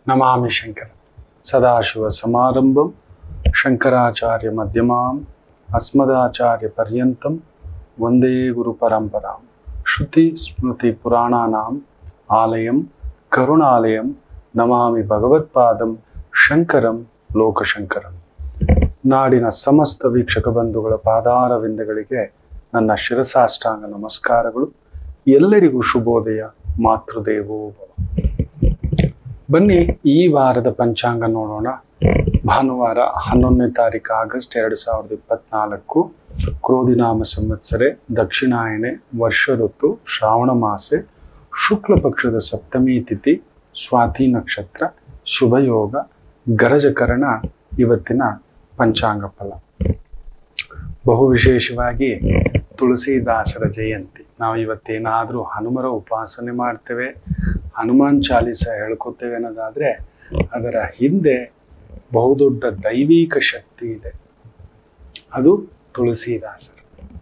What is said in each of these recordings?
ನಮಾಮಿ ಶಂಕರ ಸದಾಶಿವ ಸಮಾರಂಭಂ ಶಂಕರಾಚಾರ್ಯ ಮಧ್ಯಮಾಂ ಅಸ್ಮದಾಚಾರ್ಯ ಪರ್ಯಂತಂ ವಂದೇ ಗುರು ಪರಂಪರಾಂ ಶ್ರುತಿ ಸ್ಮೃತಿ ಪುರಾಣಾನಾಂ ಆಲಯಂ ಕರುಣಾಲಯಂ ನಮಾಮಿ ಭಗವತ್ಪಾದಂ ಶಂಕರಂ ಲೋಕಶಂಕರಂ ನಾಡಿನ ಸಮಸ್ತ ವೀಕ್ಷಕ ಬಂಧುಗಳ ಪಾದಾರವಿಂದಗಳಿಗೆ ನನ್ನ ಶಿರಸಾಷ್ಟಾಂಗ ನಮಸ್ಕಾರಗಳು ಎಲ್ಲರಿಗೂ ಶುಭೋದಯ ಮಾತೃದೇವೋ ಭವ ಬನ್ನಿ ಈ ವಾರದ ಪಂಚಾಂಗ ನೋಡೋಣ ಭಾನುವಾರ ಹನ್ನೊಂದನೇ ತಾರೀಕು ಆಗಸ್ಟ್ ಎರಡು ಸಾವಿರದ ಇಪ್ಪತ್ನಾಲ್ಕು ಕ್ರೋಧಿನಾಮ ಸಂವತ್ಸರೆ ದಕ್ಷಿಣಾಯಣೆ ವರ್ಷ ಋತು ಶ್ರಾವಣ ಮಾಸೆ ಶುಕ್ಲ ಪಕ್ಷದ ಸಪ್ತಮಿ ತಿಥಿ ಸ್ವಾತಿ ನಕ್ಷತ್ರ ಶುಭಯೋಗ ಗರಜಕರಣ ಇವತ್ತಿನ ಪಂಚಾಂಗ ಫಲ ಬಹು ವಿಶೇಷವಾಗಿ ತುಳಸಿದಾಸರ ಜಯಂತಿ ನಾವು ಇವತ್ತೇನಾದರೂ ಹನುಮರ ಉಪಾಸನೆ ಮಾಡ್ತೇವೆ ಹನುಮಾನ್ ಚಾಲಿಸ ಹೇಳ್ಕೊತೇವೆ ಅನ್ನೋದಾದ್ರೆ ಅದರ ಹಿಂದೆ ಬಹುದೊಡ್ಡ ದೈವಿಕ ಶಕ್ತಿ ಇದೆ ಅದು ತುಳಸಿದಾಸರು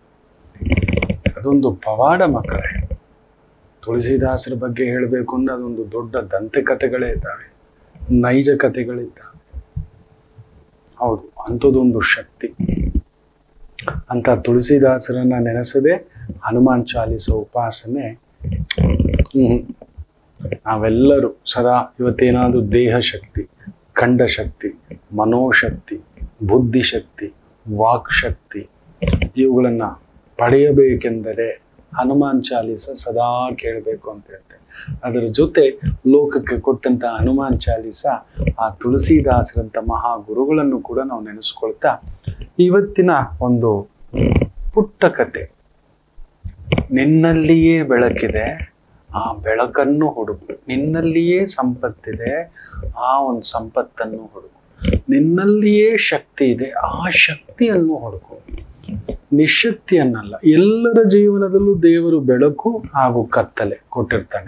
ಅದೊಂದು ಪವಾಡ ಮಕ್ಕಳೇ ತುಳಸಿದಾಸರ ಬಗ್ಗೆ ಹೇಳಬೇಕು ಅಂದ್ರೆ ಅದೊಂದು ದೊಡ್ಡ ದಂತೆ ಕಥೆಗಳೇ ಇದ್ದಾವೆ ನೈಜ ಕಥೆಗಳಿದ್ದಾವೆ ಹೌದು ಅಂಥದ್ದೊಂದು ಶಕ್ತಿ ಅಂತ ತುಳಸಿದಾಸರನ್ನ ನೆನೆಸದೆ ಹನುಮಾನ್ ಚಾಲಿಸ ಉಪಾಸನೆ ಹ್ಮ್ ನಾವೆಲ್ಲರೂ ಸದಾ ಇವತ್ತೇನಾದ್ರೂ ದೇಹ ಶಕ್ತಿ ಖಂಡ ಶಕ್ತಿ ಮನೋಶಕ್ತಿ ಬುದ್ಧಿಶಕ್ತಿ ವಾಕ್ ಶಕ್ತಿ ಇವುಗಳನ್ನ ಪಡೆಯಬೇಕೆಂದರೆ ಹನುಮಾನ್ ಚಾಲಿಸ ಸದಾ ಕೇಳಬೇಕು ಅಂತ ಹೇಳ್ತೆ ಅದರ ಜೊತೆ ಲೋಕಕ್ಕೆ ಕೊಟ್ಟಂತ ಹನುಮಾನ್ ಚಾಲಿಸ ಆ ತುಳಸಿದಾಸರಂತ ಮಹಾ ಗುರುಗಳನ್ನು ಕೂಡ ನಾವು ನೆನೆಸ್ಕೊಳ್ತಾ ಇವತ್ತಿನ ಒಂದು ಪುಟ್ಟ ಕತೆ ನಿನ್ನಲ್ಲಿಯೇ ಬೆಳಕಿದೆ ಆ ಬೆಳಕನ್ನು ಹುಡುಕು ನಿನ್ನಲ್ಲಿಯೇ ಸಂಪತ್ತಿದೆ ಆ ಒಂದು ಸಂಪತ್ತನ್ನು ಹುಡುಕು ನಿನ್ನಲ್ಲಿಯೇ ಶಕ್ತಿ ಇದೆ ಆ ಶಕ್ತಿಯನ್ನು ಹುಡುಕು ನಿಶಕ್ತಿಯನ್ನಲ್ಲ ಎಲ್ಲರ ಜೀವನದಲ್ಲೂ ದೇವರು ಬೆಳಕು ಹಾಗೂ ಕತ್ತಲೆ ಕೊಟ್ಟಿರ್ತಾನೆ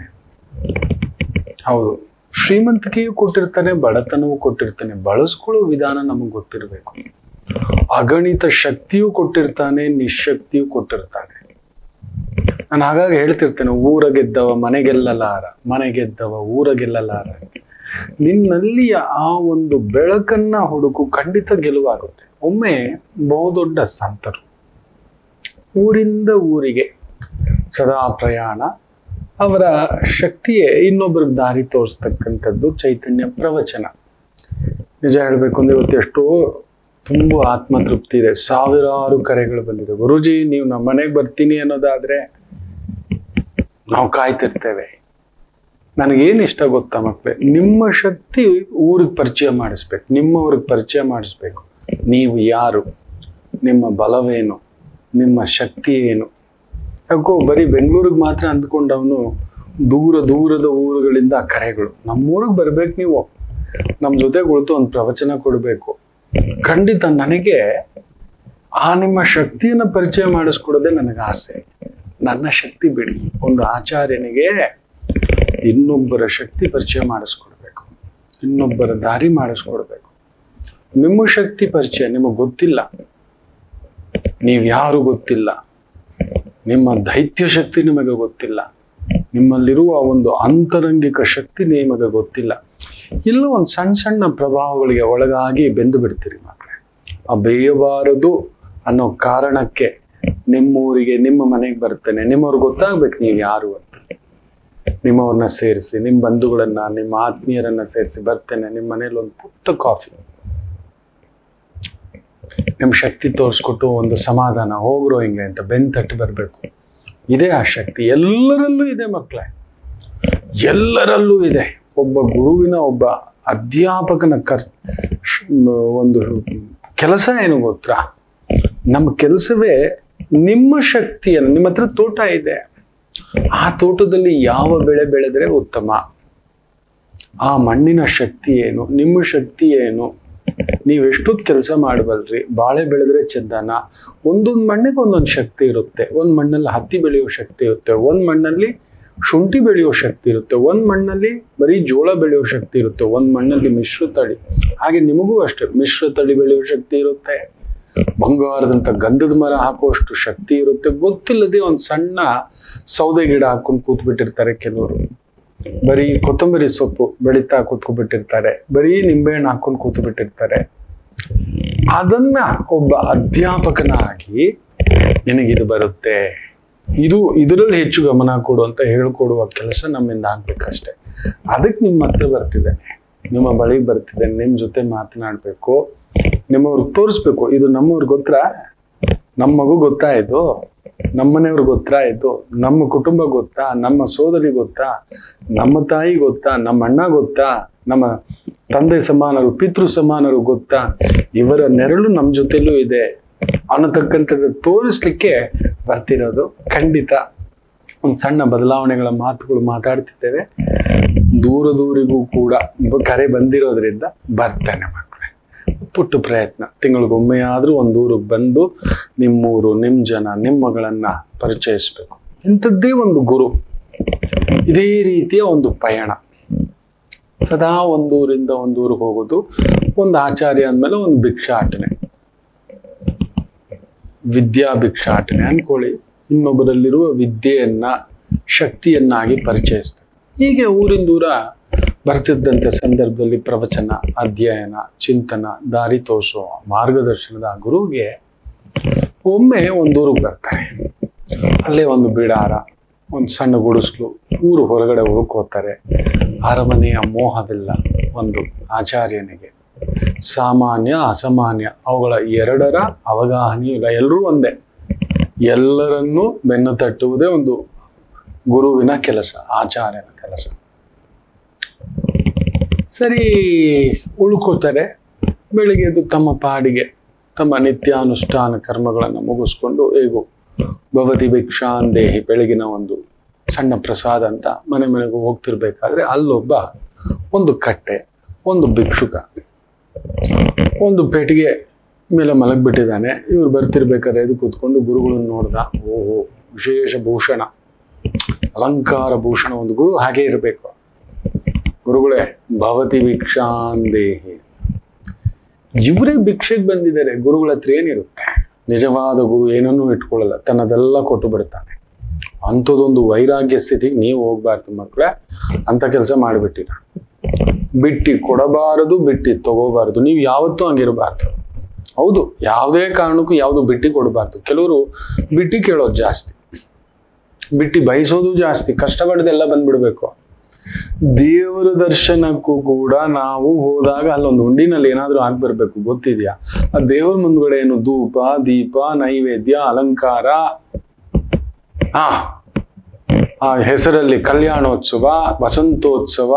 ಹೌದು ಶ್ರೀಮಂತಿಕೆಯೂ ಕೊಟ್ಟಿರ್ತಾನೆ ಬಡತನವೂ ಕೊಟ್ಟಿರ್ತಾನೆ ಬಳಸ್ಕೊಳ್ಳೋ ವಿಧಾನ ನಮಗೆ ಗೊತ್ತಿರಬೇಕು ಅಗಣಿತ ಶಕ್ತಿಯೂ ಕೊಟ್ಟಿರ್ತಾನೆ ನಿಶಕ್ತಿಯೂ ಕೊಟ್ಟಿರ್ತಾನೆ ನಾನು ಹಾಗಾಗಿ ಹೇಳ್ತಿರ್ತೇನೆ ಊರ ಗೆದ್ದವ ಮನೆಗೆಲ್ಲಲಾರ ಮನೆ ಗೆದ್ದವ ಊರ ಗೆಲ್ಲಲಾರ ನಿನ್ನಲ್ಲಿಯ ಆ ಒಂದು ಬೆಳಕನ್ನ ಹುಡುಕು ಖಂಡಿತ ಗೆಲುವಾಗುತ್ತೆ ಒಮ್ಮೆ ಬಹುದೊಡ್ಡ ಸಂತರು ಊರಿಂದ ಊರಿಗೆ ಸದಾ ಪ್ರಯಾಣ ಅವರ ಶಕ್ತಿಯೇ ಇನ್ನೊಬ್ಬರಿಗೆ ದಾರಿ ತೋರಿಸ್ತಕ್ಕಂಥದ್ದು ಚೈತನ್ಯ ಪ್ರವಚನ ನಿಜ ಹೇಳ್ಬೇಕು ಅಂದ್ರೆ ಇವತ್ತು ಎಷ್ಟೋ ತುಂಬ ಆತ್ಮತೃಪ್ತಿ ಇದೆ ಸಾವಿರಾರು ಕರೆಗಳು ಬಂದಿದೆ ಗುರುಜಿ ನೀವು ನಮ್ಮ ಮನೆಗೆ ಬರ್ತೀನಿ ಅನ್ನೋದಾದ್ರೆ ನಾವು ಕಾಯ್ತಿರ್ತೇವೆ ನನಗೇನು ಇಷ್ಟ ಗೊತ್ತಾ ಮಕ್ಕಳೇ ನಿಮ್ಮ ಶಕ್ತಿ ಊರಿಗೆ ಪರಿಚಯ ಮಾಡಿಸ್ಬೇಕು ನಿಮ್ಮವ್ರಿಗೆ ಪರಿಚಯ ಮಾಡಿಸ್ಬೇಕು ನೀವು ಯಾರು ನಿಮ್ಮ ಬಲವೇನು ನಿಮ್ಮ ಶಕ್ತಿ ಏನು ಯಾಕೋ ಬರೀ ಬೆಂಗಳೂರಿಗೆ ಮಾತ್ರ ಅಂದ್ಕೊಂಡವನು ದೂರ ದೂರದ ಊರುಗಳಿಂದ ಕರೆಗಳು ನಮ್ಮೂರಿಗೆ ಬರ್ಬೇಕು ನೀವು ನಮ್ಮ ಜೊತೆ ಕುಳಿತು ಒಂದು ಪ್ರವಚನ ಕೊಡಬೇಕು ಖಂಡಿತ ನನಗೆ ಆ ನಿಮ್ಮ ಶಕ್ತಿಯನ್ನು ಪರಿಚಯ ಮಾಡಿಸ್ಕೊಡೋದೇ ನನಗೆ ಆಸೆ ನನ್ನ ಶಕ್ತಿ ಬಿಡಿ ಒಂದು ಆಚಾರ್ಯನಿಗೆ ಇನ್ನೊಬ್ಬರ ಶಕ್ತಿ ಪರಿಚಯ ಮಾಡಿಸ್ಕೊಡ್ಬೇಕು ಇನ್ನೊಬ್ಬರ ದಾರಿ ಮಾಡಿಸ್ಕೊಡ್ಬೇಕು ನಿಮ್ಮ ಶಕ್ತಿ ಪರಿಚಯ ನಿಮಗೆ ಗೊತ್ತಿಲ್ಲ ನೀವು ಯಾರು ಗೊತ್ತಿಲ್ಲ ನಿಮ್ಮ ದೈತ್ಯ ಶಕ್ತಿ ನಿಮಗೆ ಗೊತ್ತಿಲ್ಲ ನಿಮ್ಮಲ್ಲಿರುವ ಒಂದು ಅಂತರಂಗಿಕ ಶಕ್ತಿ ನಿಮಗೆ ಗೊತ್ತಿಲ್ಲ ಇಲ್ಲೂ ಒಂದು ಸಣ್ಣ ಸಣ್ಣ ಪ್ರಭಾವಗಳಿಗೆ ಒಳಗಾಗಿ ಬೆಂದು ಬಿಡ್ತೀರಿ ಮಕ್ಕಳೇ ಆ ಬೇಯಬಾರದು ಅನ್ನೋ ಕಾರಣಕ್ಕೆ ನಿಮ್ಮೂರಿಗೆ ನಿಮ್ಮ ಮನೆಗೆ ಬರ್ತೇನೆ ನಿಮ್ಮವ್ರಿಗೆ ಗೊತ್ತಾಗ್ಬೇಕು ನೀವು ಯಾರು ಅಂತ ನಿಮ್ಮವ್ರನ್ನ ಸೇರಿಸಿ ನಿಮ್ಮ ಬಂಧುಗಳನ್ನ ನಿಮ್ಮ ಆತ್ಮೀಯರನ್ನ ಸೇರಿಸಿ ಬರ್ತೇನೆ ನಿಮ್ಮ ಮನೇಲಿ ಒಂದು ಪುಟ್ಟ ಕಾಫಿ ನಿಮ್ಮ ಶಕ್ತಿ ತೋರಿಸ್ಕೊಟ್ಟು ಒಂದು ಸಮಾಧಾನ ಹೋಗ್ರೋ ಹಿಂಗೆ ಅಂತ ಬೆನ್ ತಟ್ಟಿ ಬರಬೇಕು ಇದೇ ಆ ಶಕ್ತಿ ಎಲ್ಲರಲ್ಲೂ ಇದೆ ಮಕ್ಕಳೇ ಎಲ್ಲರಲ್ಲೂ ಇದೆ ಒಬ್ಬ ಗುರುವಿನ ಒಬ್ಬ ಅಧ್ಯಾಪಕನ ಕರ್ ಒಂದು ಕೆಲಸ ಏನು ಗೊತ್ತಾ ನಮ್ಮ ಕೆಲಸವೇ ನಿಮ್ಮ ಶಕ್ತಿಯನ್ನು ನಿಮ್ಮ ಹತ್ರ ತೋಟ ಇದೆ ಆ ತೋಟದಲ್ಲಿ ಯಾವ ಬೆಳೆ ಬೆಳೆದ್ರೆ ಉತ್ತಮ ಆ ಮಣ್ಣಿನ ಶಕ್ತಿ ಏನು ನಿಮ್ಮ ಶಕ್ತಿ ಏನು ನೀವು ಎಷ್ಟೊತ್ತು ಕೆಲಸ ಮಾಡಬಲ್ರಿ ಬಾಳೆ ಬೆಳೆದ್ರೆ ಚಂದನ ಒಂದೊಂದು ಮಣ್ಣಿಗೆ ಒಂದೊಂದು ಶಕ್ತಿ ಇರುತ್ತೆ ಒಂದು ಮಣ್ಣಲ್ಲಿ ಹತ್ತಿ ಬೆಳೆಯೋ ಶಕ್ತಿ ಇರುತ್ತೆ ಒಂದು ಮಣ್ಣಲ್ಲಿ ಶುಂಠಿ ಬೆಳೆಯೋ ಶಕ್ತಿ ಇರುತ್ತೆ ಒಂದು ಮಣ್ಣಲ್ಲಿ ಬರೀ ಜೋಳ ಬೆಳೆಯೋ ಶಕ್ತಿ ಇರುತ್ತೆ ಒಂದು ಮಣ್ಣಲ್ಲಿ ಮಿಶ್ರ ತಳಿ ಹಾಗೆ ನಿಮಗೂ ಅಷ್ಟೇ ಮಿಶ್ರ ತಳಿ ಬೆಳೆಯೋ ಶಕ್ತಿ ಇರುತ್ತೆ ಬಂಗಾರದಂತ ಗಂಧದ ಮರ ಹಾಕುವಷ್ಟು ಶಕ್ತಿ ಇರುತ್ತೆ ಗೊತ್ತಿಲ್ಲದೆ ಒಂದು ಸಣ್ಣ ಸೌದೆ ಗಿಡ ಹಾಕೊಂಡು ಕೂತ್ ಬಿಟ್ಟಿರ್ತಾರೆ ಕೆಲವರು ಬರೀ ಕೊತ್ತಂಬರಿ ಸೊಪ್ಪು ಬೆಳೀತಾ ಕೂತ್ಕೊಬಿಟ್ಟಿರ್ತಾರೆ ಬರೀ ನಿಂಬೆಹಣ್ಣು ಹಾಕೊಂಡು ಕೂತು ಬಿಟ್ಟಿರ್ತಾರೆ ಅದನ್ನ ಒಬ್ಬ ಅಧ್ಯಾಪಕನಾಗಿ ನಿನಗಿದು ಬರುತ್ತೆ ಇದು ಇದರಲ್ಲಿ ಹೆಚ್ಚು ಗಮನ ಕೊಡು ಅಂತ ಹೇಳ್ಕೊಡುವ ಕೆಲಸ ನಮ್ಮಿಂದ ಆಗ್ಬೇಕಷ್ಟೆ ಅದಕ್ಕೆ ನಿಮ್ಮ ಹತ್ರ ಬರ್ತಿದ್ದೇನೆ ನಿಮ್ಮ ಬಳಿ ಬರ್ತಿದ್ದೇನೆ ನಿಮ್ಮ ಜೊತೆ ಮಾತನಾಡಬೇಕು ನಿಮ್ಮವ್ರಿಗೆ ತೋರಿಸ್ಬೇಕು ಇದು ನಮ್ಮವ್ರಿಗೆ ಗೊತ್ತಾ ನಮ್ಮ ಮಗು ಗೊತ್ತಾ ಇದು ನಮ್ಮನೆಯವ್ರಿಗೆ ಗೊತ್ತಾ ಇದು ನಮ್ಮ ಕುಟುಂಬ ಗೊತ್ತಾ ನಮ್ಮ ಸೋದರಿ ಗೊತ್ತಾ ನಮ್ಮ ತಾಯಿ ಗೊತ್ತಾ ನಮ್ಮ ಅಣ್ಣ ಗೊತ್ತಾ ನಮ್ಮ ತಂದೆ ಸಮಾನರು ಪಿತೃ ಸಮಾನರು ಗೊತ್ತಾ ಇವರ ನೆರಳು ನಮ್ಮ ಜೊತೆಲೂ ಇದೆ ಅನ್ನತಕ್ಕಂಥದ್ದು ತೋರಿಸ್ಲಿಕ್ಕೆ ಬರ್ತಿರೋದು ಖಂಡಿತ ಒಂದು ಸಣ್ಣ ಬದಲಾವಣೆಗಳ ಮಾತುಗಳು ಮಾತಾಡ್ತಿದ್ದೇವೆ ದೂರ ದೂರಿಗೂ ಕೂಡ ಕರೆ ಬಂದಿರೋದ್ರಿಂದ ಬರ್ತೇನೆ ಮಕ್ಕಳೇ ಪುಟ್ಟ ಪ್ರಯತ್ನ ತಿಂಗಳಿಗೊಮ್ಮೆ ಆದರೂ ಒಂದು ಊರಿಗೆ ಬಂದು ನಿಮ್ಮೂರು ನಿಮ್ಮ ಜನ ನಿಮ್ಮ ಮಗಳನ್ನ ಪರಿಚಯಿಸ್ಬೇಕು ಇಂಥದ್ದೇ ಒಂದು ಗುರು ಇದೇ ರೀತಿಯ ಒಂದು ಪಯಣ ಸದಾ ಒಂದು ಊರಿಂದ ಒಂದು ಊರಿಗೆ ಹೋಗೋದು ಒಂದು ಆಚಾರ್ಯ ಅಂದಮೇಲೆ ಒಂದು ಭಿಕ್ಷಾಟನೆ ವಿದ್ಯಾ ಭಿಕ್ಷಾಟನೆ ಅನ್ಕೊಳ್ಳಿ ಇನ್ನೊಬ್ಬರಲ್ಲಿರುವ ವಿದ್ಯೆಯನ್ನ ಶಕ್ತಿಯನ್ನಾಗಿ ಪರಿಚಯಿಸ್ತಾರೆ ಹೀಗೆ ಊರಿಂದ ಊರ ಬರ್ತಿದ್ದಂಥ ಸಂದರ್ಭದಲ್ಲಿ ಪ್ರವಚನ ಅಧ್ಯಯನ ಚಿಂತನ ದಾರಿ ತೋರಿಸೋ ಮಾರ್ಗದರ್ಶನದ ಗುರುವಿಗೆ ಒಮ್ಮೆ ಒಂದು ಊರಿಗೆ ಬರ್ತಾರೆ ಅಲ್ಲೇ ಒಂದು ಬಿಡಾರ ಒಂದು ಸಣ್ಣ ಗುಡಿಸ್ಲು ಊರು ಹೊರಗಡೆ ಹುಡುಕೋತಾರೆ ಅರಮನೆಯ ಮೋಹವಿಲ್ಲ ಒಂದು ಆಚಾರ್ಯನಿಗೆ ಸಾಮಾನ್ಯ ಅಸಾಮಾನ್ಯ ಅವುಗಳ ಎರಡರ ಅವಗಾಹನೆಯೂ ಇಲ್ಲ ಎಲ್ಲರೂ ಒಂದೇ ಎಲ್ಲರನ್ನೂ ಬೆನ್ನು ತಟ್ಟುವುದೇ ಒಂದು ಗುರುವಿನ ಕೆಲಸ ಆಚಾರ್ಯನ ಕೆಲಸ ಸರಿ ಉಳ್ಕೋತಾರೆ ಬೆಳಿಗ್ಗೆ ಎದ್ದು ತಮ್ಮ ಪಾಡಿಗೆ ತಮ್ಮ ನಿತ್ಯಾನುಷ್ಠಾನ ಕರ್ಮಗಳನ್ನು ಮುಗಿಸ್ಕೊಂಡು ಹೇಗೂ ಭವತಿ ಭಿಕ್ಷಾಂದೇಹಿ ಬೆಳಗಿನ ಒಂದು ಸಣ್ಣ ಪ್ರಸಾದ ಅಂತ ಮನೆ ಮನೆಗೂ ಹೋಗ್ತಿರ್ಬೇಕಾದ್ರೆ ಅಲ್ಲೊಬ್ಬ ಒಂದು ಕಟ್ಟೆ ಒಂದು ಭಿಕ್ಷುಕ ಒಂದು ಪೆಟ್ಟಿಗೆ ಮೇಲೆ ಮಲಗ್ಬಿಟ್ಟಿದ್ದಾನೆ ಇವ್ರು ಬರ್ತಿರ್ಬೇಕಾದ್ರೆ ಎದ್ದು ಕೂತ್ಕೊಂಡು ಗುರುಗಳನ್ನ ನೋಡ್ದ ಓಹೋ ವಿಶೇಷ ಭೂಷಣ ಅಲಂಕಾರ ಭೂಷಣ ಒಂದು ಗುರು ಹಾಗೆ ಇರಬೇಕು ಗುರುಗಳೇ ಭವತಿ ಭಿಕ್ಷಾಂದೇಹಿ ಇವರೇ ಭಿಕ್ಷೆಗೆ ಬಂದಿದ್ದಾರೆ ಗುರುಗಳ ಹತ್ರ ಏನಿರುತ್ತೆ ನಿಜವಾದ ಗುರು ಏನನ್ನೂ ಇಟ್ಕೊಳ್ಳಲ್ಲ ತನ್ನದೆಲ್ಲ ಕೊಟ್ಟು ಬಿಡ್ತಾನೆ ಅಂಥದ್ದೊಂದು ವೈರಾಗ್ಯ ಸ್ಥಿತಿಗೆ ನೀವು ಹೋಗ್ಬಾರ್ದು ಮಕ್ಕಳೇ ಅಂತ ಕೆಲಸ ಮಾಡಿಬಿಟ್ಟಿರ ಬಿಟ್ಟಿ ಕೊಡಬಾರದು ಬಿಟ್ಟಿ ತಗೋಬಾರದು ನೀವು ಯಾವತ್ತೂ ಹಂಗಿರಬಾರ್ದು ಹೌದು ಯಾವುದೇ ಕಾರಣಕ್ಕೂ ಯಾವುದು ಬಿಟ್ಟಿ ಕೊಡಬಾರ್ದು ಕೆಲವರು ಬಿಟ್ಟಿ ಕೇಳೋದು ಜಾಸ್ತಿ ಬಿಟ್ಟಿ ಬಯಸೋದು ಜಾಸ್ತಿ ಕಷ್ಟಪಡದೆಲ್ಲ ಬಂದ್ಬಿಡ್ಬೇಕು ದೇವರ ದರ್ಶನಕ್ಕೂ ಕೂಡ ನಾವು ಹೋದಾಗ ಅಲ್ಲೊಂದು ಹುಂಡಿನಲ್ಲಿ ಏನಾದ್ರೂ ಆಗ್ಬರ್ಬೇಕು ಗೊತ್ತಿದ್ಯಾ ಆ ದೇವರ ಮುಂದ್ಗಡೆ ಏನು ಧೂಪ ದೀಪ ನೈವೇದ್ಯ ಅಲಂಕಾರ ಆ ಆ ಹೆಸರಲ್ಲಿ ಕಲ್ಯಾಣೋತ್ಸವ ವಸಂತೋತ್ಸವ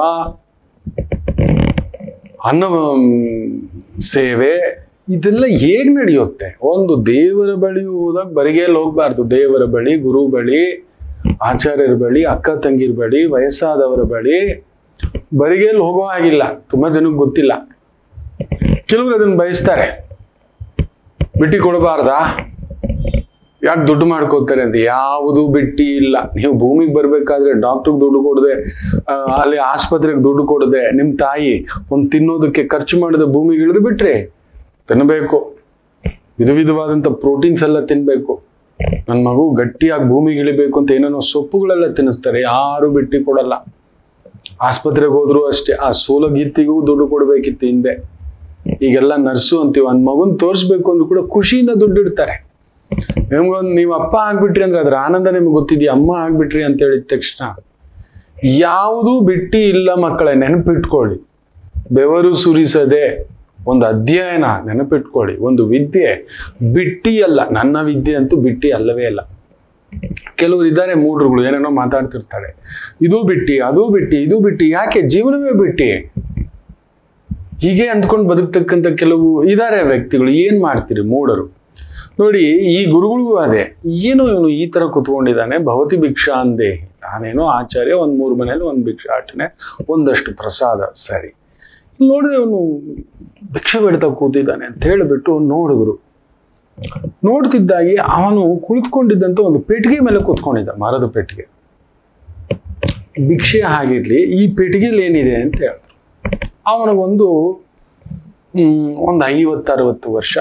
ಅನ್ನ ಸೇವೆ ಇದೆಲ್ಲ ಹೇಗ್ ನಡೆಯುತ್ತೆ ಒಂದು ದೇವರ ಬಳಿ ಹೋದಾಗ ಬರಿಗೇಲಿ ಹೋಗ್ಬಾರ್ದು ದೇವರ ಬಳಿ ಗುರು ಬಳಿ ಆಚಾರ್ಯರ ಬಳಿ ಅಕ್ಕ ತಂಗಿರ ಬಳಿ ವಯಸ್ಸಾದವರ ಬಳಿ ಬರಿಗೇಲಿ ಹೋಗೋ ಹಾಗಿಲ್ಲ ತುಂಬಾ ಜನಕ್ಕೆ ಗೊತ್ತಿಲ್ಲ ಕೆಲವರು ಅದನ್ನ ಬಯಸ್ತಾರೆ ಬಿಟ್ಟಿ ಕೊಡಬಾರ್ದಾ ಯಾಕೆ ದುಡ್ಡು ಮಾಡ್ಕೋತಾರೆ ಅಂತ ಯಾವುದು ಬಿಟ್ಟಿ ಇಲ್ಲ ನೀವು ಭೂಮಿಗೆ ಬರ್ಬೇಕಾದ್ರೆ ಡಾಕ್ಟರ್ಗೆ ದುಡ್ಡು ಕೊಡದೆ ಅಲ್ಲಿ ಆಸ್ಪತ್ರೆಗೆ ದುಡ್ಡು ಕೊಡದೆ ನಿಮ್ಮ ತಾಯಿ ಒಂದು ತಿನ್ನೋದಕ್ಕೆ ಖರ್ಚು ಮಾಡದೆ ಭೂಮಿಗೆ ಇಳಿದು ಬಿಟ್ರೆ ತಿನ್ನಬೇಕು ವಿಧ ವಿಧವಾದಂಥ ಪ್ರೋಟೀನ್ಸ್ ಎಲ್ಲ ತಿನ್ಬೇಕು ನನ್ನ ಮಗು ಗಟ್ಟಿಯಾಗಿ ಭೂಮಿಗೆ ಇಳಿಬೇಕು ಅಂತ ಏನೇನೋ ಸೊಪ್ಪುಗಳೆಲ್ಲ ತಿನ್ನಿಸ್ತಾರೆ ಯಾರು ಬಿಟ್ಟಿ ಕೊಡಲ್ಲ ಆಸ್ಪತ್ರೆಗೆ ಹೋದ್ರು ಅಷ್ಟೇ ಆ ಸೂಲಗಿತ್ತಿಗೂ ದುಡ್ಡು ಕೊಡ್ಬೇಕಿತ್ತು ಹಿಂದೆ ಈಗೆಲ್ಲ ನರ್ಸು ಅಂತೀವಿ ಒಂದ್ ಮಗುನ್ ತೋರಿಸ್ಬೇಕು ಅಂದ್ರೂ ಕೂಡ ಖುಷಿಯಿಂದ ದುಡ್ಡು ಇಡ್ತಾರೆ ನಿಮ್ಗೊಂದು ನೀವು ಅಪ್ಪ ಆಗ್ಬಿಟ್ರಿ ಅಂದ್ರೆ ಅದ್ರ ಆನಂದ ನಿಮ್ಗೆ ಗೊತ್ತಿದ್ಯಾ ಅಮ್ಮ ಆಗ್ಬಿಟ್ರಿ ಅಂತ ಹೇಳಿದ ತಕ್ಷಣ ಯಾವುದೂ ಬಿಟ್ಟಿ ಇಲ್ಲ ಮಕ್ಕಳೇ ನೆನಪಿಟ್ಕೊಳ್ಳಿ ಬೆವರು ಸುರಿಸದೆ ಒಂದು ಅಧ್ಯಯನ ನೆನಪಿಟ್ಕೊಳ್ಳಿ ಒಂದು ವಿದ್ಯೆ ಬಿಟ್ಟಿ ಅಲ್ಲ ನನ್ನ ವಿದ್ಯೆ ಅಂತೂ ಬಿಟ್ಟಿ ಅಲ್ಲವೇ ಅಲ್ಲ ಕೆಲವರು ಇದ್ದಾರೆ ಮೂಡ್ರುಗಳು ಏನೇನೋ ಮಾತಾಡ್ತಿರ್ತಾರೆ ಇದು ಬಿಟ್ಟಿ ಅದು ಬಿಟ್ಟಿ ಇದು ಬಿಟ್ಟಿ ಯಾಕೆ ಜೀವನವೇ ಬಿಟ್ಟಿ ಹೀಗೆ ಅಂದ್ಕೊಂಡು ಬದುಕ್ತಕ್ಕಂಥ ಕೆಲವು ಇದ್ದಾರೆ ವ್ಯಕ್ತಿಗಳು ಏನ್ ಮಾಡ್ತೀರಿ ಮೂಡರು ನೋಡಿ ಈ ಗುರುಗಳಿಗೂ ಅದೇ ಏನು ಇವನು ಈ ತರ ಕುತ್ಕೊಂಡಿದ್ದಾನೆ ಭವತಿ ಭಿಕ್ಷಾ ಅಂದೇ ತಾನೇನೋ ಆಚಾರ್ಯ ಒಂದ್ ಮೂರು ಮನೇಲಿ ಒಂದು ಭಿಕ್ಷಾಟನೆ ಒಂದಷ್ಟು ಪ್ರಸಾದ ಸರಿ ನೋಡಿದ್ರೆ ಅವನು ಭಿಕ್ಷೆ ಬೇಡ್ತಾ ಕೂತಿದ್ದಾನೆ ಅಂತ ಹೇಳಿಬಿಟ್ಟು ನೋಡಿದ್ರು ನೋಡ್ತಿದ್ದಾಗೆ ಅವನು ಕುಳಿತುಕೊಂಡಿದ್ದಂತ ಒಂದು ಪೆಟ್ಟಿಗೆ ಮೇಲೆ ಕೂತ್ಕೊಂಡಿದ್ದ ಮರದ ಪೆಟ್ಟಿಗೆ ಭಿಕ್ಷೆ ಆಗಿರ್ಲಿ ಈ ಪೆಟ್ಟಿಗೆಲಿ ಏನಿದೆ ಅಂತ ಹೇಳಿದ್ರು ಅವನಿಗೊಂದು ಹ್ಮ್, ಒಂದು ಐವತ್ತರವತ್ತು ವರ್ಷ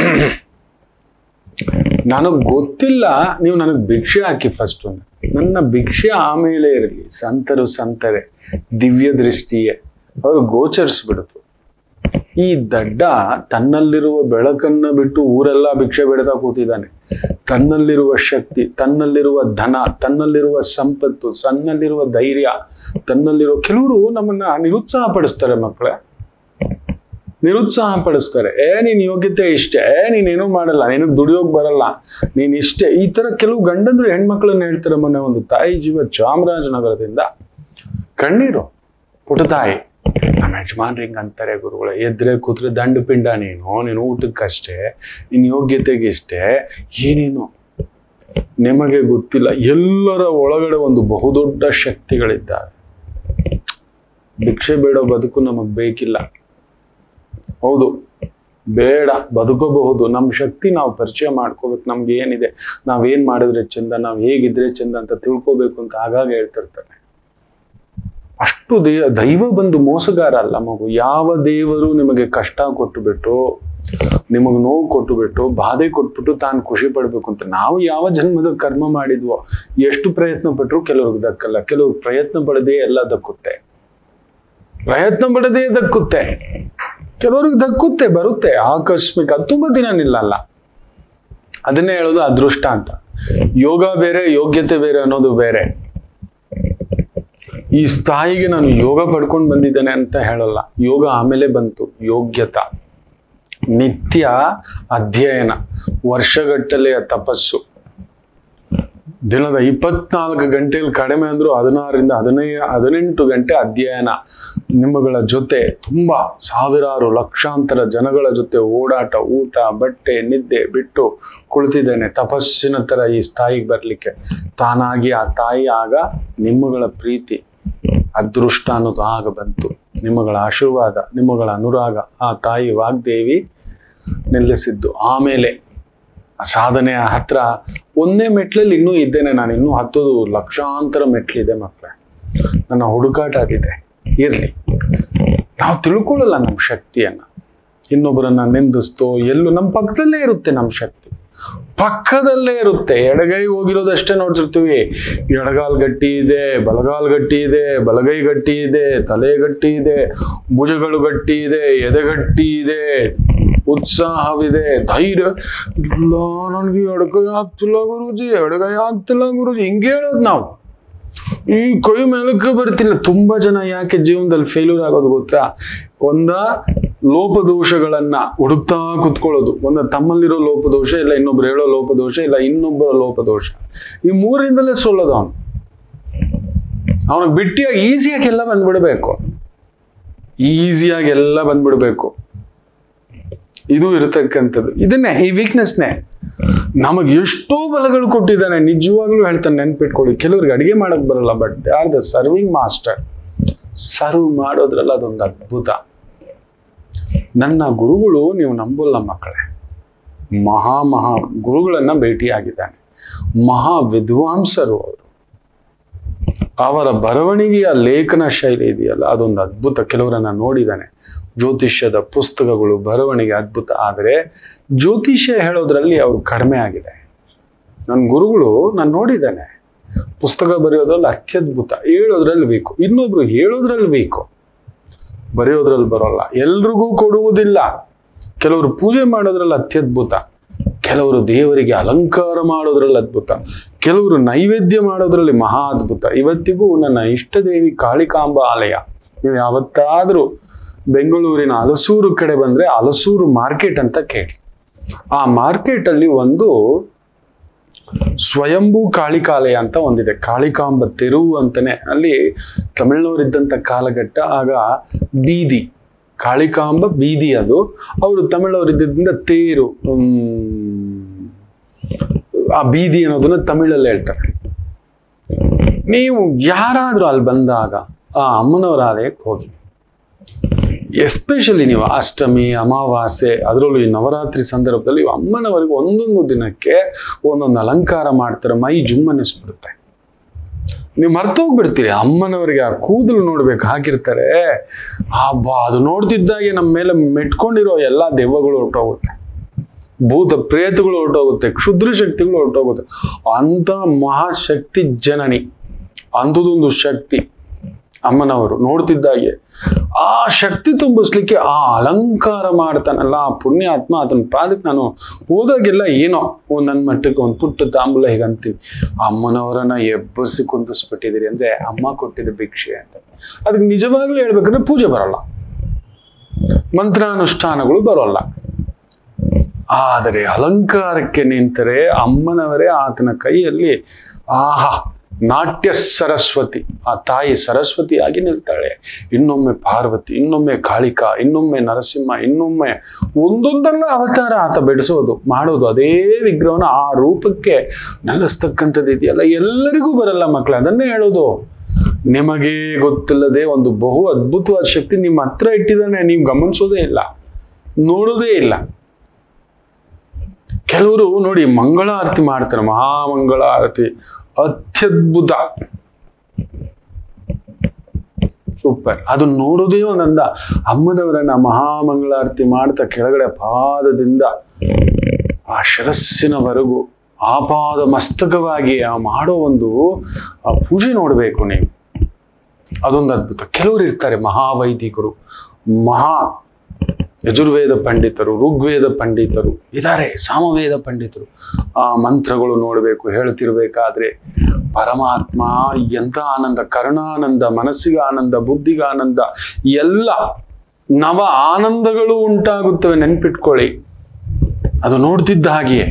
ನನಗೆ ಗೊತ್ತಿಲ್ಲ ನೀವು ನನಗೆ ಭಿಕ್ಷೆ ಹಾಕಿ ಫಸ್ಟ್ ಒಂದು ನನ್ನ ಭಿಕ್ಷೆ ಆಮೇಲೆ ಇರಲಿ ಸಂತರು ಸಂತರೆ ದಿವ್ಯ ದೃಷ್ಟಿಯೇ ಅವರು ಗೋಚರಿಸ್ಬಿಡ್ತು ಈ ದಡ್ಡ ತನ್ನಲ್ಲಿರುವ ಬೆಳಕನ್ನ ಬಿಟ್ಟು ಊರೆಲ್ಲ ಭಿಕ್ಷೆ ಬೇಡತಾ ಕೂತಿದ್ದಾನೆ ತನ್ನಲ್ಲಿರುವ ಶಕ್ತಿ ತನ್ನಲ್ಲಿರುವ ಧನ ತನ್ನಲ್ಲಿರುವ ಸಂಪತ್ತು ತನ್ನಲ್ಲಿರುವ ಧೈರ್ಯ ತನ್ನಲ್ಲಿರುವ ಕೆಲವರು ನಮ್ಮನ್ನ ನಿರುತ್ಸಾಹ ಪಡಿಸ್ತಾರೆ ಮಕ್ಕಳೇ ನಿರುತ್ಸಾಹ ಪಡಿಸ್ತಾರೆ ಏ ನೀನ್ ಯೋಗ್ಯತೆ ಇಷ್ಟೇ ಏ ನೀನೇನು ಮಾಡಲ್ಲ ನಿನಗ್ ದುಡಿಯೋಕ್ ಬರಲ್ಲ ನೀನ್ ಇಷ್ಟೇ ಈ ತರ ಕೆಲವು ಗಂಡಂದ್ರು ಹೆಣ್ಮಕ್ಳನ್ನ ಹೇಳ್ತಾರೆ ಮೊನ್ನೆ ಒಂದು ತಾಯಿ ಜೀವ ಚಾಮರಾಜನಗರದಿಂದ ಕಣ್ಣೀರು ಪುಟತಾಯಿ ನಮ್ಮ ಯಜಮಾನ್ರು ಹಿಂಗ್ ಅಂತಾರೆ ಗುರುಗಳು ಎದ್ರೆ ಕೂತ್ರೆ ದಂಡ ಪಿಂಡ ನೀನು ನೀನು ಊಟಕ್ಕಷ್ಟೇ ನಿನ್ ಯೋಗ್ಯತೆಗೆ ಇಷ್ಟೇ ಏನೇನು ನಿಮಗೆ ಗೊತ್ತಿಲ್ಲ ಎಲ್ಲರ ಒಳಗಡೆ ಒಂದು ಬಹುದೊಡ್ಡ ಶಕ್ತಿಗಳಿದ್ದಾವೆ ಭಿಕ್ಷೆ ಬೇಡೋ ಬದುಕು ನಮಗ್ ಬೇಕಿಲ್ಲ ಹೌದು ಬೇಡ ಬದುಕಬಹುದು ನಮ್ಮ ಶಕ್ತಿ ನಾವು ಪರಿಚಯ ಮಾಡ್ಕೋಬೇಕು ನಮ್ಗೆ ಏನಿದೆ ನಾವೇನ್ ಮಾಡಿದ್ರೆ ಚಂದ ನಾವ್ ಹೇಗಿದ್ರೆ ಚಂದ ಅಂತ ತಿಳ್ಕೊಬೇಕು ಅಂತ ಆಗಾಗ ಹೇಳ್ತಿರ್ತಾರೆ ಅಷ್ಟು ದೇ ದೈವ ಬಂದು ಮೋಸಗಾರ ಅಲ್ಲ ಮಗು ಯಾವ ದೇವರು ನಿಮಗೆ ಕಷ್ಟ ಕೊಟ್ಟುಬಿಟ್ಟು ನಿಮಗ್ ನೋವು ಕೊಟ್ಟುಬಿಟ್ಟು ಬಾಧೆ ಕೊಟ್ಬಿಟ್ಟು ತಾನು ಖುಷಿ ಪಡ್ಬೇಕು ಅಂತ ನಾವು ಯಾವ ಜನ್ಮದ ಕರ್ಮ ಮಾಡಿದ್ವೋ ಎಷ್ಟು ಪ್ರಯತ್ನ ಪಟ್ಟರು ಕೆಲವ್ರಿಗೆ ದಕ್ಕಲ್ಲ ಕೆಲವು ಪ್ರಯತ್ನ ಪಡದೆ ಎಲ್ಲ ದಕ್ಕುತ್ತೆ ಪ್ರಯತ್ನ ಪಡದೆ ದಕ್ಕುತ್ತೆ ಕೆಲವ್ರಿಗೆ ದಕ್ಕುತ್ತೆ ಬರುತ್ತೆ ಆಕಸ್ಮಿಕ ಅದು ತುಂಬಾ ದಿನ ನಿಲ್ಲಲ್ಲ ಅದನ್ನೇ ಹೇಳೋದು ಅದೃಷ್ಟ ಅಂತ ಯೋಗ ಬೇರೆ ಯೋಗ್ಯತೆ ಬೇರೆ ಅನ್ನೋದು ಬೇರೆ ಈ ಸ್ಥಾಯಿಗೆ ನಾನು ಯೋಗ ಪಡ್ಕೊಂಡು ಬಂದಿದ್ದೇನೆ ಅಂತ ಹೇಳಲ್ಲ ಯೋಗ ಆಮೇಲೆ ಬಂತು ಯೋಗ್ಯತ ನಿತ್ಯ ಅಧ್ಯಯನ ವರ್ಷಗಟ್ಟಲೆಯ ತಪಸ್ಸು ದಿನದ ಇಪ್ಪತ್ನಾಲ್ಕು ಗಂಟೆಯಲ್ಲಿ ಕಡಿಮೆ ಅಂದ್ರೂ ಹದಿನಾರರಿಂದ ಹದಿನೈ ಹದಿನೆಂಟು ಗಂಟೆ ಅಧ್ಯಯನ ನಿಮ್ಮಗಳ ಜೊತೆ ತುಂಬಾ ಸಾವಿರಾರು ಲಕ್ಷಾಂತರ ಜನಗಳ ಜೊತೆ ಓಡಾಟ ಊಟ ಬಟ್ಟೆ ನಿದ್ದೆ ಬಿಟ್ಟು ಕುಳಿತಿದ್ದೇನೆ ತಪಸ್ಸಿನ ತರ ಈ ಸ್ಥಾಯಿಗೆ ಬರ್ಲಿಕ್ಕೆ ತಾನಾಗಿ ಆ ತಾಯಿ ಆಗ ನಿಮ್ಮಗಳ ಪ್ರೀತಿ ಅದೃಷ್ಟ ಅನ್ನೋದು ಆಗ ಬಂತು ನಿಮ್ಮಗಳ ಆಶೀರ್ವಾದ ನಿಮ್ಮಗಳ ಅನುರಾಗ ಆ ತಾಯಿ ವಾಗ್ದೇವಿ ನಿಲ್ಲಿಸಿದ್ದು ಆಮೇಲೆ ಆ ಸಾಧನೆಯ ಹತ್ರ ಒಂದೇ ಮೆಟ್ಲಲ್ಲಿ ಇನ್ನೂ ಇದ್ದೇನೆ ನಾನು ಇನ್ನೂ ಹತ್ತೋದು ಲಕ್ಷಾಂತರ ಮೆಟ್ಲಿದೆ ಮಕ್ಕಳೇ ನನ್ನ ಹುಡುಕಾಟ ಆಗಿದೆ ಇರ್ಲಿ ನಾವು ತಿಳ್ಕೊಳ್ಳಲ್ಲ ನಮ್ಮ ಶಕ್ತಿಯನ್ನ ಇನ್ನೊಬ್ಬರನ್ನ ನಿಂದಿಸ್ತೋ ಎಲ್ಲೂ ನಮ್ಮ ಪಕ್ಕದಲ್ಲೇ ಇರುತ್ತೆ ನಮ್ಮ ಶಕ್ತಿ ಪಕ್ಕದಲ್ಲೇ ಇರುತ್ತೆ ಎಡಗೈ ಹೋಗಿರೋದಷ್ಟೇ ನೋಡ್ತಿರ್ತೀವಿ ಎಡಗಾಲ್ ಗಟ್ಟಿ ಇದೆ ಬಲಗಾಲ್ ಗಟ್ಟಿ ಇದೆ ಬಲಗೈ ಗಟ್ಟಿ ಇದೆ ತಲೆ ಗಟ್ಟಿ ಇದೆ ಭುಜಗಳು ಗಟ್ಟಿ ಇದೆ ಎದೆ ಗಟ್ಟಿ ಇದೆ ಉತ್ಸಾಹವಿದೆ ಧೈರ್ಯ ಇಲ್ಲ ನನಗೆ ಎಡಗೈ ಆಗ್ತಿಲ್ಲ ಗುರುಜಿ ಎಡಗೈ ಆಗ್ತಿಲ್ಲ ಗುರುಜಿ ಹಿಂಗೆ ಹೇಳೋದು ನಾವು ಈ ಕೈ ಮೇಲಕ್ಕೆ ಬರ್ತಿಲ್ಲ ತುಂಬಾ ಜನ ಯಾಕೆ ಜೀವನದಲ್ಲಿ ಫೇಲ್ಯೂರ್ ಆಗೋದು ಗೊತ್ತಾ ಒಂದ ಲೋಪದೋಷಗಳನ್ನ ಹುಡುಕ್ತಾ ಕುತ್ಕೊಳ್ಳೋದು ಒಂದ ತಮ್ಮಲ್ಲಿರೋ ಲೋಪದೋಷ ಇಲ್ಲ ಇನ್ನೊಬ್ರು ಹೇಳೋ ಲೋಪದೋಷ ಇಲ್ಲ ಇನ್ನೊಬ್ಬರ ಲೋಪದೋಷ ಈ ಮೂರಿಂದಲೇ ಸೋಲೋದು ಅವನು ಅವನಿಗೆ ಬಿಟ್ಟಿಯಾಗಿ ಈಸಿಯಾಗಿ ಎಲ್ಲ ಬಂದ್ಬಿಡ್ಬೇಕು ಈಸಿಯಾಗಿ ಎಲ್ಲ ಬಂದ್ಬಿಡ್ಬೇಕು ಇದು ಇರತಕ್ಕಂಥದ್ದು ಇದನ್ನೇ ಈ ವೀಕ್ನೆಸ್ನೇ ನಮಗೆ ಎಷ್ಟೋ ಬಲಗಳು ಕೊಟ್ಟಿದ್ದಾನೆ ನಿಜವಾಗ್ಲೂ ಹೇಳ್ತಾನೆ ನೆನ್ಪಿಟ್ಕೊಳ್ಳಿ ಕೆಲವ್ರಿಗೆ ಅಡಿಗೆ ಮಾಡಕ್ ಬರಲ್ಲ but they are the serving master serve ಮಾಡೋದ್ರಲ್ಲ ಅದೊಂದು ಅದ್ಭುತ ನನ್ನ ಗುರುಗಳು ನೀವು ನಂಬಲ್ಲ ಮಕ್ಕಳೇ ಮಹಾ ಮಹಾ ಗುರುಗಳನ್ನ ಭೇಟಿಯಾಗಿದ್ದಾನೆ ಮಹಾ ವಿದ್ವಾಂಸರು ಅವರು ಅವರ ಬರವಣಿಗೆಯ ಲೇಖನ ಶೈಲಿ ಇದೆಯಲ್ಲ ಅದೊಂದು ಅದ್ಭುತ ಕೆಲವರನ್ನ ನೋಡಿದ್ದಾನೆ ಜ್ಯೋತಿಷ್ಯದ ಪುಸ್ತಕಗಳು ಬರವಣಿಗೆ ಅದ್ಭುತ ಆದರೆ ಜ್ಯೋತಿಷ್ಯ ಹೇಳೋದ್ರಲ್ಲಿ ಅವ್ರು ಕಡಿಮೆ ಆಗಿದೆ ನನ್ನ ಗುರುಗಳು ನಾನು ನೋಡಿದ್ದೇನೆ ಪುಸ್ತಕ ಬರೆಯೋದ್ರಲ್ಲಿ ಅತ್ಯದ್ಭುತ ಹೇಳೋದ್ರಲ್ಲಿ ಬೇಕು ಇನ್ನೊಬ್ರು ಹೇಳೋದ್ರಲ್ಲಿ ಬೇಕು ಬರೆಯೋದ್ರಲ್ಲಿ ಬರೋಲ್ಲ ಎಲ್ರಿಗೂ ಕೊಡುವುದಿಲ್ಲ ಕೆಲವರು ಪೂಜೆ ಮಾಡೋದ್ರಲ್ಲಿ ಅತ್ಯದ್ಭುತ ಕೆಲವರು ದೇವರಿಗೆ ಅಲಂಕಾರ ಮಾಡೋದ್ರಲ್ಲಿ ಅದ್ಭುತ ಕೆಲವರು ನೈವೇದ್ಯ ಮಾಡೋದ್ರಲ್ಲಿ ಮಹಾ ಅದ್ಭುತ ಇವತ್ತಿಗೂ ನನ್ನ ಇಷ್ಟ ದೇವಿ ಕಾಳಿಕಾಂಬ ಆಲಯ ನೀವು ಯಾವತ್ತಾದ್ರೂ ಬೆಂಗಳೂರಿನ ಹಲಸೂರು ಕಡೆ ಬಂದ್ರೆ ಹಲಸೂರು ಮಾರ್ಕೆಟ್ ಅಂತ ಕೇಳಿ ಆ ಮಾರ್ಕೆಟ್ ಅಲ್ಲಿ ಒಂದು ಸ್ವಯಂಭೂ ಕಾಳಿಕಾಲಯ ಅಂತ ಒಂದಿದೆ ಕಾಳಿಕಾಂಬ ತೆರುವು ಅಂತಾನೆ ಅಲ್ಲಿ ತಮಿಳ್ನವರಿದ್ದಂಥ ಕಾಲಘಟ್ಟ ಆಗ ಬೀದಿ ಕಾಳಿಕಾಂಬ ಬೀದಿ ಅದು ಅವರು ತಮಿಳವರಿದ್ದರಿಂದ ತೇರು ಹ್ಮ್, ಆ ಬೀದಿ ಅನ್ನೋದನ್ನ ತಮಿಳಲ್ಲಿ ಹೇಳ್ತಾರೆ ನೀವು ಯಾರಾದ್ರೂ ಅಲ್ಲಿ ಬಂದಾಗ ಆ ಅಮ್ಮನವರ ಆಲಯಕ್ಕೆ ಹೋಗಿ ಎಸ್ಪೆಷಲಿ ನೀವು ಅಷ್ಟಮಿ ಅಮಾವಾಸ್ಯೆ ಅದರಲ್ಲೂ ಈ ನವರಾತ್ರಿ ಸಂದರ್ಭದಲ್ಲಿ ಇವು ಅಮ್ಮನವರಿಗೆ ಒಂದೊಂದು ದಿನಕ್ಕೆ ಒಂದೊಂದು ಅಲಂಕಾರ ಮಾಡ್ತಾರೆ ಮೈ ಜುಮ್ಮನಿಸ್ಬಿಡುತ್ತೆ ನೀವು ಮರ್ತೋಗ್ಬಿಡ್ತೀರಿ ಅಮ್ಮನವರಿಗೆ ಆ ಕೂದಲು ನೋಡ್ಬೇಕು ಹಾಕಿರ್ತಾರೆ ಆ ಬಾ ಅದು ನೋಡ್ತಿದ್ದಾಗೆ ನಮ್ಮ ಮೇಲೆ ಮೆಟ್ಕೊಂಡಿರೋ ಎಲ್ಲ ದೆವ್ವಗಳು ಹೊರಟೋಗುತ್ತೆ ಭೂತ ಪ್ರೇತಗಳು ಹೊರಟೋಗುತ್ತೆ ಕ್ಷುದ್ರ ಶಕ್ತಿಗಳು ಹೊರಟೋಗುತ್ತೆ ಅಂತ ಮಹಾಶಕ್ತಿ ಜನನಿ ಅಂಥದ್ದೊಂದು ಶಕ್ತಿ ಅಮ್ಮನವರು ನೋಡ್ತಿದ್ದಾಗೆ ಆ ಶಕ್ತಿ ತುಂಬಿಸ್ಲಿಕ್ಕೆ ಆ ಅಲಂಕಾರ ಮಾಡ್ತಾನಲ್ಲ ಆ ಪುಣ್ಯಾತ್ಮ ಅದನ್ನ ಪಾದಕ್ಕೆ ನಾನು ಹೋದಾಗೆಲ್ಲ ಏನೋ ಒಂದು ನನ್ನ ಮಟ್ಟಕ್ಕೆ ಒಂದು ಪುಟ್ಟ ತಾಂಬೂಲ ಹೀಗೆ ಅಂತೀವಿ ಅಮ್ಮನವರನ್ನ ಎಬ್ಬಸಿ ಕುಂದಿಸ್ಬಿಟ್ಟಿದ್ದೀರಿ ಅಂದ್ರೆ ಅಮ್ಮ ಕೊಟ್ಟಿದ್ದ ಭಿಕ್ಷೆ ಅಂತ ಅದಕ್ಕೆ ನಿಜವಾಗ್ಲೂ ಹೇಳ್ಬೇಕಂದ್ರೆ ಪೂಜೆ ಬರಲ್ಲ ಮಂತ್ರಾನುಷ್ಠಾನಗಳು ಬರೋಲ್ಲ ಆದರೆ ಅಲಂಕಾರಕ್ಕೆ ನಿಂತರೆ ಅಮ್ಮನವರೇ ಆತನ ಕೈಯಲ್ಲಿ ಆಹಾ ನಾಟ್ಯ ಸರಸ್ವತಿ ಆ ತಾಯಿ ಸರಸ್ವತಿಯಾಗಿ ನಿಲ್ತಾಳೆ ಇನ್ನೊಮ್ಮೆ ಪಾರ್ವತಿ ಇನ್ನೊಮ್ಮೆ ಕಾಳಿಕಾ ಇನ್ನೊಮ್ಮೆ ನರಸಿಂಹ ಇನ್ನೊಮ್ಮೆ ಒಂದೊಂದಲ್ಲ ಅವತಾರ ಆತ ಬೆಳೆಸೋದು ಮಾಡೋದು ಅದೇ ವಿಗ್ರಹನ ಆ ರೂಪಕ್ಕೆ ನಲ್ಲಿಸ್ತಕ್ಕಂಥದ್ದು ಇದೆಯಲ್ಲ ಎಲ್ಲರಿಗೂ ಬರಲ್ಲ ಮಕ್ಕಳು ಅದನ್ನೇ ಹೇಳೋದು ನಿಮಗೆ ಗೊತ್ತಿಲ್ಲದೆ ಒಂದು ಬಹು ಅದ್ಭುತವಾದ ಶಕ್ತಿ ನಿಮ್ಮ ಹತ್ರ ಇಟ್ಟಿದ್ದಾನೆ ನೀವು ಗಮನಿಸೋದೇ ಇಲ್ಲ ನೋಡೋದೇ ಇಲ್ಲ ಕೆಲವರು ನೋಡಿ ಮಂಗಳಾರತಿ ಮಾಡ್ತಾರೆ ಮಹಾಮಂಗಳಾರತಿ ಅತ್ಯದ್ಭುತ ಸೂಪರ್ ಅದು ನೋಡೋದೇ ಒಂದಂದ ಅಮ್ಮನವರನ್ನ ಮಹಾಮಂಗಳಾರತಿ ಮಾಡ್ತಾ ಕೆಳಗಡೆ ಪಾದದಿಂದ ಆ ಶಿರಸ್ಸಿನವರೆಗೂ ಆಪಾದ ಮಸ್ತಕವಾಗಿ ಆ ಮಾಡೋ ಒಂದು ಆ ಪೂಜೆ ನೋಡಬೇಕು ನೀವು ಅದೊಂದು ಅದ್ಭುತ ಕೆಲವರು ಇರ್ತಾರೆ ಮಹಾವೈದಿಕರು ಮಹಾ ಯಜುರ್ವೇದ ಪಂಡಿತರು ಋಗ್ವೇದ ಪಂಡಿತರು ಇದ್ದಾರೆ ಸಾಮವೇದ ಪಂಡಿತರು ಆ ಮಂತ್ರಗಳು ನೋಡಬೇಕು ಹೇಳ್ತಿರ್ಬೇಕಾದ್ರೆ ಪರಮಾತ್ಮ ಎಂಥ ಆನಂದ ಕರುಣಾನಂದ ಮನಸ್ಸಿಗೆ ಆನಂದ ಬುದ್ಧಿಗೆ ಆನಂದ ಎಲ್ಲ ನವ ಆನಂದಗಳು ಉಂಟಾಗುತ್ತವೆ ನೆನ್ಪಿಟ್ಕೊಳ್ಳಿ ಅದು ನೋಡ್ತಿದ್ದ ಹಾಗೆಯೇ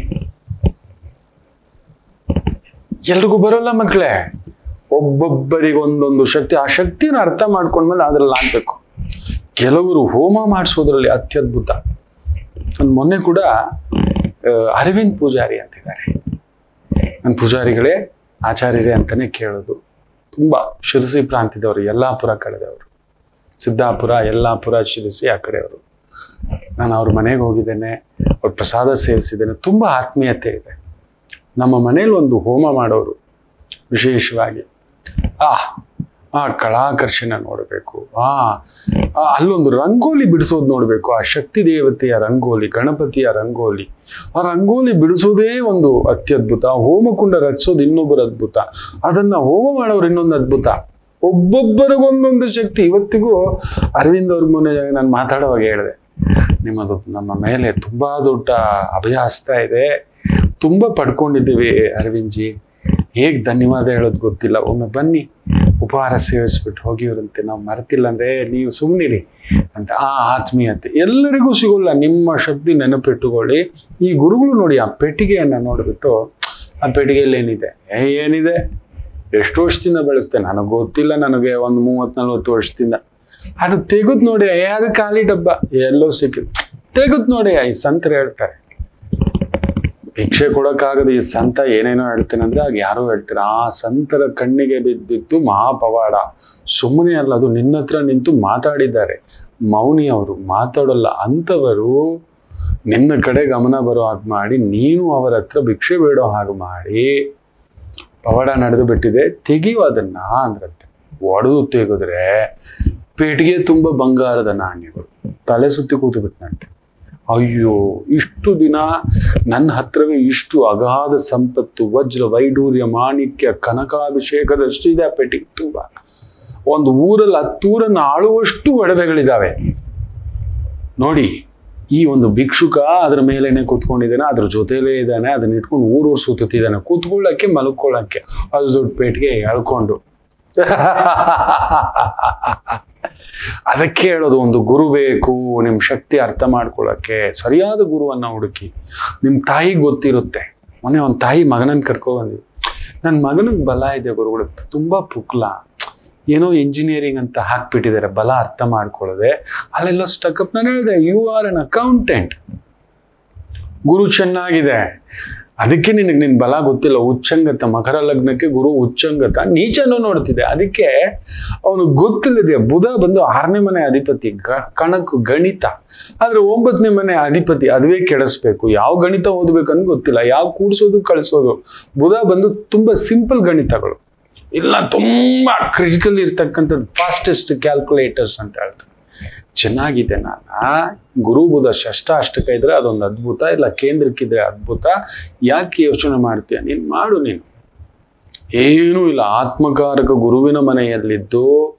ಎಲ್ರಿಗೂ ಬರೋಲ್ಲ ಮಕ್ಕಳೇ ಒಬ್ಬೊಬ್ಬರಿಗೆ ಒಂದೊಂದು ಶಕ್ತಿ ಆ ಶಕ್ತಿನ ಅರ್ಥ ಮಾಡ್ಕೊಂಡ್ಮೇಲೆ ಅದ್ರಲ್ಲಿ ಆಗ್ಬೇಕು ಕೆಲವರು ಹೋಮ ಮಾಡಿಸೋದ್ರಲ್ಲಿ ಅತ್ಯದ್ಭುತ ನಾನು ಮೊನ್ನೆ ಕೂಡ ಆ, ಅರವಿಂದ್ ಪೂಜಾರಿ ಅಂತಿದ್ದಾರೆ ನನ್ನ ಪೂಜಾರಿಗಳೇ ಆಚಾರ್ಯರೇ ಅಂತಾನೆ ಕೇಳೋದು ತುಂಬಾ ಶಿರಸಿ ಪ್ರಾಂತ್ಯದವರು ಯಲ್ಲಾಪುರ ಕಡೆದವರು ಸಿದ್ದಾಪುರ ಯಲ್ಲಾಪುರ ಶಿರಸಿ ಆ ಕಡೆಯವರು ನಾನು ಅವ್ರ ಮನೆಗೆ ಹೋಗಿದ್ದೇನೆ ಅವ್ರ ಪ್ರಸಾದ ಸೇವಿಸಿದ್ದೇನೆ ತುಂಬಾ ಆತ್ಮೀಯತೆ ಇದೆ ನಮ್ಮ ಮನೇಲಿ ಒಂದು ಹೋಮ ಮಾಡೋರು ವಿಶೇಷವಾಗಿ ಆ ಆ ಕಳಾಕರ್ಷಣ ನೋಡಬೇಕು ಆ ಆ, ಅಲ್ಲೊಂದು ರಂಗೋಲಿ ಬಿಡಿಸೋದು ನೋಡಬೇಕು ಆ ಶಕ್ತಿ ದೇವತೆಯ ರಂಗೋಲಿ ಗಣಪತಿಯ ರಂಗೋಲಿ ಆ ರಂಗೋಲಿ ಬಿಡಿಸೋದೇ ಒಂದು ಅತ್ಯದ್ಭುತ ಹೋಮಕುಂಡ ರಚಿಸೋದು ಇನ್ನೊಬ್ಬರ ಅದ್ಭುತ ಅದನ್ನ ಹೋಮ ಮಾಡೋರು ಇನ್ನೊಂದು ಅದ್ಭುತ ಒಬ್ಬೊಬ್ಬರಿಗೊಂದೊಂದು ಶಕ್ತಿ ಇವತ್ತಿಗೂ ಅರವಿಂದ್ ಅವ್ರ ಮೊನ್ನೆ ನಾನು ಮಾತಾಡುವಾಗ ಹೇಳಿದೆ ನಿಮ್ಮದು ನಮ್ಮ ಮೇಲೆ ತುಂಬಾ ದೊಡ್ಡ ಅಭಯಾಸ್ತ ಇದೆ ತುಂಬಾ ಪಡ್ಕೊಂಡಿದ್ದೀವಿ ಅರವಿಂದ್ಜಿ ಹೇಗ್ ಧನ್ಯವಾದ ಹೇಳೋದು ಗೊತ್ತಿಲ್ಲ ಒಮ್ಮೆ ಬನ್ನಿ ಉಪಹಾರ ಸೇವಿಸ್ಬಿಟ್ಟು ಹೋಗಿವ್ರಂತೆ ನಾವು ಮರೆತಿಲ್ಲ ಅಂದ್ರೆ ನೀವು ಸುಮ್ಮನಿರಿ ಅಂತ ಆ ಆತ್ಮೀಯತೆ ಎಲ್ಲರಿಗೂ ಸಿಗೋಲ್ಲ ನಿಮ್ಮ ಶಕ್ತಿ ನೆನಪಿಟ್ಟುಕೊಳ್ಳಿ ಈ ಗುರುಗಳು ನೋಡಿ ಆ ಪೆಟ್ಟಿಗೆಯನ್ನ ನೋಡ್ಬಿಟ್ಟು ಆ ಪೆಟ್ಟಿಗೆಯಲ್ಲಿ ಏನಿದೆ ಏ ಏನಿದೆ ಎಷ್ಟು ವರ್ಷದಿಂದ ಬೆಳೆಸ್ತೆ ನನಗೆ ಗೊತ್ತಿಲ್ಲ ನನಗೆ ಒಂದು ಮೂವತ್ ನಲ್ವತ್ತು ವರ್ಷದಿಂದ ಅದು ತೆಗೆದ್ ನೋಡಿ ಏ ಅದು ಖಾಲಿ ಡಬ್ಬ ಎಲ್ಲೋ ಸಿಕ್ಕಿದ್ ತೆಗೆದ್ ನೋಡಿ ಈ ಸಂತರು ಹೇಳ್ತಾರೆ ಭಿಕ್ಷೆ ಕೊಡಕ್ಕಾಗದ ಈ ಸಂತ ಏನೇನೋ ಹೇಳ್ತೇನೆ ಅಂದ್ರೆ ಆಗ ಯಾರೋ ಹೇಳ್ತಾರೆ ಆ ಸಂತರ ಕಣ್ಣಿಗೆ ಬಿದ್ದಿತ್ತು ಮಹಾಪವಾಡ ಸುಮ್ಮನೆ ಅಲ್ಲ ಅದು ನಿನ್ನ ಹತ್ರ ನಿಂತು ಮಾತಾಡಿದ್ದಾರೆ ಮೌನಿ ಅವರು ಮಾತಾಡಲ್ಲ ಅಂಥವರು ನಿನ್ನ ಕಡೆ ಗಮನ ಬರೋ ಹಾಗೆ ಮಾಡಿ ನೀನು ಅವರ ಹತ್ರ ಭಿಕ್ಷೆ ಬೇಡೋ ಹಾಗೆ ಮಾಡಿ ಪವಾಡ ನಡೆದು ಬಿಟ್ಟಿದೆ ತೆಗಿಯು ಅದನ್ನ ಅಂದ್ರಂತೆ ಒಡೆದು ತೆಗೆದ್ರೆ ಪೇಟಿಗೆ ತುಂಬ ಬಂಗಾರದ ನಾಣ್ಯಗಳು ತಲೆ ಸುತ್ತಿ ಕೂತು ಬಿಟ್ನಂತೆ ಅಯ್ಯೋ ಇಷ್ಟು ದಿನ ನನ್ನ ಹತ್ರವೇ ಇಷ್ಟು ಅಗಾಧ ಸಂಪತ್ತು ವಜ್ರ ವೈಡೂರ್ಯ ಮಾಣಿಕ್ಯ ಕನಕಾಭಿಷೇಕದಷ್ಟು ಇದೆ ಆ ಪೆಟ್ಟಿಗೆ ತುಂಬ ಒಂದು ಊರಲ್ಲಿ ಹತ್ತೂರನ್ನು ಆಳುವಷ್ಟು ಒಡವೆಗಳಿದ್ದಾವೆ ನೋಡಿ ಈ ಒಂದು ಭಿಕ್ಷುಕ ಅದ್ರ ಮೇಲೇನೆ ಕೂತ್ಕೊಂಡಿದ್ದಾನೆ ಅದ್ರ ಜೊತೆಲೇ ಇದ್ದಾನೆ ಅದನ್ನ ಇಟ್ಕೊಂಡು ಊರೂರು ಸುತ್ತಿದ್ದಾನೆ ಕೂತ್ಕೊಳ್ಳಕ್ಕೆ ಮಲ್ಕೊಳ್ಳಕ್ಕೆ ಅದು ದೊಡ್ಡ ಪೇಟಿಗೆ ಎಳ್ಕೊಂಡು ಅದಕ್ಕೆ ಹೇಳೋದು ಒಂದು ಗುರು ಬೇಕು ನಿಮ್ ಶಕ್ತಿ ಅರ್ಥ ಮಾಡ್ಕೊಳ್ಳಕ್ಕೆ ಸರಿಯಾದ ಗುರುವನ್ನ ಹುಡುಕಿ ನಿಮ್ ತಾಯಿಗೆ ಗೊತ್ತಿರುತ್ತೆ ಮೊನ್ನೆ ಒಂದು ತಾಯಿ ಮಗನನ್ನ ಕರ್ಕೊ ಬಂದ್ವಿ ನನ್ನ ಮಗನಿಗೆ ಬಲ ಇದೆ ಗುರುಗಳು ತುಂಬಾ ಪುಕ್ಲ ಏನೋ ಇಂಜಿನಿಯರಿಂಗ್ ಅಂತ ಹಾಕ್ಬಿಟ್ಟಿದ್ದಾರೆ ಬಲ ಅರ್ಥ ಮಾಡ್ಕೊಳ್ಳದೆ ಅಲ್ಲೆಲ್ಲೋ ಸ್ಟಕಪ್ ನಾನು ಹೇಳಿದೆ ಯು ಆರ್ ಅನ್ ಅಕೌಂಟೆಂಟ್ ಗುರು ಚೆನ್ನಾಗಿದೆ ಅದಕ್ಕೆ ನಿನಗೆ ನಿನ್ ಬಲ ಗೊತ್ತಿಲ್ಲ ಉಚ್ಚಂಗತ ಮಕರ ಲಗ್ನಕ್ಕೆ ಗುರು ಉಚ್ಚಂಗತ ನೀಚನೂ ನೋಡ್ತಿದೆ ಅದಕ್ಕೆ ಅವನು ಗೊತ್ತಿಲ್ಲದೆ ಬುಧ ಬಂದು ಆರನೇ ಮನೆ ಅಧಿಪತಿ ಗ- ಕಣಕು ಗಣಿತ ಆದ್ರೆ ಒಂಬತ್ತನೇ ಮನೆ ಅಧಿಪತಿ ಅದುವೇ ಕೆಡಿಸ್ಬೇಕು ಯಾವ ಗಣಿತ ಓದ್ಬೇಕಂತ ಗೊತ್ತಿಲ್ಲ ಯಾವ ಕೂಡ್ಸೋದು ಕಳಿಸೋದು ಬುಧ ಬಂದು ತುಂಬಾ ಸಿಂಪಲ್ ಗಣಿತಗಳು ಇಲ್ಲ ತುಂಬಾ ಕ್ರಿಟಿಕಲ್ ಇರ್ತಕ್ಕಂಥದ್ದು ಫಾಸ್ಟೆಸ್ಟ್ ಕ್ಯಾಲ್ಕುಲೇಟರ್ಸ್ ಅಂತ ಹೇಳ್ತಾರೆ ಚೆನ್ನಾಗಿದೆ ನಾನು ಗುರು ಬುಧ ಷಷ್ಠ ಅಷ್ಟಕ ಇದ್ರೆ ಅದೊಂದು ಅದ್ಭುತ ಇಲ್ಲ ಕೇಂದ್ರಕ್ಕಿದ್ರೆ ಅದ್ಭುತ ಯಾಕೆ ಯೋಚನೆ ಮಾಡ್ತೀಯ ನೀನು ಮಾಡು ನೀನು ಏನೂ ಇಲ್ಲ ಆತ್ಮಕಾರಕ ಗುರುವಿನ ಮನೆಯಲ್ಲಿದ್ದು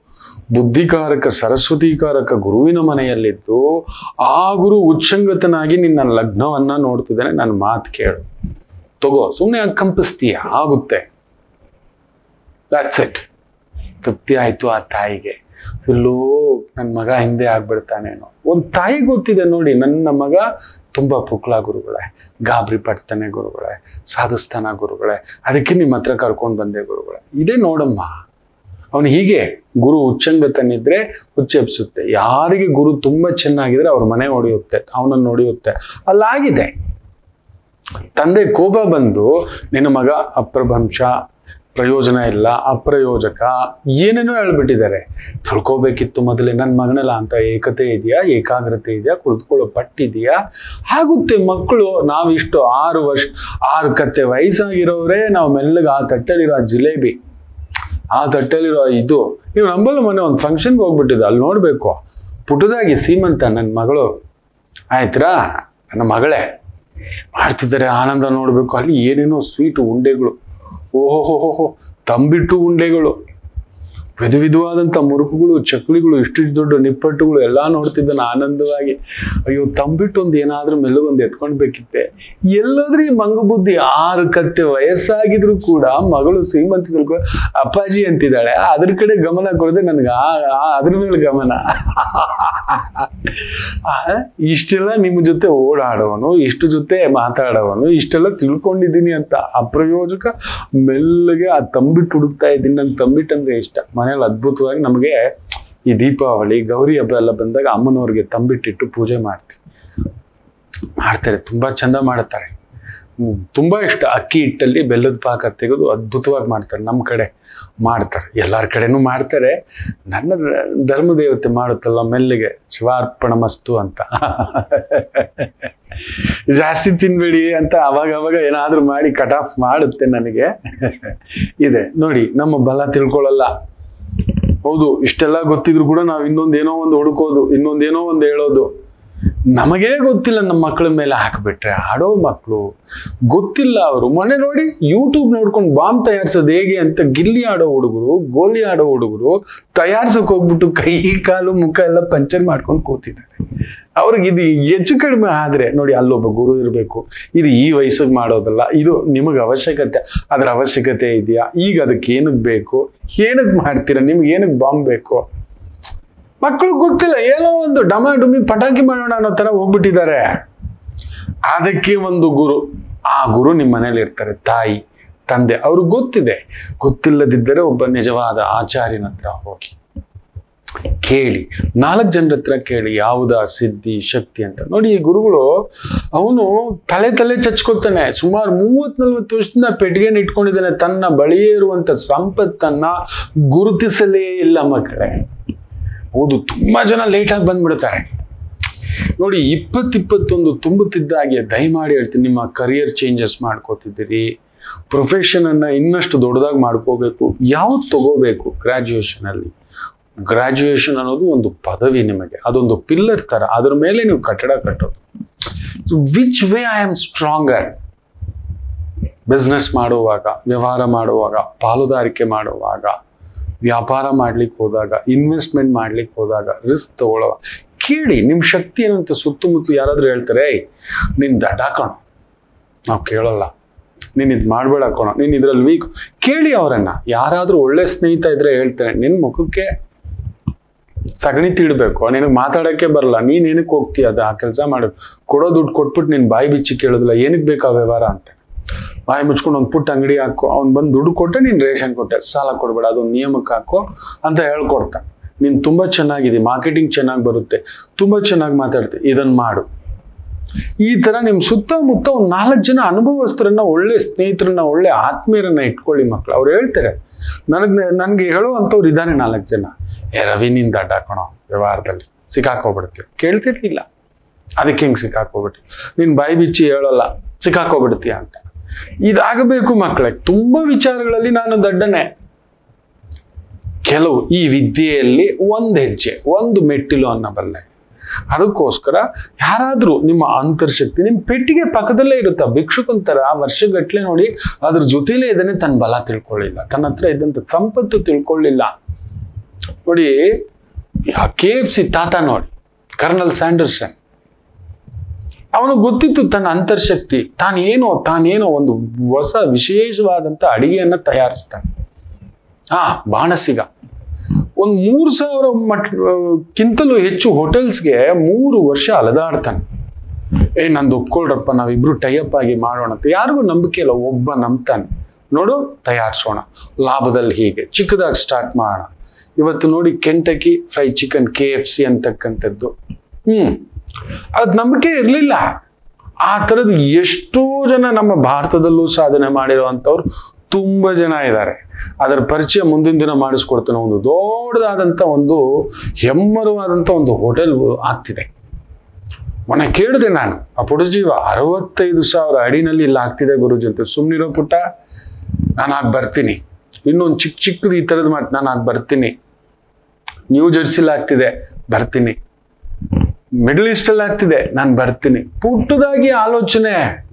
ಬುದ್ಧಿಕಾರಕ ಸರಸ್ವತಿಕಾರಕ ಗುರುವಿನ ಮನೆಯಲ್ಲಿದ್ದು ಆ ಗುರು ಉಚ್ಚಂಗತನಾಗಿ ನಿನ್ನ ಲಗ್ನವನ್ನ ನೋಡ್ತಿದ್ದಾನೆ ನನ್ನ ಮಾತು ಕೇಳು ತಗೋ ಸುಮ್ಮನೆ ಕಂಪಿಸ್ತೀಯ ಆಗುತ್ತೆ ದಟ್ಸ್ ಇಟ್ ತೃಪ್ತಿ ಆಯ್ತು ಆ ತಾಯಿಗೆ ಎಲ್ಲೋ ನನ್ನ ಮಗ ಹಿಂದೆ ಆಗ್ಬಿಡ್ತಾನೇನೋ ಒಂದು ತಾಯಿ ಗೊತ್ತಿದೆ ನೋಡಿ ನನ್ನ ಮಗ ತುಂಬಾ ಪುಕ್ಲ ಗುರುಗಳೇ ಗಾಬರಿ ಪಡ್ತಾನೆ ಗುರುಗಳೇ ಸಾಧಿಸ್ತಾನ ಗುರುಗಳೇ ಅದಕ್ಕೆ ನಿಮ್ಮ ಹತ್ರ ಕರ್ಕೊಂಡು ಬಂದೆ ಗುರುಗಳೇ ಇದೇ ನೋಡಮ್ಮ ಅವನು ಹೀಗೆ ಗುರು ಉಚ್ಚಂಗತನಿದ್ರೆ ಹುಚ್ಚೆಪ್ಸುತ್ತೆ ಯಾರಿಗೆ ಗುರು ತುಂಬಾ ಚೆನ್ನಾಗಿದ್ರೆ ಅವ್ರ ಮನೆ ಹೊಡೆಯುತ್ತೆ ಅವನನ್ನು ಹೊಡೆಯುತ್ತೆ ಅಲ್ಲಾಗಿದೆ ತಂದೆ ಕೋಪ ಬಂದು ನಿನ್ನ ಮಗ ಅಪ್ರಭಂಶ ಪ್ರಯೋಜನ ಇಲ್ಲ ಅಪ್ರಯೋಜಕ ಏನೇನೋ ಹೇಳ್ಬಿಟ್ಟಿದ್ದಾರೆ ತಿಳ್ಕೊಬೇಕಿತ್ತು ಮೊದಲೇ ನನ್ನ ಮಗನೆಲ್ಲ ಅಂತ ಏಕತೆ ಇದೆಯಾ ಏಕಾಗ್ರತೆ ಇದೆಯಾ ಕುಳಿತುಕೊಳ್ಳೋ ಪಟ್ಟಿದೆಯಾ ಆಗುತ್ತೆ ಮಕ್ಕಳು ನಾವಿಷ್ಟು ಆರು ವರ್ಷ ಆರು ಕತ್ತೆ ವಯಸ್ಸಾಗಿರೋರೇ ನಾವು ಮೆಲ್ಲಗೆ ಆ ತಟ್ಟೆಲಿರೋ ಆ ಜಿಲೇಬಿ ಆ ತಟ್ಟೆಲಿರೋ ಇದು ನೀವು ನಂಬಲ್ಲ ಮೊನ್ನೆ ಒಂದು ಫಂಕ್ಷನ್ಗೆ ಹೋಗ್ಬಿಟ್ಟಿದ್ದೆ ಅಲ್ಲಿ ನೋಡಬೇಕು ಪುಟದಾಗಿ ಸೀಮಂತ ನನ್ನ ಮಗಳು ಆಯ್ತಾ ನನ್ನ ಮಗಳೇ ಮಾಡ್ತಿದ್ದಾರೆ ಆನಂದ ನೋಡಬೇಕು ಅಲ್ಲಿ ಏನೇನೋ ಸ್ವೀಟು ಉಂಡೆಗಳು ಓಹೋ ತಂಬಿಟ್ಟು ಉಂಡೆಗಳು ವಿಧ ವಿಧವಾದಂಥ ಮುರುಕುಗಳು ಚಕ್ಲಿಗಳು ಇಷ್ಟಿಷ್ಟು ದೊಡ್ಡ ನಿಪ್ಪಟ್ಟುಗಳು ಎಲ್ಲ ನೋಡ್ತಿದ್ದಾನೆ ಆನಂದವಾಗಿ ಅಯ್ಯೋ ತಂಬಿಟ್ಟು ಒಂದು ಏನಾದ್ರೂ ಮೆಲ್ಲಗೊಂದು ಎತ್ಕೊಂಡ್ಬೇಕಿತ್ತೆ ಎಲ್ಲೋದ್ರೂ ಈ ಮಂಗ ಬುದ್ಧಿ ಆರು ಕತ್ತೆ ವಯಸ್ಸಾಗಿದ್ರು ಕೂಡ ಮಗಳು ಶ್ರೀಮಂತ ತಿಳ್ಕೊ ಅಪ್ಪಾಜಿ ಅಂತಿದ್ದಾಳೆ ಅದ್ರ ಕಡೆ ಗಮನ ಕೊಡದೆ ನನಗೆ ಆ ಆ- ಅದ್ರ ಮೇಲೆ ಗಮನ ಆ, ಇಷ್ಟೆಲ್ಲ ನಿಮ್ಮ ಜೊತೆ ಓಡಾಡೋನು ಇಷ್ಟು ಜೊತೆ ಮಾತಾಡೋನು ಇಷ್ಟೆಲ್ಲ ತಿಳ್ಕೊಂಡಿದ್ದೀನಿ ಅಂತ ಅಪ್ರಯೋಜಕ ಮೆಲ್ಲಗೆ ಆ ತಂಬಿಟ್ಟು ಹುಡುಕ್ತಾ ಇದ್ದೀನಿ ನಂಗೆ ತಂಬಿಟ್ಟು ಅಂದ್ರೆ ಇಷ್ಟ ಮನೇಲಿ ಅದ್ಭುತವಾಗಿ ನಮಗೆ ಈ ದೀಪಾವಳಿ ಗೌರಿ ಹಬ್ಬ ಎಲ್ಲ ಬಂದಾಗ ಅಮ್ಮನವ್ರಿಗೆ ತಂಬಿಟ್ಟಿಟ್ಟು ಪೂಜೆ ಮಾಡ್ತೀವಿ ಮಾಡ್ತಾರೆ ತುಂಬಾ ಚಂದ ಮಾಡುತ್ತಾರೆ ಹ್ಮ್, ತುಂಬಾ ಇಷ್ಟ ಅಕ್ಕಿ ಹಿಟ್ಟಲ್ಲಿ ಬೆಲ್ಲದ ಪಾಕ ತೆಗೆದು ಅದ್ಭುತವಾಗಿ ಮಾಡ್ತಾರೆ ನಮ್ಮ ಕಡೆ ಮಾಡ್ತಾರೆ ಎಲ್ಲರ ಕಡೆನೂ ಮಾಡ್ತಾರೆ ನನ್ನ ಧರ್ಮ ದೇವತೆ ಮಾಡುತ್ತಲ್ಲ ಮೆಲ್ಲಿಗೆ ಶಿವಾರ್ಪಣ ಮಸ್ತು ಅಂತ ಜಾಸ್ತಿ ತಿನ್ಬೇಡಿ ಅಂತ ಅವಾಗ ಅವಾಗ ಏನಾದ್ರೂ ಮಾಡಿ ಕಟ್ ಆಫ್ ಮಾಡುತ್ತೆ ನನಗೆ ಇದೆ ನೋಡಿ ನಮ್ಮ ಬಲ ತಿಳ್ಕೊಳ್ಳಲ್ಲ ಹೌದು ಇಷ್ಟೆಲ್ಲ ಗೊತ್ತಿದ್ರು ಕೂಡ ನಾವು ಇನ್ನೊಂದೇನೋ ಒಂದು ಹುಡುಕೋದು ಇನ್ನೊಂದೇನೋ ಒಂದು ಹೇಳೋದು ನಮಗೇ ಗೊತ್ತಿಲ್ಲ ನಮ್ಮ ಮಕ್ಕಳ ಮೇಲೆ ಹಾಕ್ಬಿಟ್ರೆ ಆಡೋ ಮಕ್ಕಳು ಗೊತ್ತಿಲ್ಲ ಅವರು ಮೊನ್ನೆ ನೋಡಿ ಯೂಟ್ಯೂಬ್ ನೋಡ್ಕೊಂಡು ಬಾಂಬ್ ತಯಾರಿಸೋದು ಹೇಗೆ ಅಂತ ಗಿಲ್ಲಿ ಆಡೋ ಹುಡುಗರು ಗೋಲಿ ಆಡೋ ಹುಡುಗರು ತಯಾರ್ಸಕ್ ಹೋಗ್ಬಿಟ್ಟು ಕೈ ಕಾಲು ಮುಖ ಎಲ್ಲ ಪಂಚರ್ ಮಾಡ್ಕೊಂಡು ಕೂತಿದ್ದಾರೆ ಅವ್ರಿಗೆ ಇದು ಹೆಚ್ಚು ಕಡಿಮೆ ಆದ್ರೆ ನೋಡಿ ಅಲ್ಲೊಬ್ಬ ಗುರು ಇರಬೇಕು ಇದು ಈ ವಯಸ್ಸಿಗೆ ಮಾಡೋದಲ್ಲ ಇದು ನಿಮಗೆ ಅವಶ್ಯಕತೆ ಅದ್ರ ಅವಶ್ಯಕತೆ ಇದೆಯಾ ಈಗ ಅದಕ್ಕೆ ಏನಕ್ಕೆ ಬೇಕು ಏನಕ್ಕೆ ಮಾಡ್ತೀರಾ ನಿಮ್ಗೆ ಏನಕ್ಕೆ ಬಾಂಬ್ ಬೇಕು ಮಕ್ಕಳು ಗೊತ್ತಿಲ್ಲ ಏನೋ ಒಂದು ಡಮ ಡುಮಿ ಪಟಾಕಿ ಮಾಡೋಣ ಅನ್ನೋ ತರ ಹೋಗ್ಬಿಟ್ಟಿದ್ದಾರೆ ಅದಕ್ಕೆ ಒಂದು ಗುರು ಆ ಗುರು ನಿಮ್ಮ ಮನೇಲಿ ಇರ್ತಾರೆ ತಾಯಿ ತಂದೆ ಅವ್ರಿಗೆ ಗೊತ್ತಿದೆ ಗೊತ್ತಿಲ್ಲದಿದ್ದರೆ ಒಬ್ಬ ನಿಜವಾದ ಆಚಾರ್ಯನ ಹತ್ರ ಹೋಗಿ ಕೇಳಿ ನಾಲ್ಕು ಜನರ ಹತ್ರ ಕೇಳಿ ಯಾವುದ ಸಿದ್ಧಿ ಶಕ್ತಿ ಅಂತ ನೋಡಿ ಈ ಗುರುಗಳು ಅವನು ತಲೆ ತಲೆ ಚಚ್ಕೊತಾನೆ ಸುಮಾರು ಮೂವತ್ ನಲ್ವತ್ತು ವರ್ಷದಿಂದ ಪೆಟ್ಟಿಗೆನ ಇಟ್ಕೊಂಡಿದ್ದಾನೆ ತನ್ನ ಬಳಿಯೇ ಇರುವಂತ ಸಂಪತ್ತನ್ನ ಗುರುತಿಸಲೇ ಇಲ್ಲ ಮಕ್ಕಳೇ ಹೌದು ತುಂಬಾ ಜನ ಲೇಟಾಗಿ ಬಂದ್ಬಿಡ್ತಾರೆ ನೋಡಿ ಇಪ್ಪತ್ತು ಇಪ್ಪತ್ತೊಂದು ತುಂಬುತ್ತಿದ್ದಾಗೆ ದಯಮಾಡಿ ಹೇಳ್ತೀನಿ ನಿಮ್ಮ ಕರಿಯರ್ ಚೇಂಜಸ್ ಮಾಡ್ಕೋತಿದ್ದೀರಿ ಪ್ರೊಫೆಷನ್ ಅನ್ನ ಇನ್ನಷ್ಟು ದೊಡ್ಡದಾಗಿ ಮಾಡ್ಕೋಬೇಕು ಯಾವ್ದು ತಗೋಬೇಕು ಗ್ರಾಜುಯೇಷನ್ ಅಲ್ಲಿ ಗ್ರಾಜುಯೇಷನ್ ಅನ್ನೋದು ಒಂದು ಪದವಿ ನಿಮಗೆ ಅದೊಂದು ಪಿಲ್ಲರ್ ತರ ಅದ್ರ ಮೇಲೆ ನೀವು ಕಟ್ಟಡ ಕಟ್ಟೋದು which way I am stronger business ಮಾಡುವಾಗ ವ್ಯವಹಾರ ಮಾಡುವಾಗ ಪಾಲುದಾರಿಕೆ ಮಾಡುವಾಗ ವ್ಯಾಪಾರ ಮಾಡ್ಲಿಕ್ಕೆ ಹೋದಾಗ ಇನ್ವೆಸ್ಟ್ಮೆಂಟ್ ಮಾಡ್ಲಿಕ್ಕೆ ಹೋದಾಗ ರಿಸ್ಕ್ ತಗೊಳ್ಳೋ ಕೇಳಿ ನಿಮ್ಮ ಶಕ್ತಿ ಏನಂತ ಸುತ್ತಮುತ್ತ ಯಾರಾದ್ರೂ ಹೇಳ್ತಾರೆ ಏಯ್ ನೀನ್ ದಡ ಕಣೋ ನಾವು ಕೇಳಲ್ಲ ನೀನ್ ಇದು ಮಾಡ್ಬೇಡ ಕಣೋ ನೀನ್ ಇದ್ರಲ್ಲಿ ವೀಕ್ ಕೇಳಿ ಅವರನ್ನ ಯಾರಾದ್ರೂ ಒಳ್ಳೆ ಸ್ನೇಹಿತ ಇದ್ರೆ ಹೇಳ್ತಾರೆ ನಿನ್ ಮುಖಕ್ಕೆ ಸಗಣಿ ತಿಡ್ಬೇಕು ನಿನಗೆ ಮಾತಾಡಕ್ಕೆ ಬರಲ್ಲ ನೀನ್ ಏನಕ್ಕೆ ಹೋಗ್ತೀಯ ಅದು ಆ ಕೆಲಸ ಮಾಡು ಕೊಡೋ ದುಡ್ಡು ಕೊಟ್ಬಿಟ್ಟು ನೀನ್ ಬಾಯಿ ಬಿಚ್ಚಿ ಕೇಳೋದಿಲ್ಲ ಏನಕ್ಕೆ ಬೇಕಾ ವ್ಯವಹಾರ ಅಂತ ಬಾಯಿ ಮುಚ್ಕೊಂಡು ಒಂದು ಪುಟ್ಟ ಅಂಗಡಿ ಹಾಕೋ ಅವ್ನು ಬಂದು ದುಡ್ಡು ಕೊಟ್ಟೆ ನೀನು ರೇಷನ್ ಕೊಟ್ಟೆ ಸಾಲ ಕೊಡ್ಬೇಡ ಅದೊಂದು ನಿಯಮಕ್ಕೆ ಹಾಕೋ ಅಂತ ಹೇಳ್ಕೊಡ್ತಾ ನೀನು ತುಂಬ ಚೆನ್ನಾಗಿದೆ ಮಾರ್ಕೆಟಿಂಗ್ ಚೆನ್ನಾಗಿ ಬರುತ್ತೆ ತುಂಬ ಚೆನ್ನಾಗಿ ಮಾತಾಡ್ತೆ ಇದನ್ನು ಮಾಡು ಈ ತರ ನಿಮ್ ಸುತ್ತಮುತ್ತ ಒಂದು ನಾಲ್ಕು ಜನ ಅನುಭವಸ್ಥರನ್ನ ಒಳ್ಳೆ ಸ್ನೇಹಿತರನ್ನ ಒಳ್ಳೆ ಆತ್ಮೀಯರನ್ನ ಇಟ್ಕೊಳ್ಳಿ ಮಕ್ಳು ಅವ್ರು ಹೇಳ್ತಾರೆ ನನಗ್ ನನ್ಗೆ ಹೇಳುವಂಥವ್ರು ಇದ್ದಾನೆ ನಾಲ್ಕು ಜನ ಏ ರವಿ ನೀನ್ ದಡ್ಡ ಹಾಕೋಣ ವ್ಯವಹಾರದಲ್ಲಿ ಸಿಕ್ಕಾಕೋಗ್ಬಿಡ್ತೀವಿ ಕೇಳ್ತಿರ್ಲಿಲ್ಲ ಅದಕ್ಕೆ ಹೆಂಗ್ ಸಿಕ್ಕಾಕೋಗ್ಬಿಟ್ಟು ನೀನ್ ಬಾಯಿ ಬಿಚ್ಚಿ ಹೇಳಲ್ಲ ಸಿಕ್ಕಾಕೋಗ್ಬಿಡ್ತೀಯ ಅಂತ ಇದಾಗಬೇಕು ಮಕ್ಕಳೇ ತುಂಬಾ ವಿಚಾರಗಳಲ್ಲಿ ನಾನು ದಡ್ಡನೆ ಕೆಲವು ಈ ವಿದ್ಯೆಯಲ್ಲಿ ಒಂದು ಹೆಜ್ಜೆ ಒಂದು ಮೆಟ್ಟಿಲು ಅನ್ನಬಲ್ಲೆ ಅದಕ್ಕೋಸ್ಕರ ಯಾರಾದ್ರೂ ನಿಮ್ಮ ಅಂತರ್ಶಕ್ತಿ ನಿಮ್ಮ ಪೆಟ್ಟಿಗೆ ಪಕ್ಕದಲ್ಲೇ ಇರುತ್ತ ಭಿಕ್ಷುಕಂತರ ವರ್ಷಗಟ್ಲೆ ನೋಡಿ ಅದ್ರ ಜೊತೆಲೇ ಇದ್ದಾನೆ ತನ್ನ ಬಲ ತಿಳ್ಕೊಳ್ಳಿಲ್ಲ ತನ್ನ ಹತ್ರ ಇದ್ದಂಥ ಸಂಪತ್ತು ತಿಳ್ಕೊಳ್ಳಿಲ್ಲ ನೋಡಿ ಕೆ ಎಫ್ ಸಿ ತಾತ ನೋಡಿ ಕರ್ನಲ್ ಸ್ಯಾಂಡರ್ಸನ್ ಅವನು ಗೊತ್ತಿತ್ತು ತನ್ನ ಅಂತರ್ಶಕ್ತಿ ತಾನೇನೋ ತಾನೇನೋ ಒಂದು ಹೊಸ ವಿಶೇಷವಾದಂಥ ಅಡಿಗೆಯನ್ನು ತಯಾರಿಸ್ತಾನೆ ಹಾ ಬಾಣಸಿಗ ಒಂದು ಮೂರು ಸಾವಿರ ಮಟ್ ಕ್ಕಿಂತಲೂ ಹೆಚ್ಚು ಹೋಟೆಲ್ಸ್ಗೆ ಮೂರು ವರ್ಷ ಅಲದಾಡ್ತಾನೆ ಏ ನಂದು ಒಪ್ಕೊಳ್ರಪ್ಪ ನಾವಿಬ್ರು ಟೈಅಪ್ ಆಗಿ ಮಾಡೋಣ ಅಂತ ಯಾರಿಗೂ ನಂಬಿಕೆ ಇಲ್ಲ ಒಬ್ಬ ನಂಬ್ತಾನೆ ನೋಡು ತಯಾರಿಸೋಣ ಲಾಭದಲ್ಲಿ ಹೀಗೆ ಚಿಕ್ಕದಾಗಿ ಸ್ಟಾರ್ಟ್ ಮಾಡೋಣ ಇವತ್ತು ನೋಡಿ Kentucky fry chicken K F C ಅಂತಕ್ಕಂಥದ್ದು ಹ್ಮ್ ಅದ್ ನಂಬಿಕೆ ಇರಲಿಲ್ಲ ಆ ಥರದ್ದು ಎಷ್ಟೋ ಜನ ನಮ್ಮ ಭಾರತದಲ್ಲೂ ಸಾಧನೆ ಮಾಡಿರುವಂಥವ್ರು ತುಂಬ ಜನ ಇದ್ದಾರೆ ಅದರ ಪರಿಚಯ ಮುಂದಿನ ದಿನ ಮಾಡಿಸ್ಕೊಡ್ತಾನೆ ಒಂದು ದೊಡ್ಡದಾದಂಥ ಒಂದು ಹೆಮ್ಮರವಾದಂಥ ಒಂದು ಹೋಟೆಲ್ ಆಗ್ತಿದೆ ಮೊನ್ನೆ ಕೇಳಿದೆ ನಾನು ಆ ಪುಟಜೀವ ಅರವತ್ತೈದು ಸಾವಿರ ಅಡಿನಲ್ಲಿ ಇಲ್ಲಿ ಆಗ್ತಿದೆ ಗುರುಜಿ ಅಂತ ಸುಮ್ಮನಿರೋ ಪುಟ್ಟ ನಾನು ಆಗ ಬರ್ತೀನಿ ಇನ್ನೊಂದು ಚಿಕ್ಕ ಚಿಕ್ಕದು ಈ ಥರದ್ದು ಮಾಡಿ ನಾನು ಆಗ ಬರ್ತೀನಿ ನ್ಯೂ ಜೆರ್ಸಿಲ್ ಆಗ್ತಿದೆ ಬರ್ತೀನಿ ಮಿಡಲ್ ಈಸ್ಟಲ್ಲಿ ಆಗ್ತಿದೆ ನಾನು ಬರ್ತೀನಿ ಪುಟ್ಟದಾಗಿ ಆಲೋಚನೆ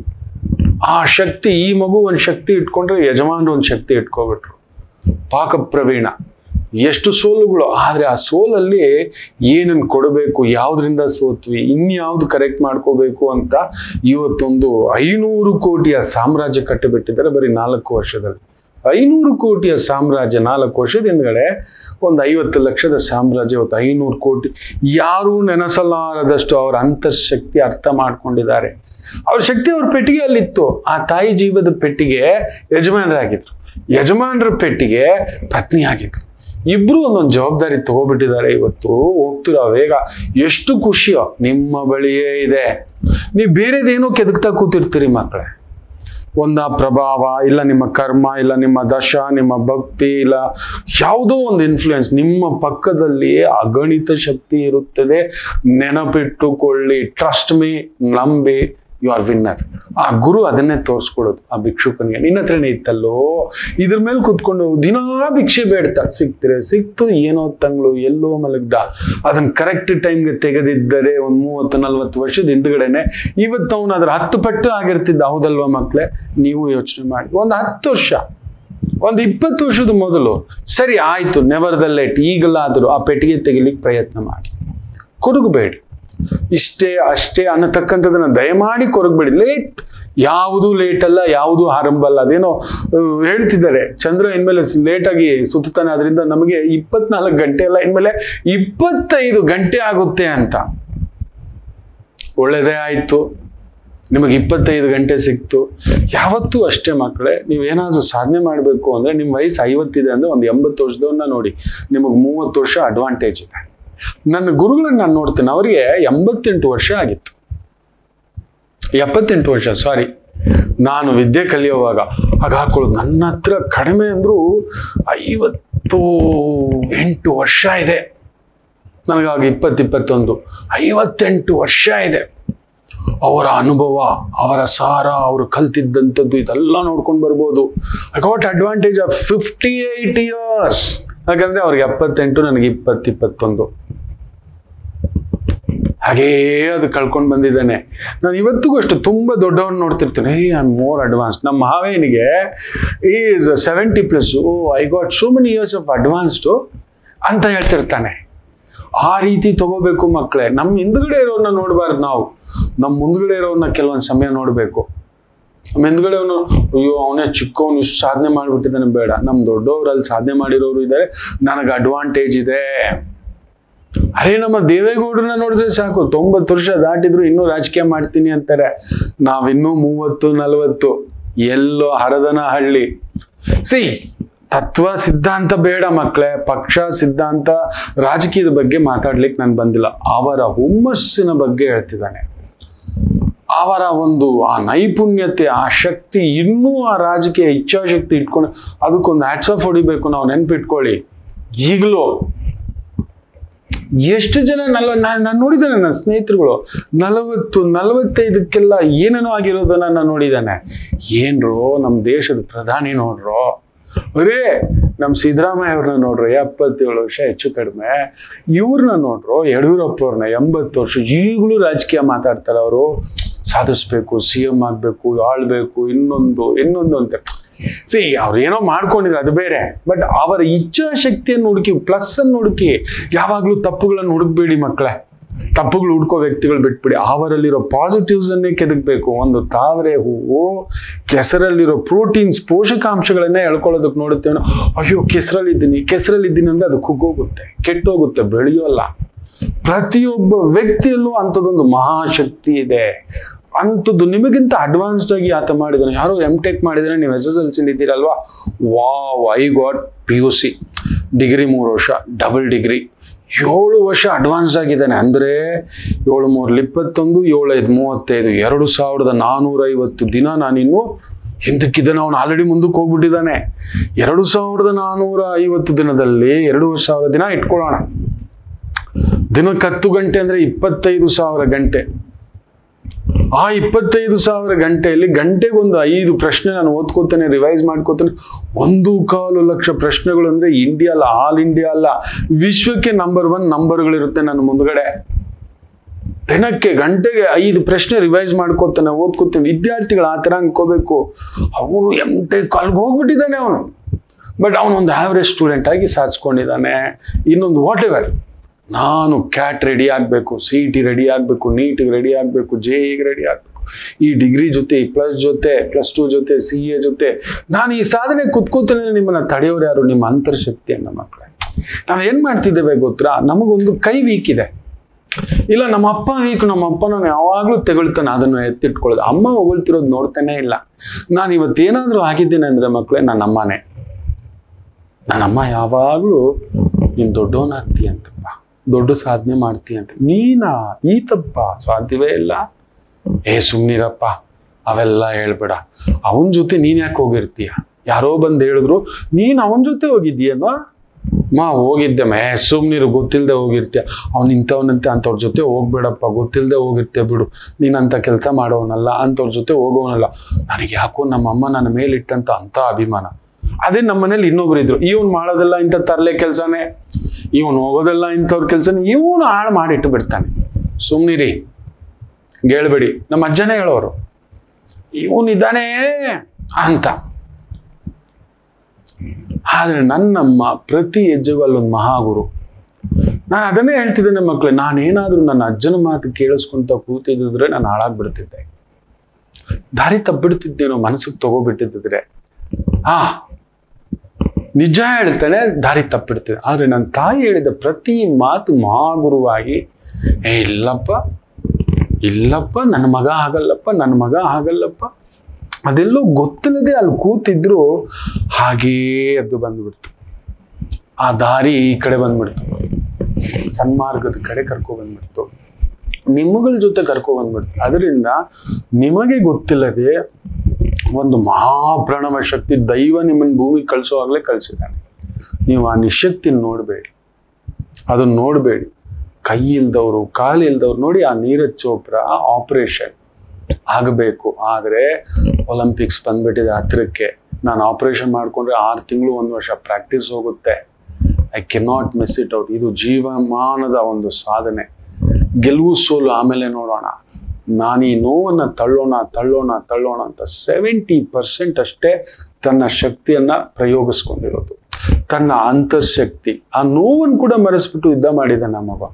ಆ ಶಕ್ತಿ ಈ ಮಗು ಒಂದು ಶಕ್ತಿ ಇಟ್ಕೊಂಡ್ರೆ ಯಜಮಾನರು ಒಂದು ಶಕ್ತಿ ಇಟ್ಕೊಬಿಟ್ರು ಪಾಕ ಪ್ರವೀಣ ಎಷ್ಟು ಸೋಲುಗಳು ಆದರೆ ಆ ಸೋಲಲ್ಲಿ ಏನನ್ನು ಕೊಡಬೇಕು ಯಾವುದರಿಂದ ಸೋತ್ವಿ ಇನ್ಯಾವ್ದು ಕರೆಕ್ಟ್ ಮಾಡ್ಕೋಬೇಕು ಅಂತ ಇವತ್ತೊಂದು ಐನೂರು ಕೋಟಿಯ ಸಾಮ್ರಾಜ್ಯ ಕಟ್ಟಿಬಿಟ್ಟಿದ್ದಾರೆ ಬರೀ ನಾಲ್ಕು ವರ್ಷದಲ್ಲಿ ಐನೂರು ಕೋಟಿಯ ಸಾಮ್ರಾಜ್ಯ ನಾಲ್ಕು ವರ್ಷದ ಹಿಂದ್ಗಡೆ ಒಂದು ಐವತ್ತು ಲಕ್ಷದ ಸಾಮ್ರಾಜ್ಯ ಇವತ್ತು ಐನೂರು ಕೋಟಿ ಯಾರೂ ನೆನೆಸಲಾರದಷ್ಟು ಅವರ ಅಂತಃಶಕ್ತಿ ಅರ್ಥ ಮಾಡ್ಕೊಂಡಿದ್ದಾರೆ ಅವ್ರ ಶಕ್ತಿ ಅವ್ರ ಪೆಟ್ಟಿಗೆ ಅಲ್ಲಿತ್ತು ಆ ತಾಯಿ ಜೀವದ ಪೆಟ್ಟಿಗೆ ಯಜಮಾನರಾಗಿದ್ರು ಯಜಮಾನರ ಪೆಟ್ಟಿಗೆ ಪತ್ನಿ ಆಗಿದ್ರು ಇಬ್ರು ಒಂದೊಂದು ಜವಾಬ್ದಾರಿ ತಗೋಬಿಟ್ಟಿದ್ದಾರೆ ಇವತ್ತು ಹೋಗ್ತಿರೋ ವೇಗ ಎಷ್ಟು ಖುಷಿಯೋ ನಿಮ್ಮ ಬಳಿಯೇ ಇದೆ ನೀವು ಬೇರೆದೇನೋ ಕೆದಕ್ತಾ ಕೂತಿರ್ತೀರಿ ಮಕ್ಕಳೇ ಒಂದ ಪ್ರಭಾವ ಇಲ್ಲ ನಿಮ್ಮ ಕರ್ಮ ಇಲ್ಲ ನಿಮ್ಮ ದಶ ನಿಮ್ಮ ಭಕ್ತಿ ಇಲ್ಲ ಯಾವುದೋ ಒಂದು ಇನ್ಫ್ಲುಯೆನ್ಸ್ ನಿಮ್ಮ ಪಕ್ಕದಲ್ಲಿ ಅಗಣಿತ ಶಕ್ತಿ ಇರುತ್ತದೆ ನೆನಪಿಟ್ಟುಕೊಳ್ಳಿ ಟ್ರಸ್ಟ್ ಮೀ ನಂಬಿ ಯು ಆರ್ ವಿನ್ನರ್ ಆ ಗುರು ಅದನ್ನೇ ತೋರಿಸ್ಕೊಡೋದು ಆ ಭಿಕ್ಷುಕನಿಗೆ ನಿನ್ನ ಹತ್ರನೇ ಇತ್ತಲ್ಲೋ ಇದ್ರ ಮೇಲೆ ಕುತ್ಕೊಂಡು ದಿನಾ ಭಿಕ್ಷೆ ಬೇಡ್ತಾ ಸಿಕ್ತಿರೆ ಸಿಕ್ತು ಏನೋ ತಂಗಳು ಎಲ್ಲೋ ಮಲಗ್ದ ಅದನ್ನ ಕರೆಕ್ಟ್ ಟೈಮ್ಗೆ ತೆಗೆದಿದ್ದರೆ ಒಂದು ಮೂವತ್ತು ನಲ್ವತ್ತು ವರ್ಷದ ಹಿಂದ್ಗಡೆನೆ ಇವತ್ತು ಅವನು ಅದ್ರ ಹತ್ತು ಪಟ್ಟು ಆಗಿರ್ತಿದ್ದ ಹೌದಲ್ವಾ ಮಕ್ಕಳೇ ನೀವು ಯೋಚನೆ ಮಾಡಿ ಒಂದು ಹತ್ತು ವರ್ಷ ಒಂದು ಇಪ್ಪತ್ತು ವರ್ಷದ ಮೊದಲು ಸರಿ ಆಯ್ತು ನೆವರ್ ದ ಲೇಟ್ ಈಗಲಾದರೂ ಆ ಪೆಟ್ಟಿಗೆ ತೆಗಿಲಿಕ್ಕೆ ಪ್ರಯತ್ನ ಮಾಡಿ ಕೊರಗಬೇಡಿ ಇಷ್ಟೇ ಅಷ್ಟೇ ಅನ್ನತಕ್ಕಂಥದ್ದನ್ನ ದಯಮಾಡಿ ಕೊರಗಬೇಡಿ ಲೇಟ್ ಯಾವುದು ಲೇಟ್ ಅಲ್ಲ ಯಾವುದು ಆರಂಭ ಅಲ್ಲ ಅದೇನೋ ಆ, ಹೇಳ್ತಿದ್ದಾರೆ ಚಂದ್ರ ಇನ್ಮೇಲೆ ಲೇಟಾಗಿ ಸುತ್ತಾನೆ ಅದರಿಂದ ನಮಗೆ ಇಪ್ಪತ್ನಾಲ್ಕು ಗಂಟೆ ಅಲ್ಲ ಇನ್ಮೇಲೆ ಇಪ್ಪತ್ತೈದು ಗಂಟೆ ಆಗುತ್ತೆ ಅಂತ ಒಳ್ಳೆಯದೇ ಆಯಿತು ನಿಮಗೆ ಇಪ್ಪತ್ತೈದು ಗಂಟೆ ಸಿಕ್ತು ಯಾವತ್ತೂ ಅಷ್ಟೇ ಮಕ್ಕಳೇ ನೀವೇನಾದರೂ ಸಾಧನೆ ಮಾಡಬೇಕು ಅಂದರೆ ನಿಮ್ಮ ವಯಸ್ಸು ಐವತ್ತಿದೆ ಅಂದರೆ ಒಂದು ಎಂಬತ್ತು ವರ್ಷದವ್ರನ್ನ ನೋಡಿ ನಿಮಗೆ ಮೂವತ್ತು ವರ್ಷ ಅಡ್ವಾಂಟೇಜ್ ಇದೆ ನನ್ನ ಗುರುಗಳನ್ನ ನಾನು ನೋಡ್ತೇನೆ ಅವರಿಗೆ ಎಂಬತ್ತೆಂಟು ವರ್ಷ ಆಗಿತ್ತು ಎಪ್ಪತ್ತೆಂಟು ವರ್ಷ ಸಾರಿ ನಾನು ವಿದ್ಯೆ ಕಲಿಯುವಾಗ ಆಗ ಹಾಕೊಳ್ಳೋದು ನನ್ನ ಹತ್ರ ಕಡಿಮೆ ಅಂದರೂ ಐವತ್ತು ಎಂಟು ವರ್ಷ ಇದೆ ನನಗಾಗ ಇಪ್ಪತ್ತು ಇಪ್ಪತ್ತೊಂದು ಐವತ್ತೆಂಟು ವರ್ಷ ಇದೆ ಅವರ ಅನುಭವ ಅವರ ಸಾರ ಅವರು ಕಲ್ತಿದ್ದಂಥದ್ದು ಇದೆಲ್ಲ ನೋಡ್ಕೊಂಡು ಬರ್ಬೋದು I got advantage of fifty eight years ಯಾಕಂದ್ರೆ ಅವ್ರಿಗೆ ಎಪ್ಪತ್ತೆಂಟು ನನಗೆ ಇಪ್ಪತ್ತು ಇಪ್ಪತ್ತೊಂದು ಹಾಗೇ ಅದು ಕಳ್ಕೊಂಡು ಬಂದಿದ್ದಾನೆ ನಾನು ಇವತ್ತಿಗೂ ಅಷ್ಟು ತುಂಬ ದೊಡ್ಡವ್ರು ನೋಡ್ತಿರ್ತೀನಿ ಐ ಆಮ್ ಮೋರ್ ಅಡ್ವಾನ್ಸ್ ನಮ್ಮ ಮಾವೇನಿಗೆ is seventy plus oh I got so many years of advanced ಅಂತ ಹೇಳ್ತಿರ್ತಾನೆ ಆ ರೀತಿ ತಗೋಬೇಕು ಮಕ್ಕಳೇ ನಮ್ಮ ಹಿಂದ್ಗಡೆ ಇರೋನ್ನ ನೋಡಬಾರ್ದು ನಾವು ನಮ್ಮ ಮುಂದ್ಗಡೆ ಇರೋನ್ನ ಕೆಲವೊಂದು ಸಮಯ ನೋಡಬೇಕು ನಮ್ಮ ಹಿಂದ್ಗಡೆ ಅವನು ಅಯ್ಯೋ ಅವನೇ ಚಿಕ್ಕವನು ಇಷ್ಟು ಸಾಧನೆ ಮಾಡಿಬಿಟ್ಟಿದ್ದಾನೆ ಬೇಡ ನಮ್ಮ ದೊಡ್ಡವರಲ್ಲಿ ಸಾಧನೆ ಮಾಡಿರೋರು ಇದ್ದಾರೆ ನನಗೆ ಅಡ್ವಾಂಟೇಜ್ ಇದೆ ಅರೆ ನಮ್ಮ ದೇವೇಗೌಡರನ್ನ ನೋಡಿದ್ರೆ ಸಾಕು ತೊಂಬತ್ತು ವರ್ಷ ದಾಟಿದ್ರು ಇನ್ನೂ ರಾಜಕೀಯ ಮಾಡ್ತೀನಿ ಅಂತಾರೆ ನಾವಿನ್ನೂ ಮೂವತ್ತು ನಲವತ್ತು ಎಲ್ಲೋ ಹರದನ ಹಳ್ಳಿ ಸಿ ತತ್ವ ಸಿದ್ಧಾಂತ ಬೇಡ ಮಕ್ಕಳೇ ಪಕ್ಷ ಸಿದ್ಧಾಂತ ರಾಜಕೀಯದ ಬಗ್ಗೆ ಮಾತಾಡ್ಲಿಕ್ಕೆ ನಾನು ಬಂದಿಲ್ಲ ಅವರ ಹುಮ್ಮಸ್ಸಿನ ಬಗ್ಗೆ ಹೇಳ್ತಿದ್ದಾನೆ ಅವರ ಒಂದು ಆ ನೈಪುಣ್ಯತೆ ಆ ಶಕ್ತಿ ಇನ್ನೂ ಆ ರಾಜಕೀಯ ಇಚ್ಛಾಶಕ್ತಿ ಇಟ್ಕೊಂಡು ಅದಕ್ಕೊಂದು ಹ್ಯಾಟ್ಸ್ ಆಫ್ ಹೊಡಿಬೇಕು ನಾವು ನೆನ್ಪಿಟ್ಕೊಳ್ಳಿ ಈಗಲೂ ಎಷ್ಟು ಜನ ನಲ್ವ ನಾನು ನೋಡಿದ್ದೇನೆ ನನ್ನ ಸ್ನೇಹಿತರುಗಳು ನಲವತ್ತು ನಲವತ್ತೈದಕ್ಕೆಲ್ಲ ಏನೇನೋ ಆಗಿರೋದನ್ನ ನಾನು ನೋಡಿದ್ದಾನೆ ಏನ್ರೋ ನಮ್ಮ ದೇಶದ ಪ್ರಧಾನಿ ನೋಡ್ರೋ ಅರೇ ನಮ್ಮ ಸಿದ್ದರಾಮಯ್ಯ ಅವ್ರನ್ನ ನೋಡ್ರು ಎಪ್ಪತ್ತೇಳು ವರ್ಷ ಹೆಚ್ಚು ಕಡಿಮೆ ಇವ್ರನ್ನ ನೋಡ್ರು ಯಡಿಯೂರಪ್ಪ ಅವ್ರನ್ನ ಎಂಬತ್ತು ವರ್ಷ ಈಗಲೂ ರಾಜಕೀಯ ಮಾತಾಡ್ತಾರೆ ಅವರು ಸಾಧಿಸ್ಬೇಕು ಸಿ ಎಂ ಆಗಬೇಕು ಆಳ್ಬೇಕು ಇನ್ನೊಂದು ಇನ್ನೊಂದು ಅಂತ ಸಿ ಅವ್ರು ಏನೋ ಮಾಡ್ಕೊಂಡಿದ್ರು ಅದು ಬೇರೆ ಬಟ್ ಅವರ ಇಚ್ಛಾಶಕ್ತಿಯನ್ನು ಹುಡುಕಿ ಪ್ಲಸ್ ಅನ್ನು ಹುಡುಕಿ ಯಾವಾಗಲೂ ತಪ್ಪುಗಳನ್ನು ಹುಡುಕ್ಬೇಡಿ ಮಕ್ಕಳೇ ತಪ್ಪುಗಳು ಹುಡ್ಕೋ ವ್ಯಕ್ತಿಗಳು ಬಿಟ್ಬಿಡಿ ಅವರಲ್ಲಿರೋ ಪಾಸಿಟಿವ್ಸ್ ಅನ್ನೇ ಕೆದಕ್ಬೇಕು ಒಂದು ತಾವರೆ ಹೂವು ಕೆಸರಲ್ಲಿರೋ ಪ್ರೋಟೀನ್ಸ್ ಪೋಷಕಾಂಶಗಳನ್ನೇ ಎಳ್ಕೊಳ್ಳೋದಕ್ಕೆ ನೋಡುತ್ತೇವೆ ನಾವು, ಅಯ್ಯೋ ಕೆಸರಲ್ಲಿದ್ದೀನಿ ಕೆಸರಲ್ಲಿದ್ದೀನಿ ಅಂದ್ರೆ ಅದು ಕುಗ್ಗೋಗುತ್ತೆ ಕೆಟ್ಟೋಗುತ್ತೆ ಬೆಳೆಯೋಲ್ಲ ಪ್ರತಿಯೊಬ್ಬ ವ್ಯಕ್ತಿಯಲ್ಲೂ ಅಂಥದ್ದೊಂದು ಮಹಾಶಕ್ತಿ ಇದೆ ಅಂಥದ್ದು ನಿಮಗಿಂತ ಅಡ್ವಾನ್ಸ್ಡ್ ಆಗಿ ಆತ ಮಾಡಿದಾನೆ ಯಾರೋ ಎಮ್ ಟೆಕ್ ಮಾಡಿದ್ರೆ ನೀವು ಎಸ್ ಎಸ್ ಎಲ್ ಸಿಲಿ ಇದ್ದೀರಲ್ವಾ wow I got P U C degree ಮೂರು ವರ್ಷ ಡಬಲ್ ಡಿಗ್ರಿ ಏಳು ವರ್ಷ ಅಡ್ವಾನ್ಸ್ ಆಗಿದ್ದಾನೆ ಅಂದರೆ ಏಳು ಮೂರಲ್ಲಿ ಇಪ್ಪತ್ತೊಂದು ಏಳು ಐದು ಮೂವತ್ತೈದು ಎರಡು ಸಾವಿರದ ನಾನ್ನೂರೈವತ್ತು ದಿನ ನಾನಿನ್ನು ಹಿಂದಕ್ಕಿದ್ದಾನೆ ಅವನು ಆಲ್ರೆಡಿ ಮುಂದಕ್ಕೆ ಹೋಗ್ಬಿಟ್ಟಿದ್ದಾನೆ ಎರಡು ಸಾವಿರದ ನಾನ್ನೂರ ಐವತ್ತು ದಿನದಲ್ಲಿ ಎರಡು ಸಾವಿರ ದಿನ ಇಟ್ಕೊಳ್ಳೋಣ ದಿನಕ್ಕೆ ಹತ್ತು ಗಂಟೆ ಅಂದರೆ ಇಪ್ಪತ್ತೈದು ಸಾವಿರ ಗಂಟೆ ಆ ಇಪ್ಪತ್ತೈದು ಸಾವಿರ ಗಂಟೆಯಲ್ಲಿ ಗಂಟೆಗೆ ಒಂದು ಐದು ಪ್ರಶ್ನೆ ನಾನು ಓದ್ಕೋತೇನೆ ರಿವೈಸ್ ಮಾಡ್ಕೋತೇನೆ ಒಂದು ಕಾಲು ಲಕ್ಷ ಪ್ರಶ್ನೆಗಳು ಅಂದ್ರೆ ಇಂಡಿಯಾ ಅಲ್ಲ ಆಲ್ ಇಂಡಿಯಾ ಅಲ್ಲ ವಿಶ್ವಕ್ಕೆ ನಂಬರ್ ಒನ್ ನಂಬರ್ಗಳಿರುತ್ತೆ ನನ್ನ ಮುಂದ್ಗಡೆ ದಿನಕ್ಕೆ ಗಂಟೆಗೆ ಐದು ಪ್ರಶ್ನೆ ರಿವೈಸ್ ಮಾಡ್ಕೋತಾನೆ ಓದ್ಕೋತಾನೆ ವಿದ್ಯಾರ್ಥಿಗಳು ಆ ಥರ ಅನ್ಕೋಬೇಕು ಅವನು ಎಂತೆ ಕಾಲ್ಗೆ ಹೋಗ್ಬಿಟ್ಟಿದ್ದಾನೆ ಅವನು ಬಟ್ ಅವನೊಂದು ಆವ್ರೇಜ್ ಸ್ಟೂಡೆಂಟ್ ಆಗಿ ಸಾಧಿಸ್ಕೊಂಡಿದ್ದಾನೆ ಇನ್ನೊಂದು ವಾಟ್ ಎವರ್ ನಾನು ಕ್ಯಾಟ್ ರೆಡಿ ಆಗಬೇಕು ಸಿ ಇ ಟಿ ರೆಡಿ ಆಗಬೇಕು ನೀಟಿಗೆ ರೆಡಿ ಆಗಬೇಕು ಜೆ ಇಗೆ ರೆಡಿ ಆಗಬೇಕು ಈ ಡಿಗ್ರಿ ಜೊತೆ ಈ ಪ್ಲಸ್ ಜೊತೆ ಪ್ಲಸ್ ಟು ಜೊತೆ ಸಿ ಎ ಜೊತೆ ನಾನು ಈ ಸಾಧನೆ ಕುತ್ಕೋತೇನೆ ನಿಮ್ಮನ್ನ ತಡೆಯೋರು ಯಾರು ನಿಮ್ಮ ಅಂತರ್ಶಕ್ತಿಯನ್ನ ಮಕ್ಕಳೇ ನಾವು ಏನು ಮಾಡ್ತಿದ್ದೇವೆ ಗೊತ್ತಾ ನಮಗೊಂದು ಕೈ ವೀಕ್ ಇದೆ ಇಲ್ಲ ನಮ್ಮ ಅಪ್ಪ ವೀಕ್ ನಮ್ಮ ಅಪ್ಪ ನಾನು ಯಾವಾಗಲೂ ತೆಗೊಳ್ತಾನೆ ಅದನ್ನು ಎತ್ತಿಟ್ಕೊಳ್ಳೋದು ಅಮ್ಮ ಹೊಗಳ್ತಿರೋದು ನೋಡ್ತಾನೆ ಇಲ್ಲ ನಾನು ಇವತ್ತೇನಾದರೂ ಆಗಿದ್ದೇನೆ ಅಂದರೆ ಮಕ್ಕಳೇ ನನ್ನ ಅಮ್ಮನೇ ನನ್ನಮ್ಮ ಯಾವಾಗಲೂ ನೀನು ದೊಡ್ಡವನಾಗ್ತೀಯ ಅಂತಪ್ಪ ದೊಡ್ಡ ಸಾಧನೆ ಮಾಡ್ತೀಯ ಅಂತ ನೀನಾ ಈ ತಪ್ಪ ಸಾಧ್ಯವೇ ಇಲ್ಲ ಏ ಸುಮ್ಮನಿರಪ್ಪ ಅವೆಲ್ಲ ಹೇಳ್ಬೇಡ ಅವನ ಜೊತೆ ನೀನ್ ಯಾಕೆ ಹೋಗಿರ್ತೀಯ ಯಾರೋ ಬಂದು ಹೇಳಿದ್ರು ನೀನು ಅವನ ಜೊತೆ ಹೋಗಿದ್ದೀಯಮ್ಮ ಮಾ ಹೋಗಿದ್ದೆ ಮೇ ಸುಮ್ಮನಿರು ಗೊತ್ತಿಲ್ಲದೆ ಹೋಗಿರ್ತೀಯ ಅವ್ನು ಇಂಥವನಂತೆ ಅಂಥವ್ರ ಜೊತೆ ಹೋಗ್ಬೇಡಪ್ಪ ಗೊತ್ತಿಲ್ಲದೆ ಹೋಗಿರ್ತೀಯ ಬಿಡು ನೀನು ಅಂಥ ಕೆಲಸ ಮಾಡೋವನಲ್ಲ ಅಂಥವ್ರ ಜೊತೆ ಹೋಗೋವನಲ್ಲ ನನಗೆ ಯಾಕೋ ನಮ್ಮ ಅಮ್ಮ ನನ್ನ ಮೇಲಿಟ್ಟಂತ ಅಂಥ ಅಭಿಮಾನ ಅದೇ ನಮ್ಮ ಮನೇಲಿ ಇನ್ನೊಬ್ರು ಇದ್ರು ಇವನು ಮಾಡೋದೆಲ್ಲ ಇಂಥ ತರಲೆ ಕೆಲಸನೇ ಇವನು ಹೋಗೋದೆಲ್ಲ ಇಂಥವ್ರ ಕೆಲಸನೇ ಇವನು ಹಾಳು ಮಾಡಿಟ್ಟು ಬಿಡ್ತಾನೆ ಸುಮ್ಮನಿರಿ ಹೇಳ್ಬೇಡಿ ನಮ್ಮ ಅಜ್ಜನೇ ಹೇಳೋರು ಇವನಿದ್ದಾನೆ ಅಂತ ಆದ್ರೆ ನನ್ನಮ್ಮ ಪ್ರತಿ ಹೆಜ್ಜೆಗೂ ಅಲ್ಲೊಂದು ಮಹಾಗುರು ನಾನು ಅದನ್ನೇ ಹೇಳ್ತಿದ್ದೇನೆ ಮಕ್ಕಳೇ ನಾನೇನಾದ್ರೂ ನನ್ನ ಅಜ್ಜನ ಮಾತು ಕೇಳಿಸ್ಕೊಂತ ಕೂತಿದ್ರೆ ನಾನು ಹಾಳಾಗ್ಬಿಡ್ತಿದ್ದೆ ದಾರಿ ತಪ್ಪಿಡ್ತಿದ್ದೇನೋ ಮನಸ್ಸಿಗೆ ತಗೋಬಿಟ್ಟಿದ್ರೆ ಆ ನಿಜ ಹೇಳ್ತಾನೆ ದಾರಿ ತಪ್ಪಿಡ್ತಿದೆ ಆದ್ರೆ ನನ್ನ ತಾಯಿ ಹೇಳಿದ ಪ್ರತಿ ಮಾತು ಮಹಾಗುರುವಾಗಿ ಏ ಇಲ್ಲಪ್ಪ ಇಲ್ಲಪ್ಪ ನನ್ನ ಮಗ ಆಗಲ್ಲಪ್ಪ ನನ್ನ ಮಗ ಆಗಲ್ಲಪ್ಪ ಅದೆಲ್ಲೋ ಗೊತ್ತಿಲ್ಲದೆ ಅಲ್ಲಿ ಕೂತಿದ್ರು ಹಾಗೇ ಅದು ಬಂದ್ಬಿಡ್ತು ಆ ದಾರಿ ಈ ಕಡೆ ಬಂದ್ಬಿಡ್ತು ಸನ್ಮಾರ್ಗದ ಕಡೆ ಕರ್ಕೊ ಬಂದ್ಬಿಡ್ತು ನಿಮ್ಮಗಳ ಜೊತೆ ಕರ್ಕೊ ಬಂದ್ಬಿಡ್ತು ಅದರಿಂದ ನಿಮಗೆ ಗೊತ್ತಿಲ್ಲದೆ ಒಂದು ಮಹಾಪ್ರಣವ ಶಕ್ತಿ ದೈವ ನಿಮ್ಮನ್ನು ಭೂಮಿಗೆ ಕಳಿಸೋವಾಗಲೇ ಕಳಿಸಿದ್ದಾನೆ ನೀವು ಆ ನಿಶಕ್ತಿನ ನೋಡಬೇಡಿ ಅದನ್ನ ನೋಡಬೇಡಿ ಕೈ ಇಲ್ದವರು ಕಾಲು ಇಲ್ದವ್ರು ನೋಡಿ ಆ ನೀರಜ್ ಚೋಪ್ರಾ ಆಪರೇಷನ್ ಆಗಬೇಕು ಆದರೆ ಒಲಿಂಪಿಕ್ಸ್ ಬಂದ್ಬಿಟ್ಟಿದೆ ಹತ್ರಕ್ಕೆ ನಾನು ಆಪರೇಷನ್ ಮಾಡಿಕೊಂಡ್ರೆ ಆರು ತಿಂಗಳು ಒಂದು ವರ್ಷ ಪ್ರಾಕ್ಟೀಸ್ ಹೋಗುತ್ತೆ I cannot miss it out ಇದು ಜೀವಮಾನದ ಒಂದು ಸಾಧನೆ ಗೆಲುವು ಸೋಲು ಆಮೇಲೆ ನೋಡೋಣ ನಾನು ಈ ನೋವನ್ನು ತಳ್ಳೋಣ ತಳ್ಳೋಣ ತಳ್ಳೋಣ ಅಂತ ಸೆವೆಂಟಿ ಪರ್ಸೆಂಟ್ ಅಷ್ಟೇ ತನ್ನ ಶಕ್ತಿಯನ್ನ ಪ್ರಯೋಗಿಸ್ಕೊಂಡಿರೋದು ತನ್ನ ಅಂತರ್ಶಕ್ತಿ ಆ ನೋವನ್ನು ಕೂಡ ಮರೆಸ್ಬಿಟ್ಟು ಯುದ್ಧ ಮಾಡಿದ ನಮ್ಮವ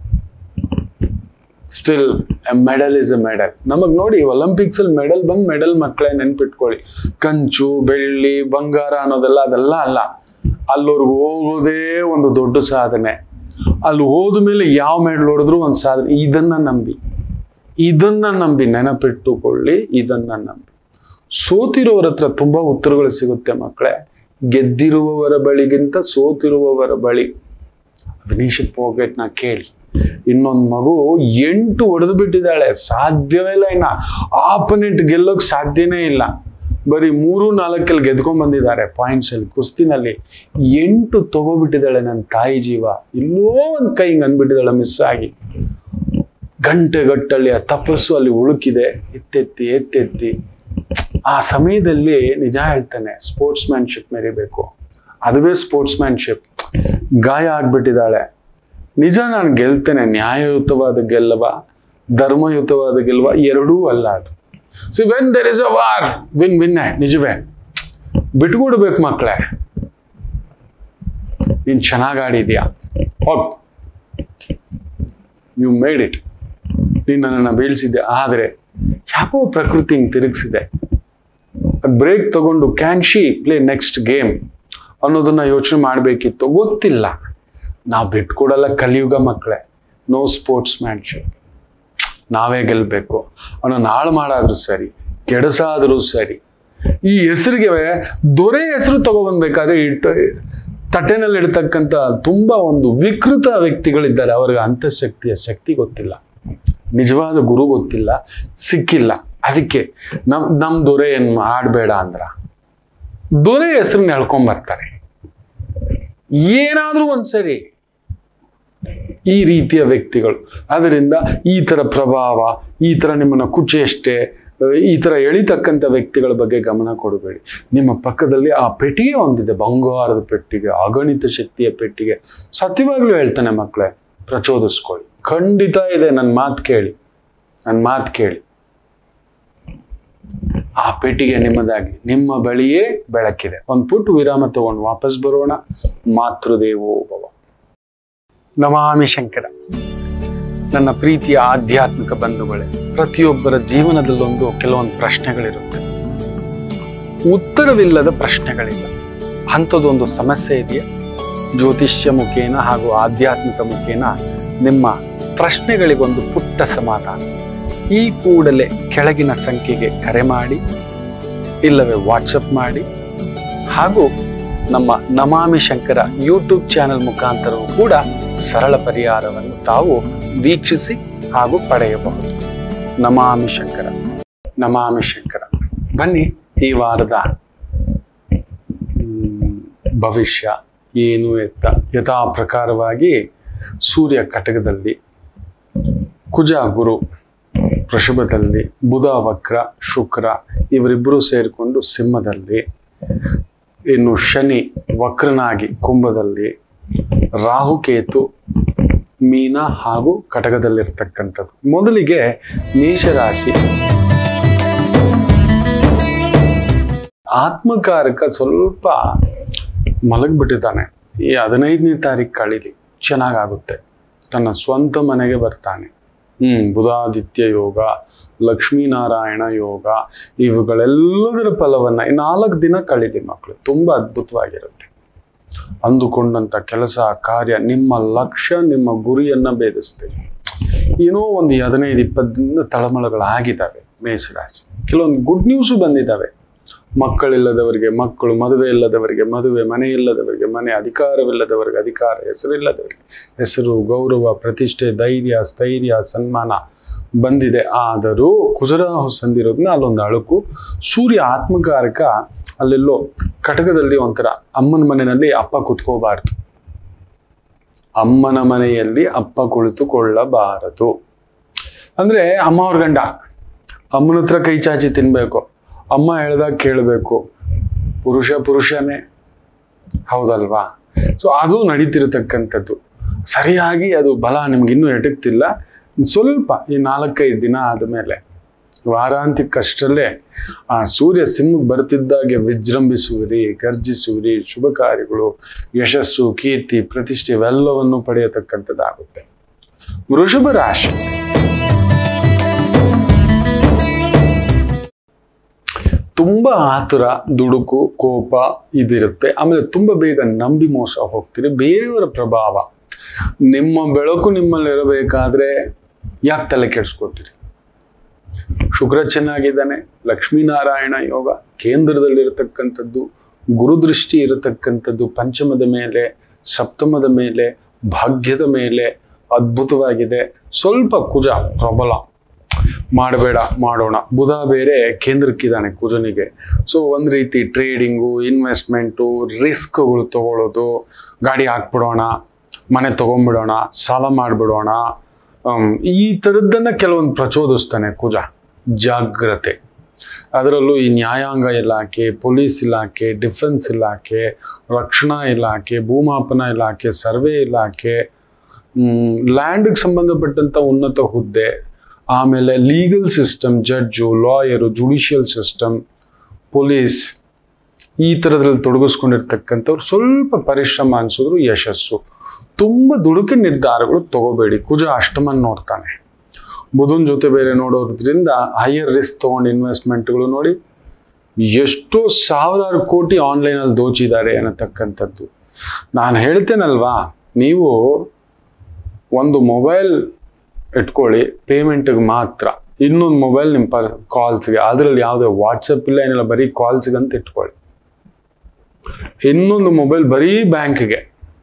still a medal is a medal ನಮಗ್ ನೋಡಿ ಒಲಿಂಪಿಕ್ಸ್ ಅಲ್ಲಿ ಮೆಡಲ್ ಬಂದ್ ಮೆಡಲ್ ಮಕ್ಕಳೇ ನೆನ್ಪಿಟ್ಕೊಳ್ಳಿ ಕಂಚು ಬೆಳ್ಳಿ ಬಂಗಾರ ಅನ್ನೋದೆಲ್ಲ ಅದೆಲ್ಲ ಅಲ್ಲ ಅಲ್ಲವ್ರಿಗೆ ಹೋಗೋದೇ ಒಂದು ದೊಡ್ಡ ಸಾಧನೆ ಅಲ್ಲಿ ಹೋದ ಮೇಲೆ ಯಾವ ಮೆಡಲ್ ಹೊಡೆದ್ರು ಒಂದು ಸಾಧನೆ ಇದನ್ನ ನಂಬಿ ಇದನ್ನ ನಂಬಿ ನೆನಪಿಟ್ಟುಕೊಳ್ಳಿ ಇದನ್ನ ನಂಬಿ ಸೋತಿರೋರ ಹತ್ರ ತುಂಬಾ ಉತ್ತರಗಳು ಸಿಗುತ್ತೆ ಮಕ್ಕಳೇ ಗೆದ್ದಿರುವವರ ಬಳಿಗಿಂತ ಸೋತಿರುವವರ ಬಳಿ ವಿನೀಶ್ ಪೋಗೆಟ್ನ ಕೇಳಿ ಇನ್ನೊಂದು ಮಗು ಎಂಟು ಹೊಡೆದು ಬಿಟ್ಟಿದ್ದಾಳೆ ಸಾಧ್ಯವೇ ಇಲ್ಲ ಇನ್ನ ಆಪೋನೆಂಟ್ ಗೆಲ್ಲೋಕ್ ಸಾಧ್ಯನೇ ಇಲ್ಲ ಬರೀ ಮೂರು ನಾಲ್ಕಲ್ಲಿ ಗೆದ್ಕೊಂಡ್ ಬಂದಿದ್ದಾರೆ ಪಾಯಿಂಟ್ಸ್ ಅಲ್ಲಿ ಕುಸ್ತಿನಲ್ಲಿ ಎಂಟು ತಗೋಬಿಟ್ಟಿದ್ದಾಳೆ ನನ್ನ ತಾಯಿ ಜೀವ ಇಲ್ಲೋ ಒಂದ್ ಕೈ ಹಿಂಗ್ ಅಂದ್ಬಿಟ್ಟಿದ್ದಾಳೆ ಮಿಸ್ ಆಗಿ ಗಂಟೆಗಟ್ಟಲ್ಲಿ ಆ ತಪಸ್ಸು ಅಲ್ಲಿ ಉಳುಕಿದೆ ಎತ್ತೆತ್ತಿ ಎತ್ತೆತ್ತಿ ಆ ಸಮಯದಲ್ಲಿ ನಿಜ ಹೇಳ್ತಾನೆ ಸ್ಪೋರ್ಟ್ಸ್ ಮ್ಯಾನ್ಶಿಪ್ ಮೆರಿಬೇಕು ಅದುವೇ ಸ್ಪೋರ್ಟ್ಸ್ ಮ್ಯಾನ್ಶಿಪ್ ಗಾಯ ಆಗ್ಬಿಟ್ಟಿದ್ದಾಳೆ ನಿಜ ನಾನು ಗೆಲ್ತೇನೆ ನ್ಯಾಯಯುತವಾದ ಗೆಲ್ಲವ ಧರ್ಮಯುತವಾದ ಗೆಲ್ಲವ ಎರಡೂ ಅಲ್ಲ ಅದು see when there is a war win win ನಿಜವೇ ಬಿಟ್ಕೊಡ್ಬೇಕು ಮಕ್ಕಳೇ ನೀನ್ ಚೆನ್ನಾಗಿ ಆಡಿದ್ಯಾ ಹೋಗ್ ಯು ಮೇಡ್ ಇಟ್ ನೀನು ನನ್ನನ್ನು ಬೀಳ್ಸಿದ್ದೆ ಆದರೆ ಯಾಕೋ ಪ್ರಕೃತಿ ಹಿಂಗೆ ತಿರುಗಿಸಿದೆ ಬ್ರೇಕ್ ತಗೊಂಡು can she play next game ಅನ್ನೋದನ್ನ ಯೋಚನೆ ಮಾಡಬೇಕಿತ್ತು ಗೊತ್ತಿಲ್ಲ ನಾವು ಬಿಟ್ಕೊಡಲ್ಲ ಕಲಿಯುಗ ಮಕ್ಕಳೇ ನೋ ಸ್ಪೋರ್ಟ್ಸ್ ಮ್ಯಾನ್ಶಿಪ್ ನಾವೇ ಗೆಲ್ಬೇಕು ಅವನ ನಾಳು ಮಾಡಾದ್ರೂ ಸರಿ ಕೆಡಸಾದ್ರೂ ಸರಿ ಈ ಹೆಸರಿಗೆ ದೊರೆ ಹೆಸರು ತಗೊಬಂದ್ಬೇಕಾದ್ರೆ ಇಟ್ಟು ತಟ್ಟೆನಲ್ಲಿ ಇಡ್ತಕ್ಕಂಥ ತುಂಬಾ ಒಂದು ವಿಕೃತ ವ್ಯಕ್ತಿಗಳಿದ್ದಾರೆ ಅವ್ರಿಗೆ ಅಂತಃಶಕ್ತಿಯ ಶಕ್ತಿ ಗೊತ್ತಿಲ್ಲ ನಿಜವಾದ ಗುರು ಗೊತ್ತಿಲ್ಲ ಸಿಕ್ಕಿಲ್ಲ ಅದಕ್ಕೆ ನಮ್ ನಮ್ ದೊರೆ ಏನ್ ಆಡ್ಬೇಡ ಅಂದ್ರ ದೊರೆ ಹೆಸರನ್ನ ಹೇಳ್ಕೊಂಬರ್ತಾರೆ ಏನಾದ್ರೂ ಒಂದ್ಸರಿ ಈ ರೀತಿಯ ವ್ಯಕ್ತಿಗಳು ಅದರಿಂದ ಈ ತರ ಪ್ರಭಾವ ಈ ತರ ನಿಮ್ಮನ್ನ ಕುಚೇಷ್ಟೆ ಈ ತರ ಎಳಿತಕ್ಕಂಥ ವ್ಯಕ್ತಿಗಳ ಬಗ್ಗೆ ಗಮನ ಕೊಡಬೇಡಿ ನಿಮ್ಮ ಪಕ್ಕದಲ್ಲಿ ಆ ಪೆಟ್ಟಿಗೆ ಒಂದಿದೆ ಬಂಗಾರದ ಪೆಟ್ಟಿಗೆ ಅಗಣಿತ ಶಕ್ತಿಯ ಪೆಟ್ಟಿಗೆ ಸತ್ಯವಾಗ್ಲೂ ಹೇಳ್ತಾನೆ ಮಕ್ಕಳೇ ಪ್ರಚೋದಿಸ್ಕೊಳ್ಳಿ ಖಂಡಿತ ಇದೆ ನನ್ನ ಮಾತು ಕೇಳಿ ನನ್ನ ಮಾತು ಕೇಳಿ ಆ ಪೆಟ್ಟಿಗೆ ನಿಮ್ಮದಾಗಿ ನಿಮ್ಮ ಬಳಿಯೇ ಬೆಳಕಿದೆ ಒಂದು ಪುಟ್ಟು ವಿರಾಮ ತಗೊಂಡು ವಾಪಸ್ ಬರೋಣ ಮಾತೃದೇವೋ ಭವ ನಮಾಮಿ ಶಂಕರ ನನ್ನ ಪ್ರೀತಿಯ ಆಧ್ಯಾತ್ಮಿಕ ಬಂಧುಗಳೇ ಪ್ರತಿಯೊಬ್ಬರ ಜೀವನದಲ್ಲೊಂದು ಕೆಲವೊಂದು ಪ್ರಶ್ನೆಗಳಿರುತ್ತೆ ಉತ್ತರವಿಲ್ಲದ ಪ್ರಶ್ನೆಗಳಿಲ್ಲ ಅಂಥದ್ದೊಂದು ಸಮಸ್ಯೆ ಇದೆಯಾ ಜ್ಯೋತಿಷ್ಯ ಮುಖೇನ ಹಾಗೂ ಆಧ್ಯಾತ್ಮಿಕ ಮುಖೇನ ನಿಮ್ಮ ಪ್ರಶ್ನೆಗಳಿಗೊಂದು ಪುಟ್ಟ ಸಮಾಧಾನ ಈ ಕೂಡಲೇ ಕೆಳಗಿನ ಸಂಖ್ಯೆಗೆ ಕರೆ ಮಾಡಿ ಇಲ್ಲವೇ ವಾಟ್ಸಪ್ ಮಾಡಿ ಹಾಗೂ ನಮ್ಮ ನಮಾಮಿ ಶಂಕರ ಯೂಟ್ಯೂಬ್ ಚಾನೆಲ್ ಮುಖಾಂತರವೂ ಕೂಡ ಸರಳ ಪರಿಹಾರವನ್ನು ತಾವು ವೀಕ್ಷಿಸಿ ಹಾಗೂ ಪಡೆಯಬಹುದು ನಮಾಮಿ ಶಂಕರ ನಮಾಮಿ ಶಂಕರ ಬನ್ನಿ ಈ ವಾರದ ಮ್, ಭವಿಷ್ಯ ಏನು ಎತ್ತ ಯಥಾ ಪ್ರಕಾರವಾಗಿ ಸೂರ್ಯ ಕಟಕದಲ್ಲಿ ಕುಜ ಗುರು ವೃಷಭದಲ್ಲಿ ಬುಧ ವಕ್ರ ಶುಕ್ರ ಇವರಿಬ್ಬರು ಸೇರಿಕೊಂಡು ಸಿಂಹದಲ್ಲಿ ಇನ್ನು ಶನಿ ವಕ್ರನಾಗಿ ಕುಂಭದಲ್ಲಿ ರಾಹುಕೇತು ಮೀನ ಹಾಗೂ ಕಟಕದಲ್ಲಿರ್ತಕ್ಕಂಥದ್ದು ಮೊದಲಿಗೆ ಮೇಷರಾಶಿ ಆತ್ಮಕಾರಕ ಸ್ವಲ್ಪ ಮಲಗ್ಬಿಟ್ಟಿದ್ದಾನೆ ಈ ಹದಿನೈದನೇ ತಾರೀಕು ಕಳೀಲಿ ಚೆನ್ನಾಗಾಗುತ್ತೆ ತನ್ನ ಸ್ವಂತ ಮನೆಗೆ ಬರ್ತಾನೆ ಹ್ಮ್ ಬುಧಾದಿತ್ಯ ಯೋಗ ಲಕ್ಷ್ಮೀನಾರಾಯಣ ಯೋಗ ಇವುಗಳೆಲ್ಲದರ ಫಲವನ್ನ ಈ ನಾಲ್ಕು ದಿನ ಕಳೀಲಿ ಮಕ್ಕಳು ತುಂಬಾ ಅದ್ಭುತವಾಗಿರುತ್ತೆ ಅಂದುಕೊಂಡಂತ ಕೆಲಸ ಕಾರ್ಯ ನಿಮ್ಮ ಲಕ್ಷ್ಯ ನಿಮ್ಮ ಗುರಿಯನ್ನ ಭೇದಿಸ್ತೀವಿ ಏನೋ ಒಂದು ಹದಿನೈದು ಇಪ್ಪತ್ತು ದಿನ ತಳಮಳಗಳಾಗಿದ್ದಾವೆ ಮೇಷರಾಶಿ ಕೆಲವೊಂದು ಗುಡ್ ನ್ಯೂಸು ಬಂದಿದ್ದಾವೆ ಮಕ್ಕಳಿಲ್ಲದವರಿಗೆ ಮಕ್ಕಳು ಮದುವೆ ಇಲ್ಲದವರಿಗೆ ಮದುವೆ ಮನೆ ಇಲ್ಲದವರಿಗೆ ಮನೆ ಅಧಿಕಾರವಿಲ್ಲದವರಿಗೆ ಅಧಿಕಾರ ಹೆಸರಿಲ್ಲದವರಿಗೆ ಹೆಸರು ಗೌರವ ಪ್ರತಿಷ್ಠೆ ಧೈರ್ಯ ಸ್ಥೈರ್ಯ ಸನ್ಮಾನ ಬಂದಿದೆ ಆದರೂ ಕುಜರಾಹು ಸಂದಿರೋದ್ನ ಅಲ್ಲೊಂದು ಅಳುಕು ಸೂರ್ಯ ಆತ್ಮಕಾರಕ ಅಲ್ಲೆಲ್ಲೋ ಕಟಕದಲ್ಲಿ ಒಂಥರ ಅಮ್ಮನ ಮನೆಯಲ್ಲಿ ಅಪ್ಪ ಕುತ್ಕೋಬಾರ್ದು ಅಮ್ಮನ ಮನೆಯಲ್ಲಿ ಅಪ್ಪ ಕುಳಿತುಕೊಳ್ಳಬಾರದು ಅಂದ್ರೆ ಅಮ್ಮ ಅವ್ರ ಗಂಡ ಅಮ್ಮನ ಹತ್ರ ಕೈ ಚಾಚಿ ತಿನ್ಬೇಕು ಅಮ್ಮ ಹೇಳ್ದಾಗ ಕೇಳಬೇಕು ಪುರುಷ ಪುರುಷನೇ ಹೌದಲ್ವಾ ಸೊ ಅದು ನಡೀತಿರತಕ್ಕಂಥದ್ದು ಸರಿಯಾಗಿ ಅದು ಬಲ ನಿಮ್ಗೆ ಇನ್ನೂ ಎಟಕ್ತಿಲ್ಲ ಸ್ವಲ್ಪ ಈ ನಾಲ್ಕೈದು ದಿನ ಆದಮೇಲೆ ವಾರಾಂತ್ಯಕ್ಕಷ್ಟರಲ್ಲೇ ಆ ಸೂರ್ಯ ಸಿಂಹಕ್ಕೆ ಬರ್ತಿದ್ದಾಗೆ ವಿಜೃಂಭಿಸುವಿರಿ ಗರ್ಜಿಸುವಿರಿ ಶುಭ ಕಾರ್ಯಗಳು ಯಶಸ್ಸು ಕೀರ್ತಿ ಪ್ರತಿಷ್ಠೆ ಇವೆಲ್ಲವನ್ನು ಪಡೆಯತಕ್ಕಂಥದ್ದಾಗುತ್ತೆ ವೃಷಭ ರಾಶಿ ತುಂಬಾ ಆತುರ ದುಡುಕು ಕೋಪ ಇದಿರುತ್ತೆ ಆಮೇಲೆ ತುಂಬಾ ಬೇಗ ನಂಬಿ ಮೋಸ ಹೋಗ್ತೀರಿ ಬೇರೆಯವರ ಪ್ರಭಾವ ನಿಮ್ಮ ಬೆಳಕು ನಿಮ್ಮಲ್ಲಿ ಇರಬೇಕಾದ್ರೆ ಯಾಕೆ ತಲೆ ಕೆಡಿಸ್ಕೋತೀರಿ ಶುಕ್ರ ಚೆನ್ನಾಗಿದ್ದಾನೆ ಲಕ್ಷ್ಮೀನಾರಾಯಣ ಯೋಗ ಕೇಂದ್ರದಲ್ಲಿರತಕ್ಕಂಥದ್ದು ಗುರುದೃಷ್ಟಿ ಇರತಕ್ಕಂಥದ್ದು ಪಂಚಮದ ಮೇಲೆ ಸಪ್ತಮದ ಮೇಲೆ ಭಾಗ್ಯದ ಮೇಲೆ ಅದ್ಭುತವಾಗಿದೆ ಸ್ವಲ್ಪ ಕುಜ ಪ್ರಬಲ ಮಾಡಬೇಡ ಮಾಡೋಣ ಬುಧ ಬೇರೆ ಕೇಂದ್ರಕ್ಕಿದ್ದಾನೆ ಕುಜನಿಗೆ ಸೊ ಒಂದು ರೀತಿ ಟ್ರೇಡಿಂಗು ಇನ್ವೆಸ್ಟ್ಮೆಂಟು ರಿಸ್ಕ್ಗಳು ತಗೊಳ್ಳೋದು ಗಾಡಿ ಹಾಕ್ಬಿಡೋಣ ಮನೆ ತಗೊಂಡ್ಬಿಡೋಣ ಸಾಲ ಮಾಡಿಬಿಡೋಣ ಈ ಥರದ್ದನ್ನ ಕೆಲವೊಂದು ಪ್ರಚೋದಿಸ್ತಾನೆ ಕುಜ ಜಾಗ್ರತೆ ಅದರಲ್ಲೂ ಈ ನ್ಯಾಯಾಂಗ ಇಲಾಖೆ ಪೊಲೀಸ್ ಇಲಾಖೆ ಡಿಫೆನ್ಸ್ ಇಲಾಖೆ ರಕ್ಷಣಾ ಇಲಾಖೆ ಭೂಮಾಪನ ಇಲಾಖೆ ಸರ್ವೆ ಇಲಾಖೆ ಲ್ಯಾಂಡ್ಗೆ ಸಂಬಂಧಪಟ್ಟಂತ ಉನ್ನತ ಹುದ್ದೆ ಆಮೇಲೆ legal system judge lawyer judicial system police ಈ ಥರದ್ರಲ್ಲಿ ತೊಡಗಿಸ್ಕೊಂಡಿರ್ತಕ್ಕಂಥವ್ರು ಸ್ವಲ್ಪ ಪರಿಶ್ರಮ ಅನ್ಸಿದ್ರು ಯಶಸ್ಸು ತುಂಬ ದುಡುಕಿ ನಿರ್ಧಾರಗಳು ತಗೋಬೇಡಿ ಕುಜ ಅಷ್ಟಮನ್ ನೋಡ್ತಾನೆ ಬುಧನ್ ಜೊತೆ ಬೇರೆ ನೋಡೋದ್ರಿಂದ ಹೈಯರ್ ರಿಸ್ಕ್ ತೊಗೊಂಡು ಇನ್ವೆಸ್ಟ್ಮೆಂಟ್ಗಳು ನೋಡಿ ಎಷ್ಟೋ ಸಾವಿರಾರು ಕೋಟಿ ಆನ್ಲೈನಲ್ಲಿ ದೋಚಿದ್ದಾರೆ ಅನ್ನತಕ್ಕಂಥದ್ದು ನಾನು ಹೇಳ್ತೇನಲ್ವಾ ನೀವು ಒಂದು ಮೊಬೈಲ್ ಇಟ್ಕೊಳ್ಳಿ ಪೇಮೆಂಟ್ಗೆ ಮಾತ್ರ ಇನ್ನೊಂದು ಮೊಬೈಲ್ ನಿಮ್ಮ ಪ ಕಾಲ್ಸ್ಗೆ ಅದರಲ್ಲಿ ಯಾವುದೇ ವಾಟ್ಸಪ್ ಇಲ್ಲ ಏನಿಲ್ಲ ಬರೀ ಕಾಲ್ಸ್ಗೆ ಅಂತ ಇಟ್ಕೊಳ್ಳಿ ಇನ್ನೊಂದು ಮೊಬೈಲ್ ಬರೀ ಬ್ಯಾಂಕ್ಗೆ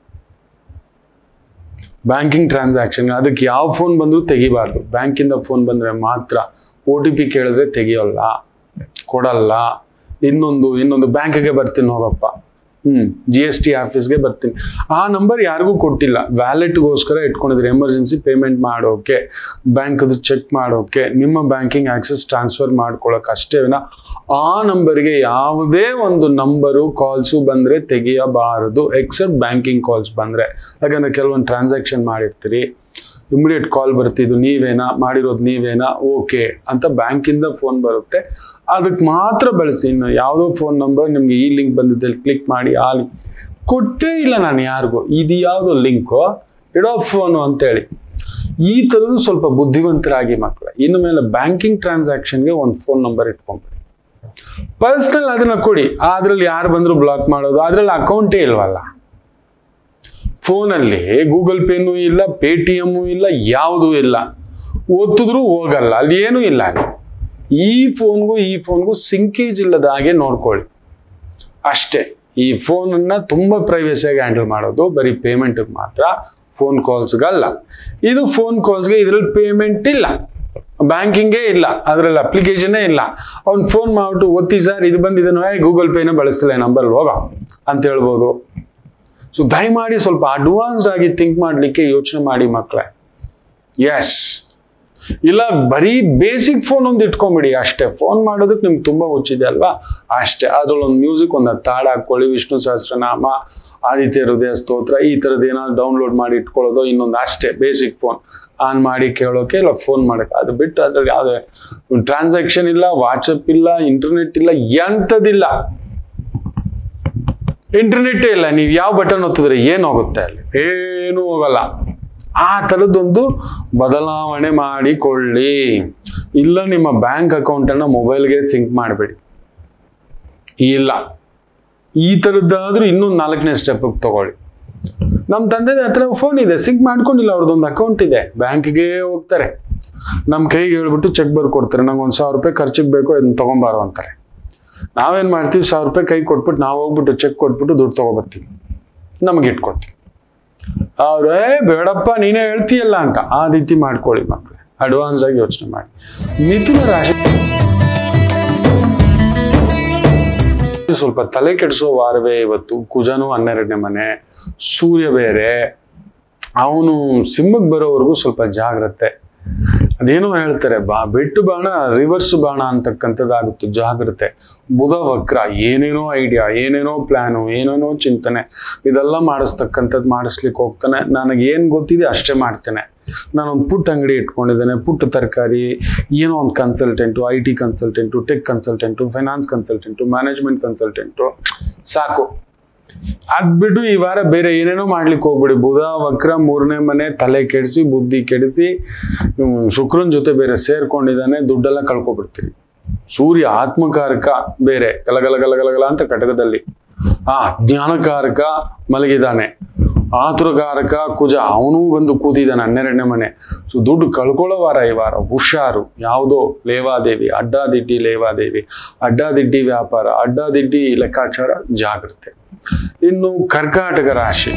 ಬ್ಯಾಂಕಿಂಗ್ ಟ್ರಾನ್ಸಾಕ್ಷನ್ ಅದಕ್ಕೆ ಯಾವ ಫೋನ್ ಬಂದರೂ ತೆಗಿಬಾರ್ದು ಬ್ಯಾಂಕಿಂದ ಫೋನ್ ಬಂದರೆ ಮಾತ್ರ ಒ ಟಿ ಪಿ ಕೇಳಿದ್ರೆ ತೆಗಿಯೋಲ್ಲ ಕೊಡಲ್ಲ ಇನ್ನೊಂದು ಇನ್ನೊಂದು ಬ್ಯಾಂಕಿಗೆ ಬರ್ತೀನಿ ಹೋಗಪ್ಪ ಹ್ಞೂ ಜಿ ಎಸ್ ಟಿ ಆಫೀಸ್ಗೆ ಬರ್ತೀನಿ ಆ ನಂಬರ್ ಯಾರಿಗೂ ಕೊಟ್ಟಿಲ್ಲ ವ್ಯಾಲೆಟ್ಗೋಸ್ಕರ ಇಟ್ಕೊಂಡಿದ್ರೆ ಎಮರ್ಜೆನ್ಸಿ ಪೇಮೆಂಟ್ ಮಾಡೋಕೆ ಬ್ಯಾಂಕದು ಚೆಕ್ ಮಾಡೋಕೆ ನಿಮ್ಮ ಬ್ಯಾಂಕಿಂಗ್ ಆಕ್ಸೆಸ್ ಟ್ರಾನ್ಸ್ಫರ್ ಮಾಡ್ಕೊಳ್ಳೋಕೆ ಅಷ್ಟೇ ವಿನ ಆ ನಂಬರ್ಗೆ ಯಾವುದೇ ಒಂದು ನಂಬರು ಕಾಲ್ಸು ಬಂದರೆ ತೆಗಿಯಬಾರದು ಎಕ್ಸೆಪ್ಟ್ ಬ್ಯಾಂಕಿಂಗ್ ಕಾಲ್ಸ್ ಬಂದರೆ ಯಾಕಂದರೆ ಕೆಲವೊಂದು ಟ್ರಾನ್ಸಾಕ್ಷನ್ ಮಾಡಿರ್ತೀರಿ ಇಮಿಡಿಯೇಟ್ ಕಾಲ್ ಬರ್ತಿದ್ದು ನೀವೇನಾ ಮಾಡಿರೋದು ನೀವೇನಾ ಓಕೆ ಅಂತ ಬ್ಯಾಂಕಿಂದ ಫೋನ್ ಬರುತ್ತೆ ಅದಕ್ಕೆ ಮಾತ್ರ ಬಳಸಿ ಇನ್ನು ಯಾವುದೋ ಫೋನ್ ನಂಬರ್ ನಿಮಗೆ ಈ ಲಿಂಕ್ ಬಂದಿದ್ದಲ್ಲಿ ಕ್ಲಿಕ್ ಮಾಡಿ ಆ ಲಿಂಕ್ ಕೊಟ್ಟೇ ಇಲ್ಲ ನಾನು ಯಾರಿಗೂ ಇದು ಯಾವುದೋ ಲಿಂಕು ಇಡೋ ಫೋನು ಅಂತೇಳಿ ಈ ಥರದ್ದು ಸ್ವಲ್ಪ ಬುದ್ಧಿವಂತರಾಗಿ ಮಕ್ಕಳು ಇನ್ನು ಮೇಲೆ ಬ್ಯಾಂಕಿಂಗ್ ಟ್ರಾನ್ಸಾಕ್ಷನ್ಗೆ ಒಂದು ಫೋನ್ ನಂಬರ್ ಇಟ್ಕೊಂಬಿಡಿ ಪರ್ಸ್ನಲ್ ಅದನ್ನ ಕೊಡಿ ಅದ್ರಲ್ಲಿ ಯಾರು ಬಂದರೂ ಬ್ಲಾಕ್ ಮಾಡೋದು ಅದ್ರಲ್ಲಿ ಅಕೌಂಟೇ ಇಲ್ವಲ್ಲ ಫೋನಲ್ಲಿ ಗೂಗಲ್ ಪೇನೂ ಇಲ್ಲ ಪೇ ಟಿ ಎಮ್ಮು ಇಲ್ಲ ಯಾವುದೂ ಇಲ್ಲ ಒತ್ತಿದ್ರೂ ಹೋಗಲ್ಲ ಅಲ್ಲಿ ಏನೂ ಇಲ್ಲ ಈ ಫೋನ್ಗೂ ಈ ಫೋನ್ಗೂ ಸಿಂಕೇಜ್ ಇಲ್ಲದ ಹಾಗೆ ನೋಡ್ಕೊಳ್ಳಿ ಅಷ್ಟೇ ಈ ಫೋನನ್ನ ತುಂಬ ಪ್ರೈವೇಸಿಯಾಗಿ ಹ್ಯಾಂಡಲ್ ಮಾಡೋದು ಬರೀ ಪೇಮೆಂಟ್ಗೆ ಮಾತ್ರ ಫೋನ್ ಕಾಲ್ಸ್ಗಲ್ಲ ಇದು ಫೋನ್ ಕಾಲ್ಸ್ಗೆ ಇದರಲ್ಲಿ ಪೇಮೆಂಟ್ ಇಲ್ಲ ಬ್ಯಾಂಕಿಂಗೇ ಇಲ್ಲ ಅದರಲ್ಲಿ ಅಪ್ಲಿಕೇಶನ್ನೇ ಇಲ್ಲ ಅವ್ನು ಫೋನ್ ಮಾಡ್ಬಿಟ್ಟು ಒತ್ತಿ ಸರ್ ಇದು ಬಂದಿದೆ ಗೂಗಲ್ ಪೇನ ಬಳಸ್ತಿಲ್ಲ ನಂಬರ್ ಹೋಗ ಅಂತ ಹೇಳ್ಬೋದು ಸೊ ದಯಮಾಡಿ ಸ್ವಲ್ಪ ಅಡ್ವಾನ್ಸ್ಡ್ ಆಗಿ ಥಿಂಕ್ ಮಾಡಲಿಕ್ಕೆ ಯೋಚನೆ ಮಾಡಿ ಮಕ್ಕಳೇ ಎಸ್ ಇಲ್ಲ ಬರೀ ಬೇಸಿಕ್ ಫೋನ್ ಒಂದು ಇಟ್ಕೊಂಬಿಡಿ ಅಷ್ಟೇ ಫೋನ್ ಮಾಡೋದಕ್ಕೆ ನಿಮ್ಗೆ ತುಂಬ ಹುಚ್ಚಿದೆ ಅಲ್ವಾ ಅಷ್ಟೇ ಅದ್ರಲ್ಲಿ ಒಂದು ಮ್ಯೂಸಿಕ್ ಒಂದು ತಾಡ ಹಾಕೊಳ್ಳಿ ವಿಷ್ಣು ಸಹಸ್ರನಾಮ ಆದಿತ್ಯ ಹೃದಯ ಸ್ತೋತ್ರ ಈ ಥರದ್ದು ಏನಾದ್ರು ಡೌನ್ಲೋಡ್ ಮಾಡಿ ಇಟ್ಕೊಳ್ಳೋದು ಇನ್ನೊಂದು ಅಷ್ಟೇ ಬೇಸಿಕ್ ಫೋನ್ ಆನ್ ಮಾಡಿ ಕೇಳೋಕೆ ಇಲ್ಲ ಫೋನ್ ಮಾಡೋಕೆ ಅದು ಬಿಟ್ಟು ಅದ್ರಲ್ಲಿ ಯಾವುದೇ ಟ್ರಾನ್ಸಾಕ್ಷನ್ ಇಲ್ಲ ವಾಟ್ಸಪ್ ಇಲ್ಲ ಇಂಟರ್ನೆಟ್ ಇಲ್ಲ ಎಂಥದಿಲ್ಲ ಇಂಟರ್ನೆಟ್ಟೇ ಇಲ್ಲ ನೀವು ಯಾವ ಬಟನ್ ಒತ್ತಿದ್ರೆ ಏನು ಹೋಗುತ್ತೆ ಅಲ್ಲಿ ಏನೂ ಹೋಗಲ್ಲ ಆ ಥರದ್ದೊಂದು ಬದಲಾವಣೆ ಮಾಡಿಕೊಳ್ಳಿ ಇಲ್ಲ ನಿಮ್ಮ ಬ್ಯಾಂಕ್ ಅಕೌಂಟನ್ನು ಮೊಬೈಲ್ಗೆ ಸಿಂಕ್ ಮಾಡಬೇಡಿ ಇಲ್ಲ ಈ ಥರದ್ದಾದ್ರೂ ಇನ್ನೊಂದು ನಾಲ್ಕನೇ ಸ್ಟೆಪ್ಗೆ ತಗೊಳ್ಳಿ ನಮ್ಮ ತಂದೆ ಹತ್ರ ಫೋನ್ ಇದೆ ಸಿಂಕ್ ಮಾಡ್ಕೊಂಡಿಲ್ಲ ಅವ್ರದ್ದೊಂದು ಅಕೌಂಟ್ ಇದೆ ಬ್ಯಾಂಕ್ಗೆ ಹೋಗ್ತಾರೆ ನಮ್ಮ ಕೈಗೆ ಹೇಳ್ಬಿಟ್ಟು ಚೆಕ್ ಬರ್ಕೊಡ್ತಾರೆ ನಂಗೆ ಒಂದು ಸಾವಿರ ರೂಪಾಯಿ ಖರ್ಚಿಗೆ ಬೇಕು ಅದನ್ನ ತೊಗೊಂಬಾರೋ ಅಂತಾರೆ ನಾವೇನು ಮಾಡ್ತೀವಿ ಸಾವಿರ ರೂಪಾಯಿ ಕೈ ಕೊಟ್ಬಿಟ್ಟು ನಾವು ಹೋಗ್ಬಿಟ್ಟು ಚೆಕ್ ಕೊಟ್ಬಿಟ್ಟು ದುಡ್ಡು ತೊಗೊಬರ್ತೀವಿ ನಮಗೆ ಇಟ್ಕೊಡ್ತೀವಿ ಅವ್ರು ಏ ಬೇಡಪ್ಪ ನೀನೇ ಹೇಳ್ತೀಯಲ್ಲ ಅಂತ ಆ ರೀತಿ ಮಾಡ್ಕೊಳ್ಳಿ ಮಕ್ಕಳು ಅಡ್ವಾನ್ಸ್ ಆಗಿ ಯೋಚನೆ ಮಾಡಿ ಮಿಥುನ ರಾಶಿ ಸ್ವಲ್ಪ ತಲೆ ಕೆಡಿಸೋ ವಾರವೇ ಇವತ್ತು ಕುಜನು ಹನ್ನೆರಡನೇ ಮನೆ ಸೂರ್ಯ ಬೇರೆ ಅವನು ಸಿಂಹಕ್ಕೆ ಬರೋವರೆಗೂ ಸ್ವಲ್ಪ ಜಾಗ್ರತೆ ಅದೇನೋ ಹೇಳ್ತಾರೆ ಬಾ ಬೆಟ್ಟು ಬಾಣ ರಿವರ್ಸ್ ಬಾಣ ಅಂತಕ್ಕಂಥದ್ದಾಗುತ್ತೆ ಜಾಗ್ರತೆ ಬುಧ ವಕ್ರ ಏನೇನೋ ಐಡಿಯಾ ಏನೇನೋ ಪ್ಲಾನು ಏನೇನೋ ಚಿಂತನೆ ಇದೆಲ್ಲ ಮಾಡಿಸ್ತಕ್ಕಂಥದ್ದು ಮಾಡಿಸ್ಲಿಕ್ಕೆ ಹೋಗ್ತಾನೆ ನನಗೆ ಏನು ಗೊತ್ತಿದೆ ಅಷ್ಟೇ ಮಾಡ್ತೇನೆ ನಾನೊಂದು ಪುಟ್ಟ ಅಂಗಡಿ ಇಟ್ಕೊಂಡಿದ್ದೇನೆ ಪುಟ್ಟ ತರಕಾರಿ ಏನೋ ಒಂದು consultant I T consultant tech consultant finance consultant management consultant ಸಾಕು ಅದ್ಬಿಟ್ಟು ಈ ವಾರ ಬೇರೆ ಏನೇನೋ ಮಾಡ್ಲಿಕ್ಕೆ ಹೋಗ್ಬಿಡಿ ಬುಧ ವಕ್ರ ಮೂರನೇ ಮನೆ ತಲೆ ಕೆಡಿಸಿ ಬುದ್ಧಿ ಕೆಡಿಸಿ ಹ್ಮ್, ಶುಕ್ರನ್ ಜೊತೆ ಬೇರೆ ಸೇರ್ಕೊಂಡಿದ್ದಾನೆ ದುಡ್ಡೆಲ್ಲ ಕಳ್ಕೊಬಿಡ್ತೀರಿ ಸೂರ್ಯ ಆತ್ಮಕಾರಕ ಬೇರೆ ಗಲಗಲ ಗಲಗಲಗಲ ಅಂತ ಕಟಕದಲ್ಲಿ ಆ ಜ್ಞಾನಕಾರಕ ಮಲಗಿದ್ದಾನೆ ಆತುರಕಾರಕ ಕುಜ ಅವನೂ ಬಂದು ಕೂತಿದ್ದಾನೆ ಹನ್ನೆರಡನೇ ಮನೆ ಸೊ ದುಡ್ಡು ಕಳ್ಕೊಳ್ಳೋ ವಾರ ಈ ವಾರ ಹುಷಾರು ಯಾವುದೋ ಲೇವಾದೇವಿ ಅಡ್ಡಾದಿಡ್ಡಿ ಲೇವಾದೇವಿ ಅಡ್ಡಾದಿಡ್ಡಿ ವ್ಯಾಪಾರ ಅಡ್ಡಾದಿಡ್ಡಿ ಲೆಕ್ಕಾಚಾರ ಜಾಗ್ರತೆ ಇನ್ನು ಕರ್ಕಾಟಕ ರಾಶಿ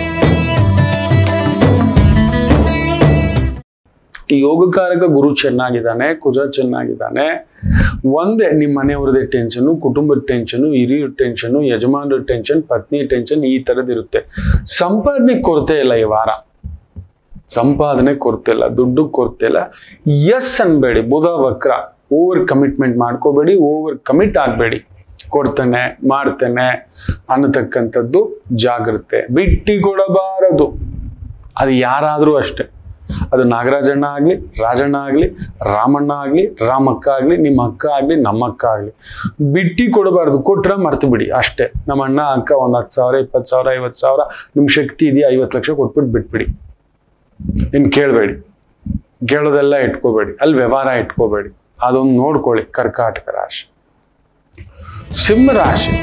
ಈ ಯೋಗಕಾರಕ ಗುರು ಚೆನ್ನಾಗಿದ್ದಾನೆ ಕುಜ ಚೆನ್ನಾಗಿದ್ದಾನೆ ಒಂದೇ ನಿಮ್ಮ ಮನೆಯವ್ರದ್ದೇ ಟೆನ್ಷನು ಕುಟುಂಬದ ಟೆನ್ಷನು ಹಿರಿಯರ ಟೆನ್ಷನು ಯಜಮಾನರ ಟೆನ್ಷನ್ ಪತ್ನಿ ಟೆನ್ಷನ್ ಈ ಥರದ್ದಿರುತ್ತೆ ಸಂಪಾದನೆ ಕೊರತೆ ಇಲ್ಲ ಈ ವಾರ ಸಂಪಾದನೆ ಕೊರತೆ ಇಲ್ಲ ದುಡ್ಡು ಕೊರತೆ ಇಲ್ಲ ಎಸ್ ಅನ್ಬೇಡಿ ಬುಧ ವಕ್ರ ಓವರ್ ಕಮಿಟ್ಮೆಂಟ್ ಮಾಡ್ಕೋಬೇಡಿ ಓವರ್ ಕಮಿಟ್ ಆಗಬೇಡಿ ಕೊಡ್ತೇನೆ ಮಾಡ್ತೇನೆ ಅನ್ನತಕ್ಕಂಥದ್ದು ಜಾಗ್ರತೆ ಬಿಟ್ಟಿ ಕೊಡಬಾರದು ಅದು ಯಾರಾದರೂ ಅಷ್ಟೆ ಅದು ನಾಗರಾಜಣ್ಣ ಆಗಲಿ ರಾಜಣ್ಣ ಆಗಲಿ ರಾಮಣ್ಣ ಆಗಲಿ ರಾಮಕ್ಕ ಆಗಲಿ ನಿಮ್ಮ ಅಕ್ಕ ಆಗಲಿ ನಮ್ಮ ಅಕ್ಕ ಆಗಲಿ ಬಿಟ್ಟು ಕೊಡಬಾರ್ದು ಕೊಟ್ರೆ ಮರ್ತು ಬಿಡಿ ಅಷ್ಟೇ ನಮ್ಮ ಅಣ್ಣ ಅಕ್ಕ ಒಂದು ಹತ್ತು ಸಾವಿರ ಇಪ್ಪತ್ತು ಸಾವಿರ ಐವತ್ತು ಸಾವಿರ ನಿಮ್ಮ ಶಕ್ತಿ ಇದೆಯಾ ಐವತ್ತು ಲಕ್ಷ ಕೊಟ್ಬಿಟ್ಟು ಬಿಟ್ಬಿಡಿ ಇನ್ನು ಕೇಳಬೇಡಿ ಕೇಳೋದೆಲ್ಲ ಇಟ್ಕೋಬೇಡಿ ಅಲ್ಲಿ ವ್ಯವಹಾರ ಇಟ್ಕೋಬೇಡಿ ಅದೊಂದು ನೋಡ್ಕೊಳ್ಳಿ ಕರ್ಕಾಟಕ ರಾಶಿ ಸಿಂಹ ರಾಶಿ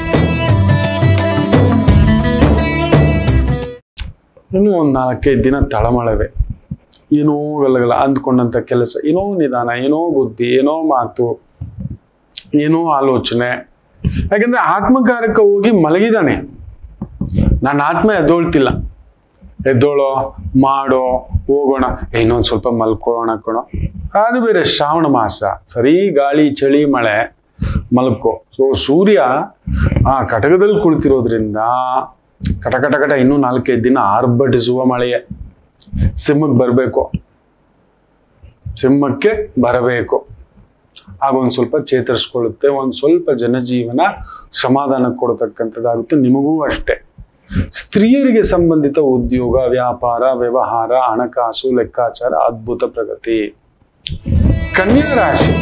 ಇನ್ನು ಒಂದು ನಾಲ್ಕೈದು ದಿನ ತಳಮಳವೆ ಏನೋ ಗಲಗಲ ಅಂದ್ಕೊಂಡಂಥ ಕೆಲಸ ಏನೋ ನಿಧಾನ ಏನೋ ಬುದ್ಧಿ ಏನೋ ಮಾತು ಏನೋ ಆಲೋಚನೆ ಯಾಕಂದ್ರೆ ಆತ್ಮಕಾರಕ ಹೋಗಿ ಮಲಗಿದಾನೆ ನನ್ನ ಆತ್ಮ ಎದ್ದೋಳ್ತಿಲ್ಲ ಎದ್ದೋಳೋ ಮಾಡೋ ಹೋಗೋಣ ಏ, ಇನ್ನೊಂದ್ ಸ್ವಲ್ಪ ಮಲ್ಕೊಳ್ಳೋಣ ಕಣೋ ಅದು ಬೇರೆ ಶ್ರಾವಣ ಮಾಸ ಸರಿ ಗಾಳಿ ಚಳಿ ಮಳೆ ಮಲ್ಕೋ ಸೊ ಸೂರ್ಯ ಆ ಕಟಕದಲ್ಲಿ ಕುಳಿತಿರೋದ್ರಿಂದ ಕಟ ಕಟ ಕಟ ಇನ್ನೂ ನಾಲ್ಕೈದು ದಿನ ಆರ್ಭಟಿಸುವ ಮಳೆಯೇ ಸಿಂಹಕ್ಕೆ ಬರಬೇಕು ಸಿಂಹಕ್ಕೆ ಬರಬೇಕು ಆಗ ಒಂದು ಸ್ವಲ್ಪ ಚೇತರಿಸ್ಕೊಳ್ಳುತ್ತೆ ಒಂದು ಸ್ವಲ್ಪ ಜನಜೀವನ ಸಮಾಧಾನ ಕೊಡತಕ್ಕಂಥದ್ದಾಗುತ್ತೆ ನಿಮಗೂ ಅಷ್ಟೇ ಸ್ತ್ರೀಯರಿಗೆ ಸಂಬಂಧಿತ ಉದ್ಯೋಗ ವ್ಯಾಪಾರ ವ್ಯವಹಾರ ಹಣಕಾಸು ಲೆಕ್ಕಾಚಾರ ಅದ್ಭುತ ಪ್ರಗತಿ ಕನ್ಯಾ ರಾಶಿ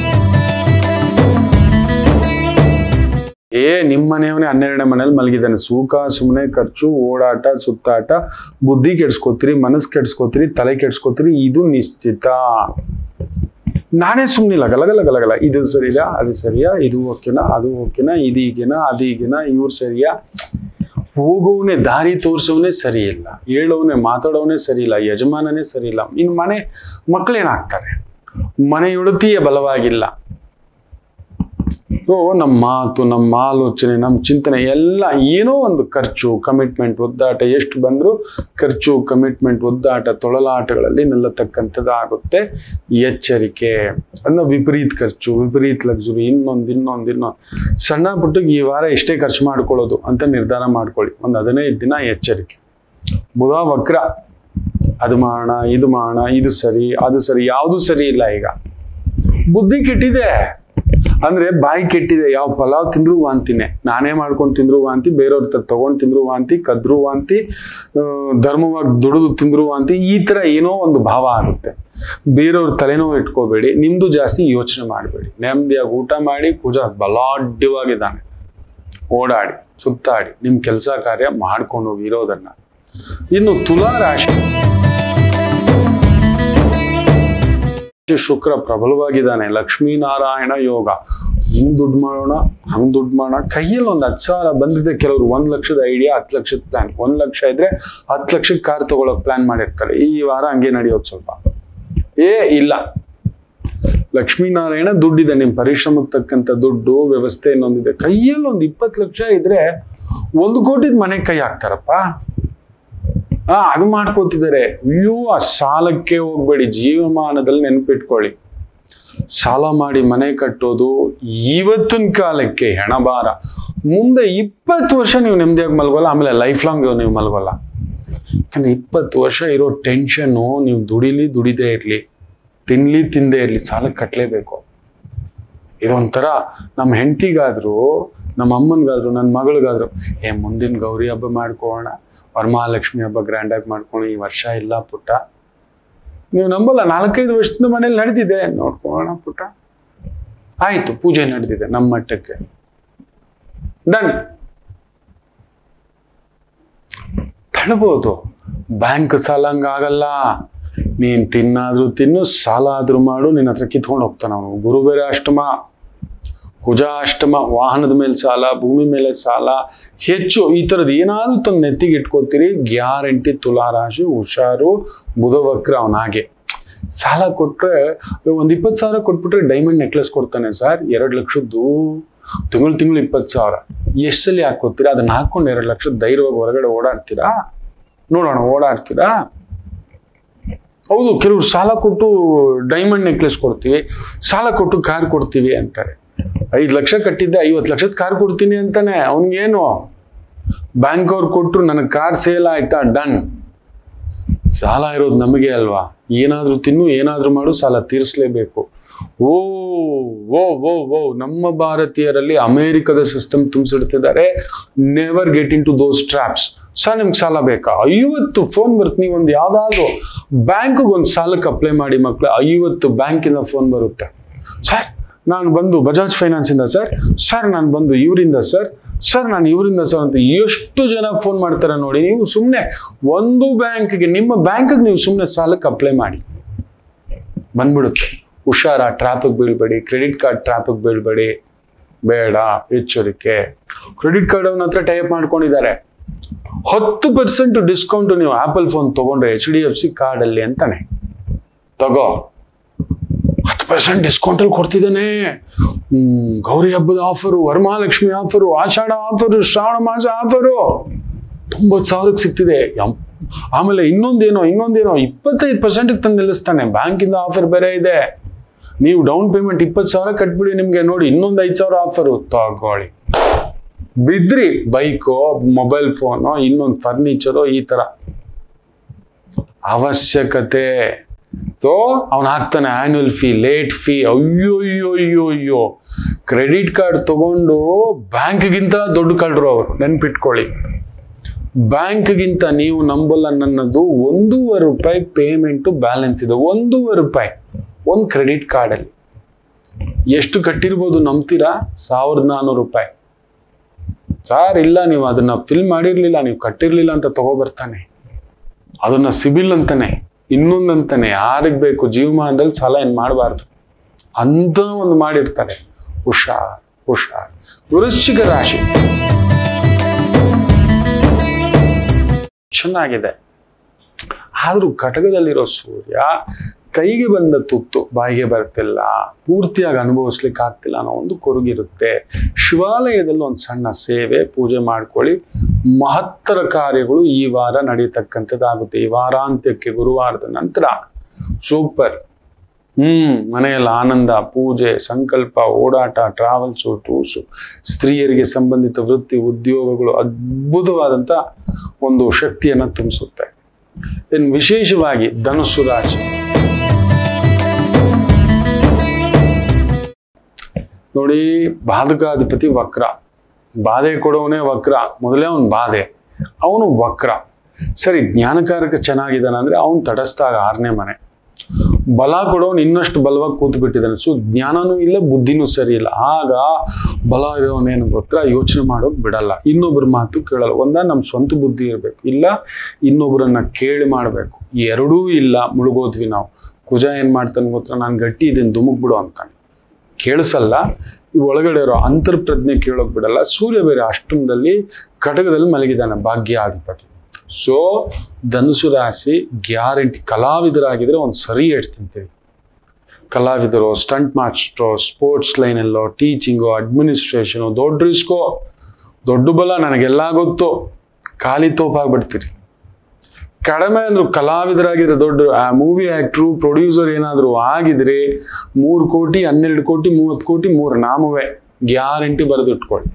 ಏ ನಿಮ್ಮ ಮನೆಯವನೇ ಹನ್ನೆರಡನೇ ಮನೇಲಿ ಮಲಗಿದ್ದಾನೆ ಸೂಕ ಸುಮ್ಮನೆ ಖರ್ಚು ಓಡಾಟ ಸುತ್ತಾಟ ಬುದ್ಧಿ ಕೆಡ್ಸ್ಕೊತೀರಿ ಮನಸ್ಸು ಕೆಡ್ಸ್ಕೊತೀರಿ ತಲೆ ಕೆಡ್ಸ್ಕೊತೀರಿ ಇದು ನಿಶ್ಚಿತ ನಾನೇ ಸುಮ್ಮನಿಲ್ಲ ಗಲಗಲ ಗಲಗಲ ಇದು ಸರಿಯಾ ಅದು ಸರಿಯಾ ಇದು ಓಕೆನಾ ಅದು ಓಕೆನಾ ಇದು ಈಗೇನಾ ಅದು ಈಗೇನಾ ಇವ್ರು ಸರಿಯಾ ಹೋಗೋವನೇ ದಾರಿ ತೋರಿಸೋವನೇ ಸರಿ ಇಲ್ಲ ಹೇಳೋವನೇ ಮಾತಾಡೋವನೇ ಸರಿ ಇಲ್ಲ ಯಜಮಾನನೇ ಸರಿ ಇಲ್ಲ ಇನ್ನು ಮನೆ ಮಕ್ಕಳೇನಾಗ್ತಾರೆ ಮನೆಯೊಡತಿಯ ಬಲವಾಗಿಲ್ಲ ಸೊ ನಮ್ಮ ಮಾತು ನಮ್ಮ ಆಲೋಚನೆ ನಮ್ಮ ಚಿಂತನೆ ಎಲ್ಲ ಏನೋ ಒಂದು ಖರ್ಚು ಕಮಿಟ್ಮೆಂಟ್ ಒದ್ದಾಟ ಎಷ್ಟು ಬಂದರೂ ಖರ್ಚು ಕಮಿಟ್ಮೆಂಟ್ ಒದ್ದಾಟ ತೊಳಲಾಟಗಳಲ್ಲಿ ನಿಲ್ಲತಕ್ಕಂಥದ್ದಾಗುತ್ತೆ ಎಚ್ಚರಿಕೆ ಅಂದ್ರೆ ವಿಪರೀತ ಖರ್ಚು ವಿಪರೀತ ಲಕ್ಸುರಿ ಇನ್ನೊಂದು ಇನ್ನೊಂದು ಇನ್ನೊಂದು ಸಣ್ಣ ಪುಟ್ಟಿಗೆ ಈ ವಾರ ಎಷ್ಟೇ ಖರ್ಚು ಮಾಡ್ಕೊಳ್ಳೋದು ಅಂತ ನಿರ್ಧಾರ ಮಾಡ್ಕೊಳ್ಳಿ ಒಂದು ಹದಿನೈದು ದಿನ ಎಚ್ಚರಿಕೆ ಬುಧ ವಕ್ರ ಅದು ಮಾಡೋಣ ಇದು ಮಾಡೋಣ ಇದು ಸರಿ ಅದು ಸರಿ ಯಾವುದು ಸರಿ ಇಲ್ಲ ಈಗ ಬುದ್ಧಿ ಕೆಟ್ಟಿದೆ ಅಂದ್ರೆ ಬಾಯಿ ಕೆಟ್ಟಿದೆ ಯಾವ ಪಲಾವ್ ತಿಂದ್ರು ವಾಂತಿನೇ ನಾನೇ ಮಾಡ್ಕೊಂಡು ತಿಂದ್ರು ವಾಂತಿ ಬೇರೆಯವ್ರ ಹತ್ರ ತಗೊಂಡ್ ತಿಂದ್ರು ವಾಂತಿ ಕದ್ರು ವಾಂತಿ ಆ, ಧರ್ಮವಾಗಿ ದುಡಿದು ತಿಂದ್ರು ವಾಂತಿ ಈ ತರ ಏನೋ ಒಂದು ಭಾವ ಆಗುತ್ತೆ ಬೇರೆಯವ್ರ ತಲೆನೋವು ಇಟ್ಕೋಬೇಡಿ ನಿಮ್ದು ಜಾಸ್ತಿ ಯೋಚನೆ ಮಾಡಬೇಡಿ ನೆಮ್ಮದಿಯಾಗಿ ಊಟ ಮಾಡಿ ಪೂಜಾ ಬಲಾಢ್ಯವಾಗಿದ್ದಾನೆ ಓಡಾಡಿ ಸುತ್ತಾಡಿ ನಿಮ್ ಕೆಲಸ ಕಾರ್ಯ ಮಾಡ್ಕೊಂಡು ಹೋಗಿ ಇರೋದನ್ನ ಇನ್ನು ತುಲಾ ರಾಶಿ ಶುಕ್ರ ಪ್ರಬಲವಾಗಿದ್ದಾನೆ ಲಕ್ಷ್ಮೀನಾರಾಯಣ ಯೋಗ ಹಿಂಗ್ ದುಡ್ಡು ಮಾಡೋಣ ಹಂಗ್ ದುಡ್ಡು ಮಾಡೋಣ ಕೈಯಲ್ಲಿ ಒಂದು ಹತ್ತು ಸಾವಿರ ಬಂದಿದೆ ಕೆಲವರು ಒಂದ್ ಲಕ್ಷದ ಐಡಿಯಾ ಹತ್ತು ಲಕ್ಷದ ಪ್ಲಾನ್ ಒಂದ್ ಲಕ್ಷ ಇದ್ರೆ ಹತ್ತು ಲಕ್ಷದ ಕಾರ್ ತಗೊಳಕ್ ಪ್ಲಾನ್ ಮಾಡಿರ್ತಾರೆ ಈ ವಾರ ಹಂಗೆ ನಡೆಯೋದು ಸ್ವಲ್ಪ ಏ ಇಲ್ಲ ಲಕ್ಷ್ಮೀನಾರಾಯಣ ದುಡ್ಡಿದೆ ನಿಮ್ ಪರಿಶ್ರಮಕ್ಕೆ ತಕ್ಕಂತ ದುಡ್ಡು ವ್ಯವಸ್ಥೆ ಇನ್ನೊಂದಿದೆ ಕೈಯಲ್ಲಿ ಒಂದು ಇಪ್ಪತ್ತು ಲಕ್ಷ ಇದ್ರೆ ಒಂದು ಕೋಟಿದ್ ಮನೆ ಕೈ ಹಾಕ್ತಾರಪ್ಪ ಹಾ ಅದು ಮಾಡ್ಕೋತಿದ್ದಾರೆ ಅಯ್ಯೋ ಆ ಸಾಲಕ್ಕೆ ಹೋಗ್ಬೇಡಿ ಜೀವಮಾನದಲ್ಲಿ ನೆನ್ಪಿಟ್ಕೊಳ್ಳಿ ಸಾಲ ಮಾಡಿ ಮನೆ ಕಟ್ಟೋದು ಇವತ್ತಿನ ಕಾಲಕ್ಕೆ ಹೆಣಬಾರ ಮುಂದೆ ಇಪ್ಪತ್ತು ವರ್ಷ ನೀವು ನೆಮ್ಮದಿಯಾಗಿ ಮಲ್ಗೋಲ್ಲ ಆಮೇಲೆ ಲೈಫ್ ಲಾಂಗ್ ನೀವು ಮಲ್ಗೋಲ್ಲ ಯಾಕಂದ್ರೆ ಇಪ್ಪತ್ತು ವರ್ಷ ಇರೋ ಟೆನ್ಷನ್ನು ನೀವು ದುಡಿಲಿ ದುಡಿದೇ ಇರಲಿ ತಿನ್ಲಿ ತಿಂದೇ ಇರಲಿ ಸಾಲಕ್ಕೆ ಕಟ್ಟಲೇಬೇಕು ಇದೊಂಥರ ನಮ್ಮ ಹೆಂಡತಿಗಾದ್ರು ನಮ್ಮ ಅಮ್ಮನಿಗಾದ್ರು ನನ್ನ ಮಗಳಿಗಾದ್ರು ಏ ಮುಂದಿನ ಗೌರಿ ಹಬ್ಬ ಮಾಡ್ಕೊಳ್ಳೋಣ ವರಮಹಾಲಕ್ಷ್ಮಿ ಹಬ್ಬ ಗ್ರ್ಯಾಂಡಾಗಿ ಮಾಡ್ಕೊಳ್ಳಿ ಈ ವರ್ಷ ಇಲ್ಲ ಪುಟ್ಟ ನೀವು ನಂಬಲ್ಲ ನಾಲ್ಕೈದು ವರ್ಷದಿಂದ ಮನೇಲಿ ನಡೆದಿದೆ ನೋಡ್ಕೊಳ್ಳೋಣ ಪುಟ್ಟ ಆಯ್ತು ಪೂಜೆ ನಡೆದಿದೆ ನಮ್ಮ ಮಟ್ಟಕ್ಕೆ ಡನ್ ತಡ್ಬೋದು ಬ್ಯಾಂಕ್ ಸಾಲ ಹಂಗಾಗಲ್ಲ ನೀನ್ ತಿನ್ನಾದ್ರೂ ತಿನ್ನು ಸಾಲ ಆದ್ರೂ ಮಾಡು ನಿನ್ನ ಹತ್ರ ಕಿತ್ಕೊಂಡು ಹೋಗ್ತಾನ ಅವನು ಗುರು ಬೇರೆ ಅಷ್ಟಮ ಕುಜ ಅಷ್ಟಮ ವಾಹನದ ಮೇಲೆ ಸಾಲ ಭೂಮಿ ಮೇಲೆ ಸಾಲ ಹೆಚ್ಚು ಈ ಥರದ್ದು ಏನಾದ್ರೂ ತಂದು ನೆತ್ತಿಗೆ ಇಟ್ಕೋತೀರಿ ಗ್ಯಾರಂಟಿ ತುಲಾರಾಶಿ ಹುಷಾರು ಬುಧ ವಕ್ರ ಅವನಾಗೆ ಸಾಲ ಕೊಟ್ರೆ ಒಂದ್ ಇಪ್ಪತ್ತು ಸಾವಿರ ಕೊಟ್ಬಿಟ್ರೆ ಡೈಮಂಡ್ ನೆಕ್ಲೆಸ್ ಕೊಡ್ತಾನೆ ಸರ್ ಎರಡು ಲಕ್ಷದ್ದು ತಿಂಗಳು ತಿಂಗಳು ಇಪ್ಪತ್ತು ಸಾವಿರ ಎಷ್ಟು ಸಲ ಹಾಕೋತೀರಾ ಅದನ್ನ ಹಾಕೊಂಡು ಎರಡು ಲಕ್ಷ ಧೈರ್ಯವಾಗಿ ಹೊರಗಡೆ ಓಡಾಡ್ತೀರಾ ನೋಡೋಣ ಓಡಾಡ್ತೀರಾ ಹೌದು ಕೆಲವ್ರು ಸಾಲ ಕೊಟ್ಟು ಡೈಮಂಡ್ ನೆಕ್ಲೆಸ್ ಕೊಡ್ತೀವಿ ಸಾಲ ಕೊಟ್ಟು ಕಾರ್ ಕೊಡ್ತೀವಿ ಅಂತಾರೆ ಐದು ಲಕ್ಷ ಕಟ್ಟಿದ್ದೆ ಐವತ್ತು ಲಕ್ಷದ ಕಾರ್ ಕೊಡ್ತೀನಿ ಅಂತಾನೆ ಅವನಿಗೇನು ಬ್ಯಾಂಕ್ ಅವ್ರು ಕೊಟ್ಟರು ನನಗೆ ಕಾರ್ ಸೇಲ್ ಆಯ್ತಾ ಡನ್ ಸಾಲ ಇರೋದು ನಮಗೆ ಅಲ್ವಾ ಏನಾದ್ರೂ ತಿನ್ನು ಏನಾದ್ರೂ ಮಾಡು ಸಾಲ ತೀರಿಸ್ಲೇಬೇಕು ಓ ಓ ಓ ಓ ನಮ್ಮ ಭಾರತೀಯರಲ್ಲಿ ಅಮೇರಿಕದ ಸಿಸ್ಟಮ್ ತುಂಬಿಸಿಡ್ತಿದ್ದಾರೆ never get into those traps sir ನಿಮ್ಗೆ ಸಾಲ ಬೇಕಾ ಐವತ್ತು ಫೋನ್ ಬರುತ್ತೆ ನೀವು ಒಂದು ಯಾವ್ದಾದ್ರು ಬ್ಯಾಂಕ್ಗೆ ಒಂದು ಸಾಲಕ್ಕೆ ಅಪ್ಲೈ ಮಾಡಿ ಮಕ್ಕಳು ಐವತ್ತು ಬ್ಯಾಂಕಿಂದ ಫೋನ್ ಬರುತ್ತೆ ಸರ್ ನಾನು ಬಂದು ಬಜಾಜ್ ಫೈನಾನ್ಸಿಂದ ಸರ್ ಸರ್ ನಾನು ಬಂದು ಇವರಿಂದ ಸರ್ ಸರ್ ನಾನು ಇವರಿಂದ ಸರ್ ಅಂತ ಎಷ್ಟು ಜನ ಫೋನ್ ಮಾಡ್ತಾರೆ ನೋಡಿ ನೀವು ಸುಮ್ಮನೆ ಒಂದು ಬ್ಯಾಂಕ್ಗೆ ನಿಮ್ಮ ಬ್ಯಾಂಕ್ಗೆ ನೀವು ಸುಮ್ಮನೆ ಸಾಲಕ್ಕೆ ಅಪ್ಲೈ ಮಾಡಿ ಬಂದ್ಬಿಡುತ್ತೆ ಹುಷಾರ ಟ್ರಾಪಿಗೆ ಬೀಳ್ಬೇಡಿ ಕ್ರೆಡಿಟ್ ಕಾರ್ಡ್ ಟ್ರಾಪಿಗೆ ಬೀಳ್ಬೇಡಿ ಬೇಡ ಎಚ್ಚರಿಕೆ ಕ್ರೆಡಿಟ್ ಕಾರ್ಡ್ ಅವನ ಹತ್ರ ಟೈಪ್ ಮಾಡ್ಕೊಂಡಿದ್ದಾರೆ ಹತ್ತು ಪರ್ಸೆಂಟ್ ಡಿಸ್ಕೌಂಟ್ ನೀವು ಆಪಲ್ ಫೋನ್ ತಗೊಂಡ್ರೆ ಎಚ್ ಡಿ ಎಫ್ ಸಿ ಕಾರ್ಡಲ್ಲಿ ಅಂತಾನೆ ತಗೋ ಹತ್ತು ಪರ್ಸೆಂಟ್ ಡಿಸ್ಕೌಂಟಲ್ಲಿ ಕೊಡ್ತಿದ್ದಾನೆ ಹ್ಮ್ ಗೌರಿ ಹಬ್ಬದ offer Varamahalakshmi offer Ashadha offer Shravana ಮಾಸ ಆಫರು ತೊಂಬತ್ತು ಸಾವಿರಕ್ಕೆ ಸಿಗ್ತಿದೆ ಯಂ- ಆಮೇಲೆ ಇನ್ನೊಂದೇನೋ ಇನ್ನೊಂದೇನೋ ಇಪ್ಪತ್ತೈದು ಪರ್ಸೆಂಟ್ಗೆ ತಂದು ನಿಲ್ಲಿಸ್ತಾನೆ ಬ್ಯಾಂಕಿಂದ ಆಫರ್ ಬೇರೆ ಇದೆ ನೀವು ಡೌನ್ ಪೇಮೆಂಟ್ ಇಪ್ಪತ್ತು ಸಾವಿರ ಕಟ್ಬಿಡಿ ನಿಮಗೆ ನೋಡಿ ಇನ್ನೊಂದು ಐದು ಸಾವಿರ ಆಫರು ತಗೊಳ್ಳಿ ಬಿದ್ರಿ ಬೈಕೋ ಮೊಬೈಲ್ ಫೋನೋ ಇನ್ನೊಂದು ಫರ್ನಿಚರೋ ಈ ತರ ಅವಶ್ಯಕತೆ ಸೊ ಅವನು ಹಾಕ್ತಾನೆ ಆನ್ಯುವಲ್ ಫೀ ಲೇಟ್ ಫೀ ಅಯ್ಯೋ ಅಯ್ಯೋ ಅಯ್ಯೋ ಅಯ್ಯೋ ಕ್ರೆಡಿಟ್ ಕಾರ್ಡ್ ತಗೊಂಡು ಬ್ಯಾಂಕ್ಗಿಂತ ದೊಡ್ಡ ಕಳ್ರು ಅವರು ನೆನ್ಪಿಟ್ಕೊಳ್ಳಿ ಬ್ಯಾಂಕ್ಗಿಂತ ನೀವು ನಂಬಲ್ಲ ನನ್ನದು ಒಂದೂವರೆ ರೂಪಾಯಿ ಪೇಮೆಂಟು ಬ್ಯಾಲೆನ್ಸ್ ಇದೆ ಒಂದೂವರೆ ರೂಪಾಯಿ ಒಂದು ಕ್ರೆಡಿಟ್ ಕಾರ್ಡಲ್ಲಿ ಎಷ್ಟು ಕಟ್ಟಿರ್ಬೋದು ನಂಬ್ತೀರಾ ಸಾವಿರದ ನಾನ್ನೂರು ರೂಪಾಯಿ ಸಾರ್ ಇಲ್ಲ ನೀವು ಅದನ್ನ ಫಿಲ್ ಮಾಡಿರ್ಲಿಲ್ಲ ನೀವು ಕಟ್ಟಿರ್ಲಿಲ್ಲ ಅಂತ ತಗೋಬರ್ತಾನೆ ಅದನ್ನ ಸಿಬಿಲ್ ಅಂತಾನೆ ಇನ್ನೊಂದಂತಾನೆ ಯಾರಿಗ್ ಬೇಕು ಜೀವಮಾನದಲ್ಲಿ ಸಾಲ ಏನ್ ಮಾಡಬಾರ್ದು ಅಂತ ಒಂದು ಮಾಡಿರ್ತಾರೆ ಹುಷಾರ್ ಹುಷಾರ್ ವೃಶ್ಚಿಕ ರಾಶಿ ಚೆನ್ನಾಗಿದೆ ಆದ್ರೂ ಘಟಕದಲ್ಲಿರೋ ಸೂರ್ಯ ಕೈಗೆ ಬಂದ ತುತ್ತು ಬಾಯಿಗೆ ಬರ್ತಿಲ್ಲ ಪೂರ್ತಿಯಾಗಿ ಅನುಭವಿಸ್ಲಿಕ್ಕೆ ಆಗ್ತಿಲ್ಲ ಅನ್ನೋ ಒಂದು ಕೊರಗಿರುತ್ತೆ ಶಿವಾಲಯದಲ್ಲಿ ಒಂದು ಸಣ್ಣ ಸೇವೆ ಪೂಜೆ ಮಾಡ್ಕೊಳ್ಳಿ ಮಹತ್ತರ ಕಾರ್ಯಗಳು ಈ ವಾರ ನಡೀತಕ್ಕಂಥದ್ದಾಗುತ್ತೆ ಈ ವಾರಾಂತ್ಯಕ್ಕೆ ಗುರುವಾರದ ನಂತರ ಸೂಪರ್ ಹ್ಮ್ ಮನೆಯಲ್ಲಿ ಆನಂದ ಪೂಜೆ ಸಂಕಲ್ಪ ಓಡಾಟ ಟ್ರಾವೆಲ್ಸು ಟೂರ್ಸು ಸ್ತ್ರೀಯರಿಗೆ ಸಂಬಂಧಿತ ವೃತ್ತಿ ಉದ್ಯೋಗಗಳು ಅದ್ಭುತವಾದಂತ ಒಂದು ಶಕ್ತಿಯನ್ನ ತುಂಬಿಸುತ್ತೆ ಇನ್ನು ವಿಶೇಷವಾಗಿ ಧನುಸ್ಸು ರಾಶಿ ನೋಡಿ ಬಾಧಕಾಧಿಪತಿ ವಕ್ರ ಬಾಧೆ ಕೊಡೋವನೇ ವಕ್ರ ಮೊದಲೇ ಅವನು ಬಾಧೆ ಅವನು ವಕ್ರ ಸರಿ ಜ್ಞಾನಕಾರಕ ಚೆನ್ನಾಗಿದ್ದಾನೆ ಅಂದ್ರೆ ಅವನು ತಟಸ್ಥ ಆರನೇ ಮನೆ ಬಲ ಕೊಡೋನು ಇನ್ನಷ್ಟು ಬಲವಾಗಿ ಕೂತು ಬಿಟ್ಟಿದ್ದಾನೆ ಸೊ ಜ್ಞಾನನೂ ಇಲ್ಲ ಬುದ್ಧಿನೂ ಸರಿ ಇಲ್ಲ ಆಗ ಬಲ ಇರೋನೇನು ಗೊತ್ತಾ ಯೋಚನೆ ಮಾಡೋಕ್ ಬಿಡಲ್ಲ ಇನ್ನೊಬ್ಬರ ಮಾತು ಕೇಳಲ್ಲ ಒಂದ ನಮ್ಮ ಸ್ವಂತ ಬುದ್ಧಿ ಇರಬೇಕು ಇಲ್ಲ ಇನ್ನೊಬ್ಬರನ್ನ ಕೇಳಿ ಮಾಡಬೇಕು ಎರಡೂ ಇಲ್ಲ ಮುಳುಗೋದ್ವಿ ನಾವು ಕುಜ ಏನ್ ಮಾಡ್ತಾನೆ ಗೊತ್ತಾ ನಾನು ಗಟ್ಟಿ ಇದೀನಿ ದುಮುಕ್ ಬಿಡು ಅಂತಾನೆ ಕೇಳಿಸಲ್ಲ ಈ ಒಳಗಡೆ ಇರೋ ಅಂತರ್ಪ್ರಜ್ಞೆ ಕೇಳೋಕ್ ಬಿಡಲ್ಲ ಸೂರ್ಯ ಬೇರೆ ಅಷ್ಟಮದಲ್ಲಿ ಕಟಕದಲ್ಲಿ ಮಲಗಿದ್ದಾನೆ ಭಾಗ್ಯಾಧಿಪತಿ ಸೊ ಧನುಸು ರಾಶಿ ಗ್ಯಾರಂಟಿ ಕಲಾವಿದರಾಗಿದ್ರೆ ಒಂದು ಸರಿ ಹೇಳ್ತಿಂತೀವಿ ಕಲಾವಿದರು ಸ್ಟಂಟ್ ಮಾಸ್ಟ್ರು ಸ್ಪೋರ್ಟ್ಸ್ ಲೈನಲ್ಲೋ ಟೀಚಿಂಗು ಅಡ್ಮಿನಿಸ್ಟ್ರೇಷನು ದೊಡ್ಡ ರಿಸ್ಕೋ ದೊಡ್ಡ ಬಲ ನನಗೆಲ್ಲ ಗೊತ್ತು ಖಾಲಿ ತೋಪಾಗ್ಬಿಡ್ತೀರಿ ಕಡಿಮೆ ಅಂದ್ರು ಕಲಾವಿದರಾಗಿದ್ರೆ ದೊಡ್ಡ ಮೂವಿ ಆಕ್ಟ್ರು ಪ್ರೊಡ್ಯೂಸರ್ ಏನಾದ್ರು ಆಗಿದ್ರೆ ಮೂರು ಕೋಟಿ ಹನ್ನೆರಡು ಕೋಟಿ ಮೂವತ್ತು ಕೋಟಿ ಮೂರು ನಾಮವೇ ಗ್ಯಾರಂಟಿ ಬರೆದಿಟ್ಕೊಳ್ಳಿ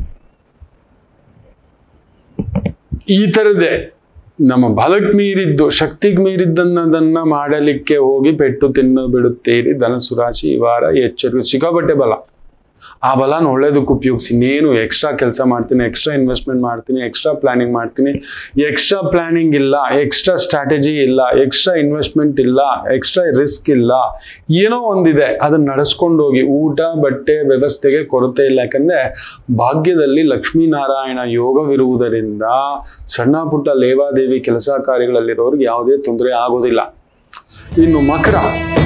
ಈ ಥರದ್ದೇ ನಮ್ಮ ಬಲಕ್ ಮೀರಿದ್ದು ಶಕ್ತಿಗೆ ಮೀರಿದ್ದನ್ನದನ್ನ ಮಾಡಲಿಕ್ಕೆ ಹೋಗಿ ಪೆಟ್ಟು ತಿನ್ನು ಬಿಡುತ್ತೀರಿ ಧನಸು ರಾಶಿ ಈ ವಾರ ಎಚ್ಚರಿಕೆ ಸಿಕ್ಕಾಪಟ್ಟೆ ಬಲ ಆ ಬಲನ ಒಳ್ಳೇದಕ್ಕೆ ಉಪಯೋಗಿಸಿ ಇನ್ನೇನು ಎಕ್ಸ್ಟ್ರಾ ಕೆಲಸ ಮಾಡ್ತೀನಿ ಎಕ್ಸ್ಟ್ರಾ ಇನ್ವೆಸ್ಟ್ಮೆಂಟ್ ಮಾಡ್ತೀನಿ ಎಕ್ಸ್ಟ್ರಾ ಪ್ಲಾನಿಂಗ್ ಮಾಡ್ತೀನಿ ಎಕ್ಸ್ಟ್ರಾ ಪ್ಲಾನಿಂಗ್ ಇಲ್ಲ ಎಕ್ಸ್ಟ್ರಾ ಸ್ಟ್ರಾಟಜಿ ಇಲ್ಲ ಎಕ್ಸ್ಟ್ರಾ ಇನ್ವೆಸ್ಟ್ಮೆಂಟ್ ಇಲ್ಲ ಎಕ್ಸ್ಟ್ರಾ ರಿಸ್ಕ್ ಇಲ್ಲ ಏನೋ ಒಂದಿದೆ ಅದನ್ನ ನಡೆಸ್ಕೊಂಡು ಹೋಗಿ ಊಟ ಬಟ್ಟೆ ವ್ಯವಸ್ಥೆಗೆ ಕೊರತೆ ಇಲ್ಲ ಯಾಕಂದ್ರೆ ಭಾಗ್ಯದಲ್ಲಿ ಲಕ್ಷ್ಮೀನಾರಾಯಣ ಯೋಗವಿರುವುದರಿಂದ ಸಣ್ಣ ಪುಟ್ಟ ಲೇವಾದೇವಿ ಕೆಲಸ ಕಾರ್ಯಗಳಲ್ಲಿರೋರಿಗೆ ಯಾವುದೇ ತೊಂದರೆ ಆಗೋದಿಲ್ಲ ಇನ್ನು ಮಕರ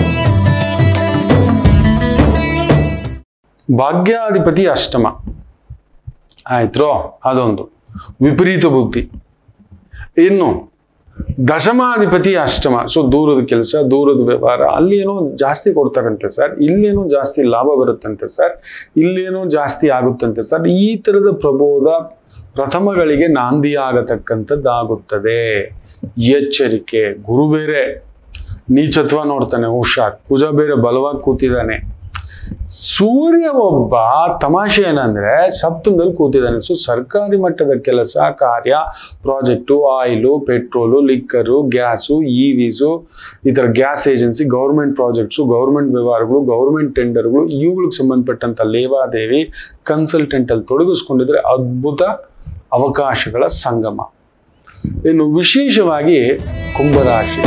ಭಾಗ್ಯಾಧಿಪತಿ ಅಷ್ಟಮ ಆಯ್ತ್ರೋ ಅದೊಂದು ವಿಪರೀತ ಬುದ್ಧಿ ಇನ್ನು ದಶಮಾಧಿಪತಿ ಅಷ್ಟಮ ಸೊ ದೂರದ ಕೆಲಸ ದೂರದ ವ್ಯವಹಾರ ಅಲ್ಲಿ ಏನೋ ಜಾಸ್ತಿ ಕೊಡ್ತಾರಂತೆ ಸರ್ ಇಲ್ಲೇನೋ ಜಾಸ್ತಿ ಲಾಭ ಬರುತ್ತಂತೆ ಸರ್ ಇಲ್ಲೇನೋ ಜಾಸ್ತಿ ಆಗುತ್ತಂತೆ ಸರ್ ಈ ಥರದ ಪ್ರಬೋಧ ಪ್ರಥಮಗಳಿಗೆ ನಾಂದಿಯಾಗತಕ್ಕಂಥದ್ದಾಗುತ್ತದೆ ಎಚ್ಚರಿಕೆ ಗುರು ಬೇರೆ ನೀಚತ್ವ ನೋಡ್ತಾನೆ ಹುಷಾರ್ ಕುಜ ಬೇರೆ ಬಲವಾಗಿ ಕೂತಿದ್ದಾನೆ ಸೂರ್ಯ ಒಬ್ಬ ತಮಾಷೆ ಏನಂದ್ರೆ ಸಪ್ತಮದಲ್ಲಿ ಕೂತಿದ್ದಾನೆ ಸೊ ಸರ್ಕಾರಿ ಮಟ್ಟದ ಕೆಲಸ ಕಾರ್ಯ project oil petrol liquor gas ಇವಿಸು ಈ ಥರ gas agency government projects government ವ್ಯವಹಾರಗಳು ಗೌರ್ಮೆಂಟ್ ಟೆಂಡರ್ಗಳು ಇವುಗಳಿಗೆ ಸಂಬಂಧಪಟ್ಟಂತ ಲೇವಾದೇವಿ ಕನ್ಸಲ್ಟೆಂಟ್ ಅಲ್ಲಿ ತೊಡಗಿಸ್ಕೊಂಡಿದ್ರೆ ಅದ್ಭುತ ಅವಕಾಶಗಳ ಸಂಗಮ ಇನ್ನು ವಿಶೇಷವಾಗಿ ಕುಂಭರಾಶಿ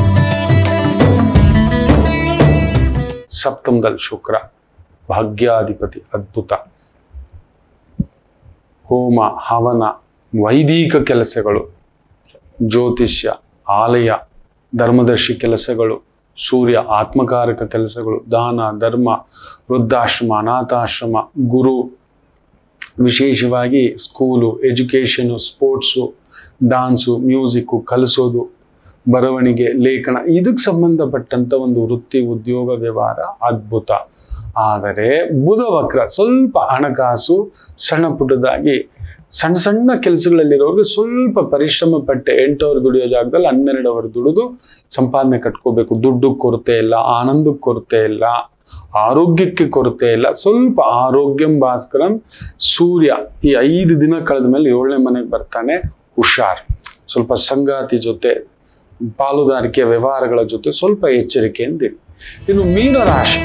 ಸಪ್ತಮದಲ್ಲಿ ಶುಕ್ರ ಭಾಗ್ಯಾಧಿಪತಿ ಅದ್ಭುತ ಹೋಮ ಹವನ ವೈದಿಕ ಕೆಲಸಗಳು ಜ್ಯೋತಿಷ್ಯ ಆಲಯ ಧರ್ಮದರ್ಶಿ ಕೆಲಸಗಳು ಸೂರ್ಯ ಆತ್ಮಕಾರಕ ಕೆಲಸಗಳು ದಾನ ಧರ್ಮ ವೃದ್ಧಾಶ್ರಮ ಅನಾಥಾಶ್ರಮ ಗುರು ವಿಶೇಷವಾಗಿ school education sports dance music ಕಲಿಸೋದು ಬರವಣಿಗೆ ಲೇಖನ ಇದಕ್ಕೆ ಸಂಬಂಧಪಟ್ಟಂತ ಒಂದು ವೃತ್ತಿ ಉದ್ಯೋಗ ವ್ಯವಹಾರ ಅದ್ಭುತ ಆದರೆ ಬುಧ ವಕ್ರ ಸ್ವಲ್ಪ ಹಣಕಾಸು ಸಣ್ಣ ಪುಟ್ಟದಾಗಿ ಸಣ್ಣ ಸಣ್ಣ ಕೆಲಸಗಳಲ್ಲಿರೋರಿಗೆ ಸ್ವಲ್ಪ ಪರಿಶ್ರಮ ಪಟ್ಟೆ ಎಂಟು ದುಡಿಯೋ ಜಾಗದಲ್ಲಿ ಹನ್ನೆರಡು ಅವರು ದುಡಿದು ಸಂಪಾದನೆ ಕಟ್ಕೋಬೇಕು ದುಡ್ಡು ಕೊರತೆ ಇಲ್ಲ ಆನಂದಕ್ಕೆ ಕೊರತೆ ಇಲ್ಲ ಆರೋಗ್ಯಕ್ಕೆ ಕೊರತೆ ಇಲ್ಲ ಸ್ವಲ್ಪ ಆರೋಗ್ಯಂ ಭಾಸ್ಕರಂ ಸೂರ್ಯ ಈ ಐದು ದಿನ ಕಳೆದ ಮೇಲೆ ಏಳನೇ ಮನೆಗೆ ಬರ್ತಾನೆ ಹುಷಾರ್ ಸ್ವಲ್ಪ ಸಂಗಾತಿ ಜೊತೆ ಪಾಲುದಾರಿಕೆ ವ್ಯವಹಾರಗಳ ಜೊತೆ ಸ್ವಲ್ಪ ಎಚ್ಚರಿಕೆಯಿಂದಿರಿ ಇನ್ನು ಮೀನ ರಾಶಿ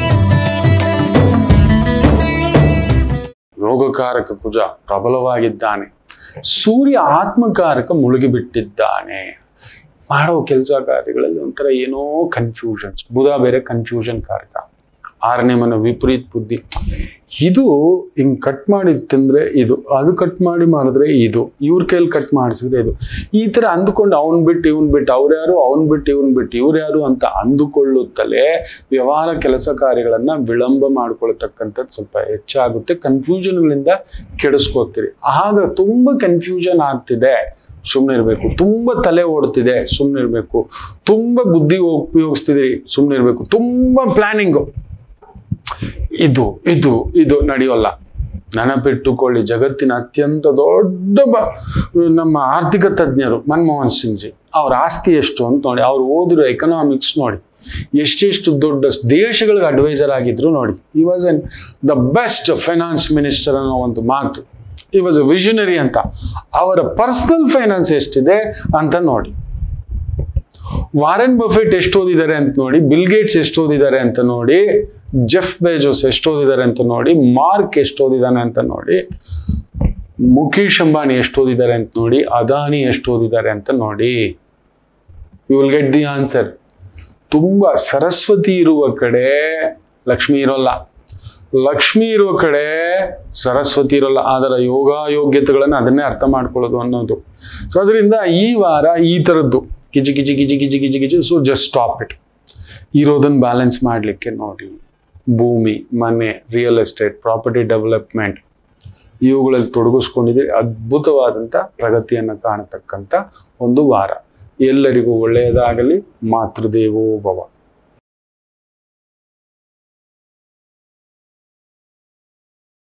ರೋಗಕಾರಕ ಕುಜ ಪ್ರಬಲವಾಗಿದ್ದಾನೆ ಸೂರ್ಯ ಆತ್ಮಕಾರಕ ಮುಳುಗಿಬಿಟ್ಟಿದ್ದಾನೆ ಮಾಡೋ ಕೆಲಸ ಕಾರ್ಯಗಳಲ್ಲಿ ಒಂಥರ ಏನೋ ಕನ್ಫ್ಯೂಷನ್ಸ್ ಬುಧ ಬೇರೆ ಕನ್ಫ್ಯೂಷನ್ ಕಾರಕ ಆರನೇ ಮನೆ ವಿಪರೀತ ಬುದ್ಧಿ ಇದು ಹಿಂಗ್ ಕಟ್ ಮಾಡಿ ತಿಂದ್ರೆ ಇದು ಅದು ಕಟ್ ಮಾಡಿ ಮಾಡಿದ್ರೆ ಇದು ಇವ್ರ ಕೈಲಿ ಕಟ್ ಮಾಡಿಸಿದ್ರೆ ಇದು ಈ ತರ ಅಂದುಕೊಂಡು ಅವನ್ ಬಿಟ್ಟು ಇವನ್ ಬಿಟ್ಟು ಅವ್ರ್ಯಾರು ಅವನ್ ಬಿಟ್ಟು ಇವನ್ ಬಿಟ್ಟು ಇವ್ರ್ಯಾರು ಅಂತ ಅಂದುಕೊಳ್ಳುತ್ತಲೇ ವ್ಯವಹಾರ ಕೆಲಸ ಕಾರ್ಯಗಳನ್ನ ವಿಳಂಬ ಮಾಡ್ಕೊಳ್ತಕ್ಕಂಥದ್ದು ಸ್ವಲ್ಪ ಹೆಚ್ಚಾಗುತ್ತೆ ಕನ್ಫ್ಯೂಷನ್ಗಳಿಂದ ಕೆಡಿಸ್ಕೋತೀರಿ ಆಗ ತುಂಬಾ ಕನ್ಫ್ಯೂಷನ್ ಆಗ್ತಿದೆ ಸುಮ್ಮನೆ ಇರಬೇಕು ತುಂಬ ತಲೆ ಓಡ್ತಿದೆ ಸುಮ್ಮನೆ ಇರಬೇಕು ತುಂಬ ಬುದ್ಧಿ ಉಪಯೋಗಿಸ್ತಿದ್ದೀರಿ ಸುಮ್ಮನೆ ಇರಬೇಕು ತುಂಬ ಪ್ಲಾನಿಂಗು ಇದು ಇದು ಇದು ನಡೆಯೋಲ್ಲ ನೆನಪಿಟ್ಟುಕೊಳ್ಳಿ ಜಗತ್ತಿನ ಅತ್ಯಂತ ದೊಡ್ಡ ಬ- ನಮ್ಮ ಆರ್ಥಿಕ ತಜ್ಞರು ಮನಮೋಹನ್ ಸಿಂಗ್ ಜಿ ಅವ್ರ ಆಸ್ತಿ ಎಷ್ಟು ಅಂತ ನೋಡಿ ಅವ್ರು ಓದಿರೋ ಎಕನಾಮಿಕ್ಸ್ ನೋಡಿ ಎಷ್ಟೆಷ್ಟು ದೊಡ್ಡ ದೇಶಗಳಿಗೆ ಅಡ್ವೈಸರ್ ಆಗಿದ್ರು ನೋಡಿ he was in the best finance minister ಅನ್ನೋ ಒಂದು ಮಾತು ಈ ವಾಸ್ ಅ ವಿಷನರಿ ಅಂತ ಅವರ ಪರ್ಸನಲ್ ಫೈನಾನ್ಸ್ ಎಷ್ಟಿದೆ ಅಂತ ನೋಡಿ ವಾರೆನ್ ಬಫೆಟ್ ಎಷ್ಟು ಓದಿದ್ದಾರೆ ಅಂತ ನೋಡಿ ಬಿಲ್ ಗೇಟ್ಸ್ ಎಷ್ಟು ಓದಿದ್ದಾರೆ ಅಂತ ನೋಡಿ ಜೆಫ್ ಬೇಜೋಸ್ ಎಷ್ಟು ಓದಿದ್ದಾರೆ ಅಂತ ನೋಡಿ ಮಾರ್ಕ್ ಎಷ್ಟು ಓದಿದ್ದಾನೆ ಅಂತ ನೋಡಿ ಮುಖೇಶ್ ಅಂಬಾನಿ ಎಷ್ಟು ಓದಿದ್ದಾರೆ ಅಂತ ನೋಡಿ ಅದಾನಿ ಎಷ್ಟು ಓದಿದ್ದಾರೆ ಅಂತ ನೋಡಿ you will get the answer ತುಂಬಾ ಸರಸ್ವತಿ ಇರುವ ಕಡೆ ಲಕ್ಷ್ಮಿ ಇರೋಲ್ಲ ಲಕ್ಷ್ಮಿ ಇರುವ ಕಡೆ ಸರಸ್ವತಿ ಇರೋಲ್ಲ ಅದರ ಯೋಗ ಯೋಗ್ಯತೆಗಳನ್ನು ಅದನ್ನೇ ಅರ್ಥ ಮಾಡ್ಕೊಳ್ಳೋದು ಅನ್ನೋದು ಸೊ ಅದರಿಂದ ಈ ವಾರ ಈ ಥರದ್ದು ಗಿಜಿ ಗಿಜಿ ಗಿಜಿ ಗಿಜಿ ಗಿಜಿ ಗಿಜಿ ಸೊ ಜಸ್ಟ್ ಸ್ಟಾಪ್ ಇಟ್ ಇರೋದನ್ನ ಬ್ಯಾಲೆನ್ಸ್ ಮಾಡಲಿಕ್ಕೆ ನೋಡಿ ಭೂಮಿ ಮನೆ ರಿಯಲ್ ಎಸ್ಟೇಟ್ ಪ್ರಾಪರ್ಟಿ ಡೆವಲಪ್ಮೆಂಟ್ ಇವುಗಳಲ್ಲಿ ತೊಡಗಿಸ್ಕೊಂಡಿದ್ರೆ ಅದ್ಭುತವಾದಂಥ ಪ್ರಗತಿಯನ್ನು ಕಾಣತಕ್ಕಂಥ ಒಂದು ವಾರ ಎಲ್ಲರಿಗೂ ಒಳ್ಳೆಯದಾಗಲಿ ಮಾತೃದೇವೋ ಭವ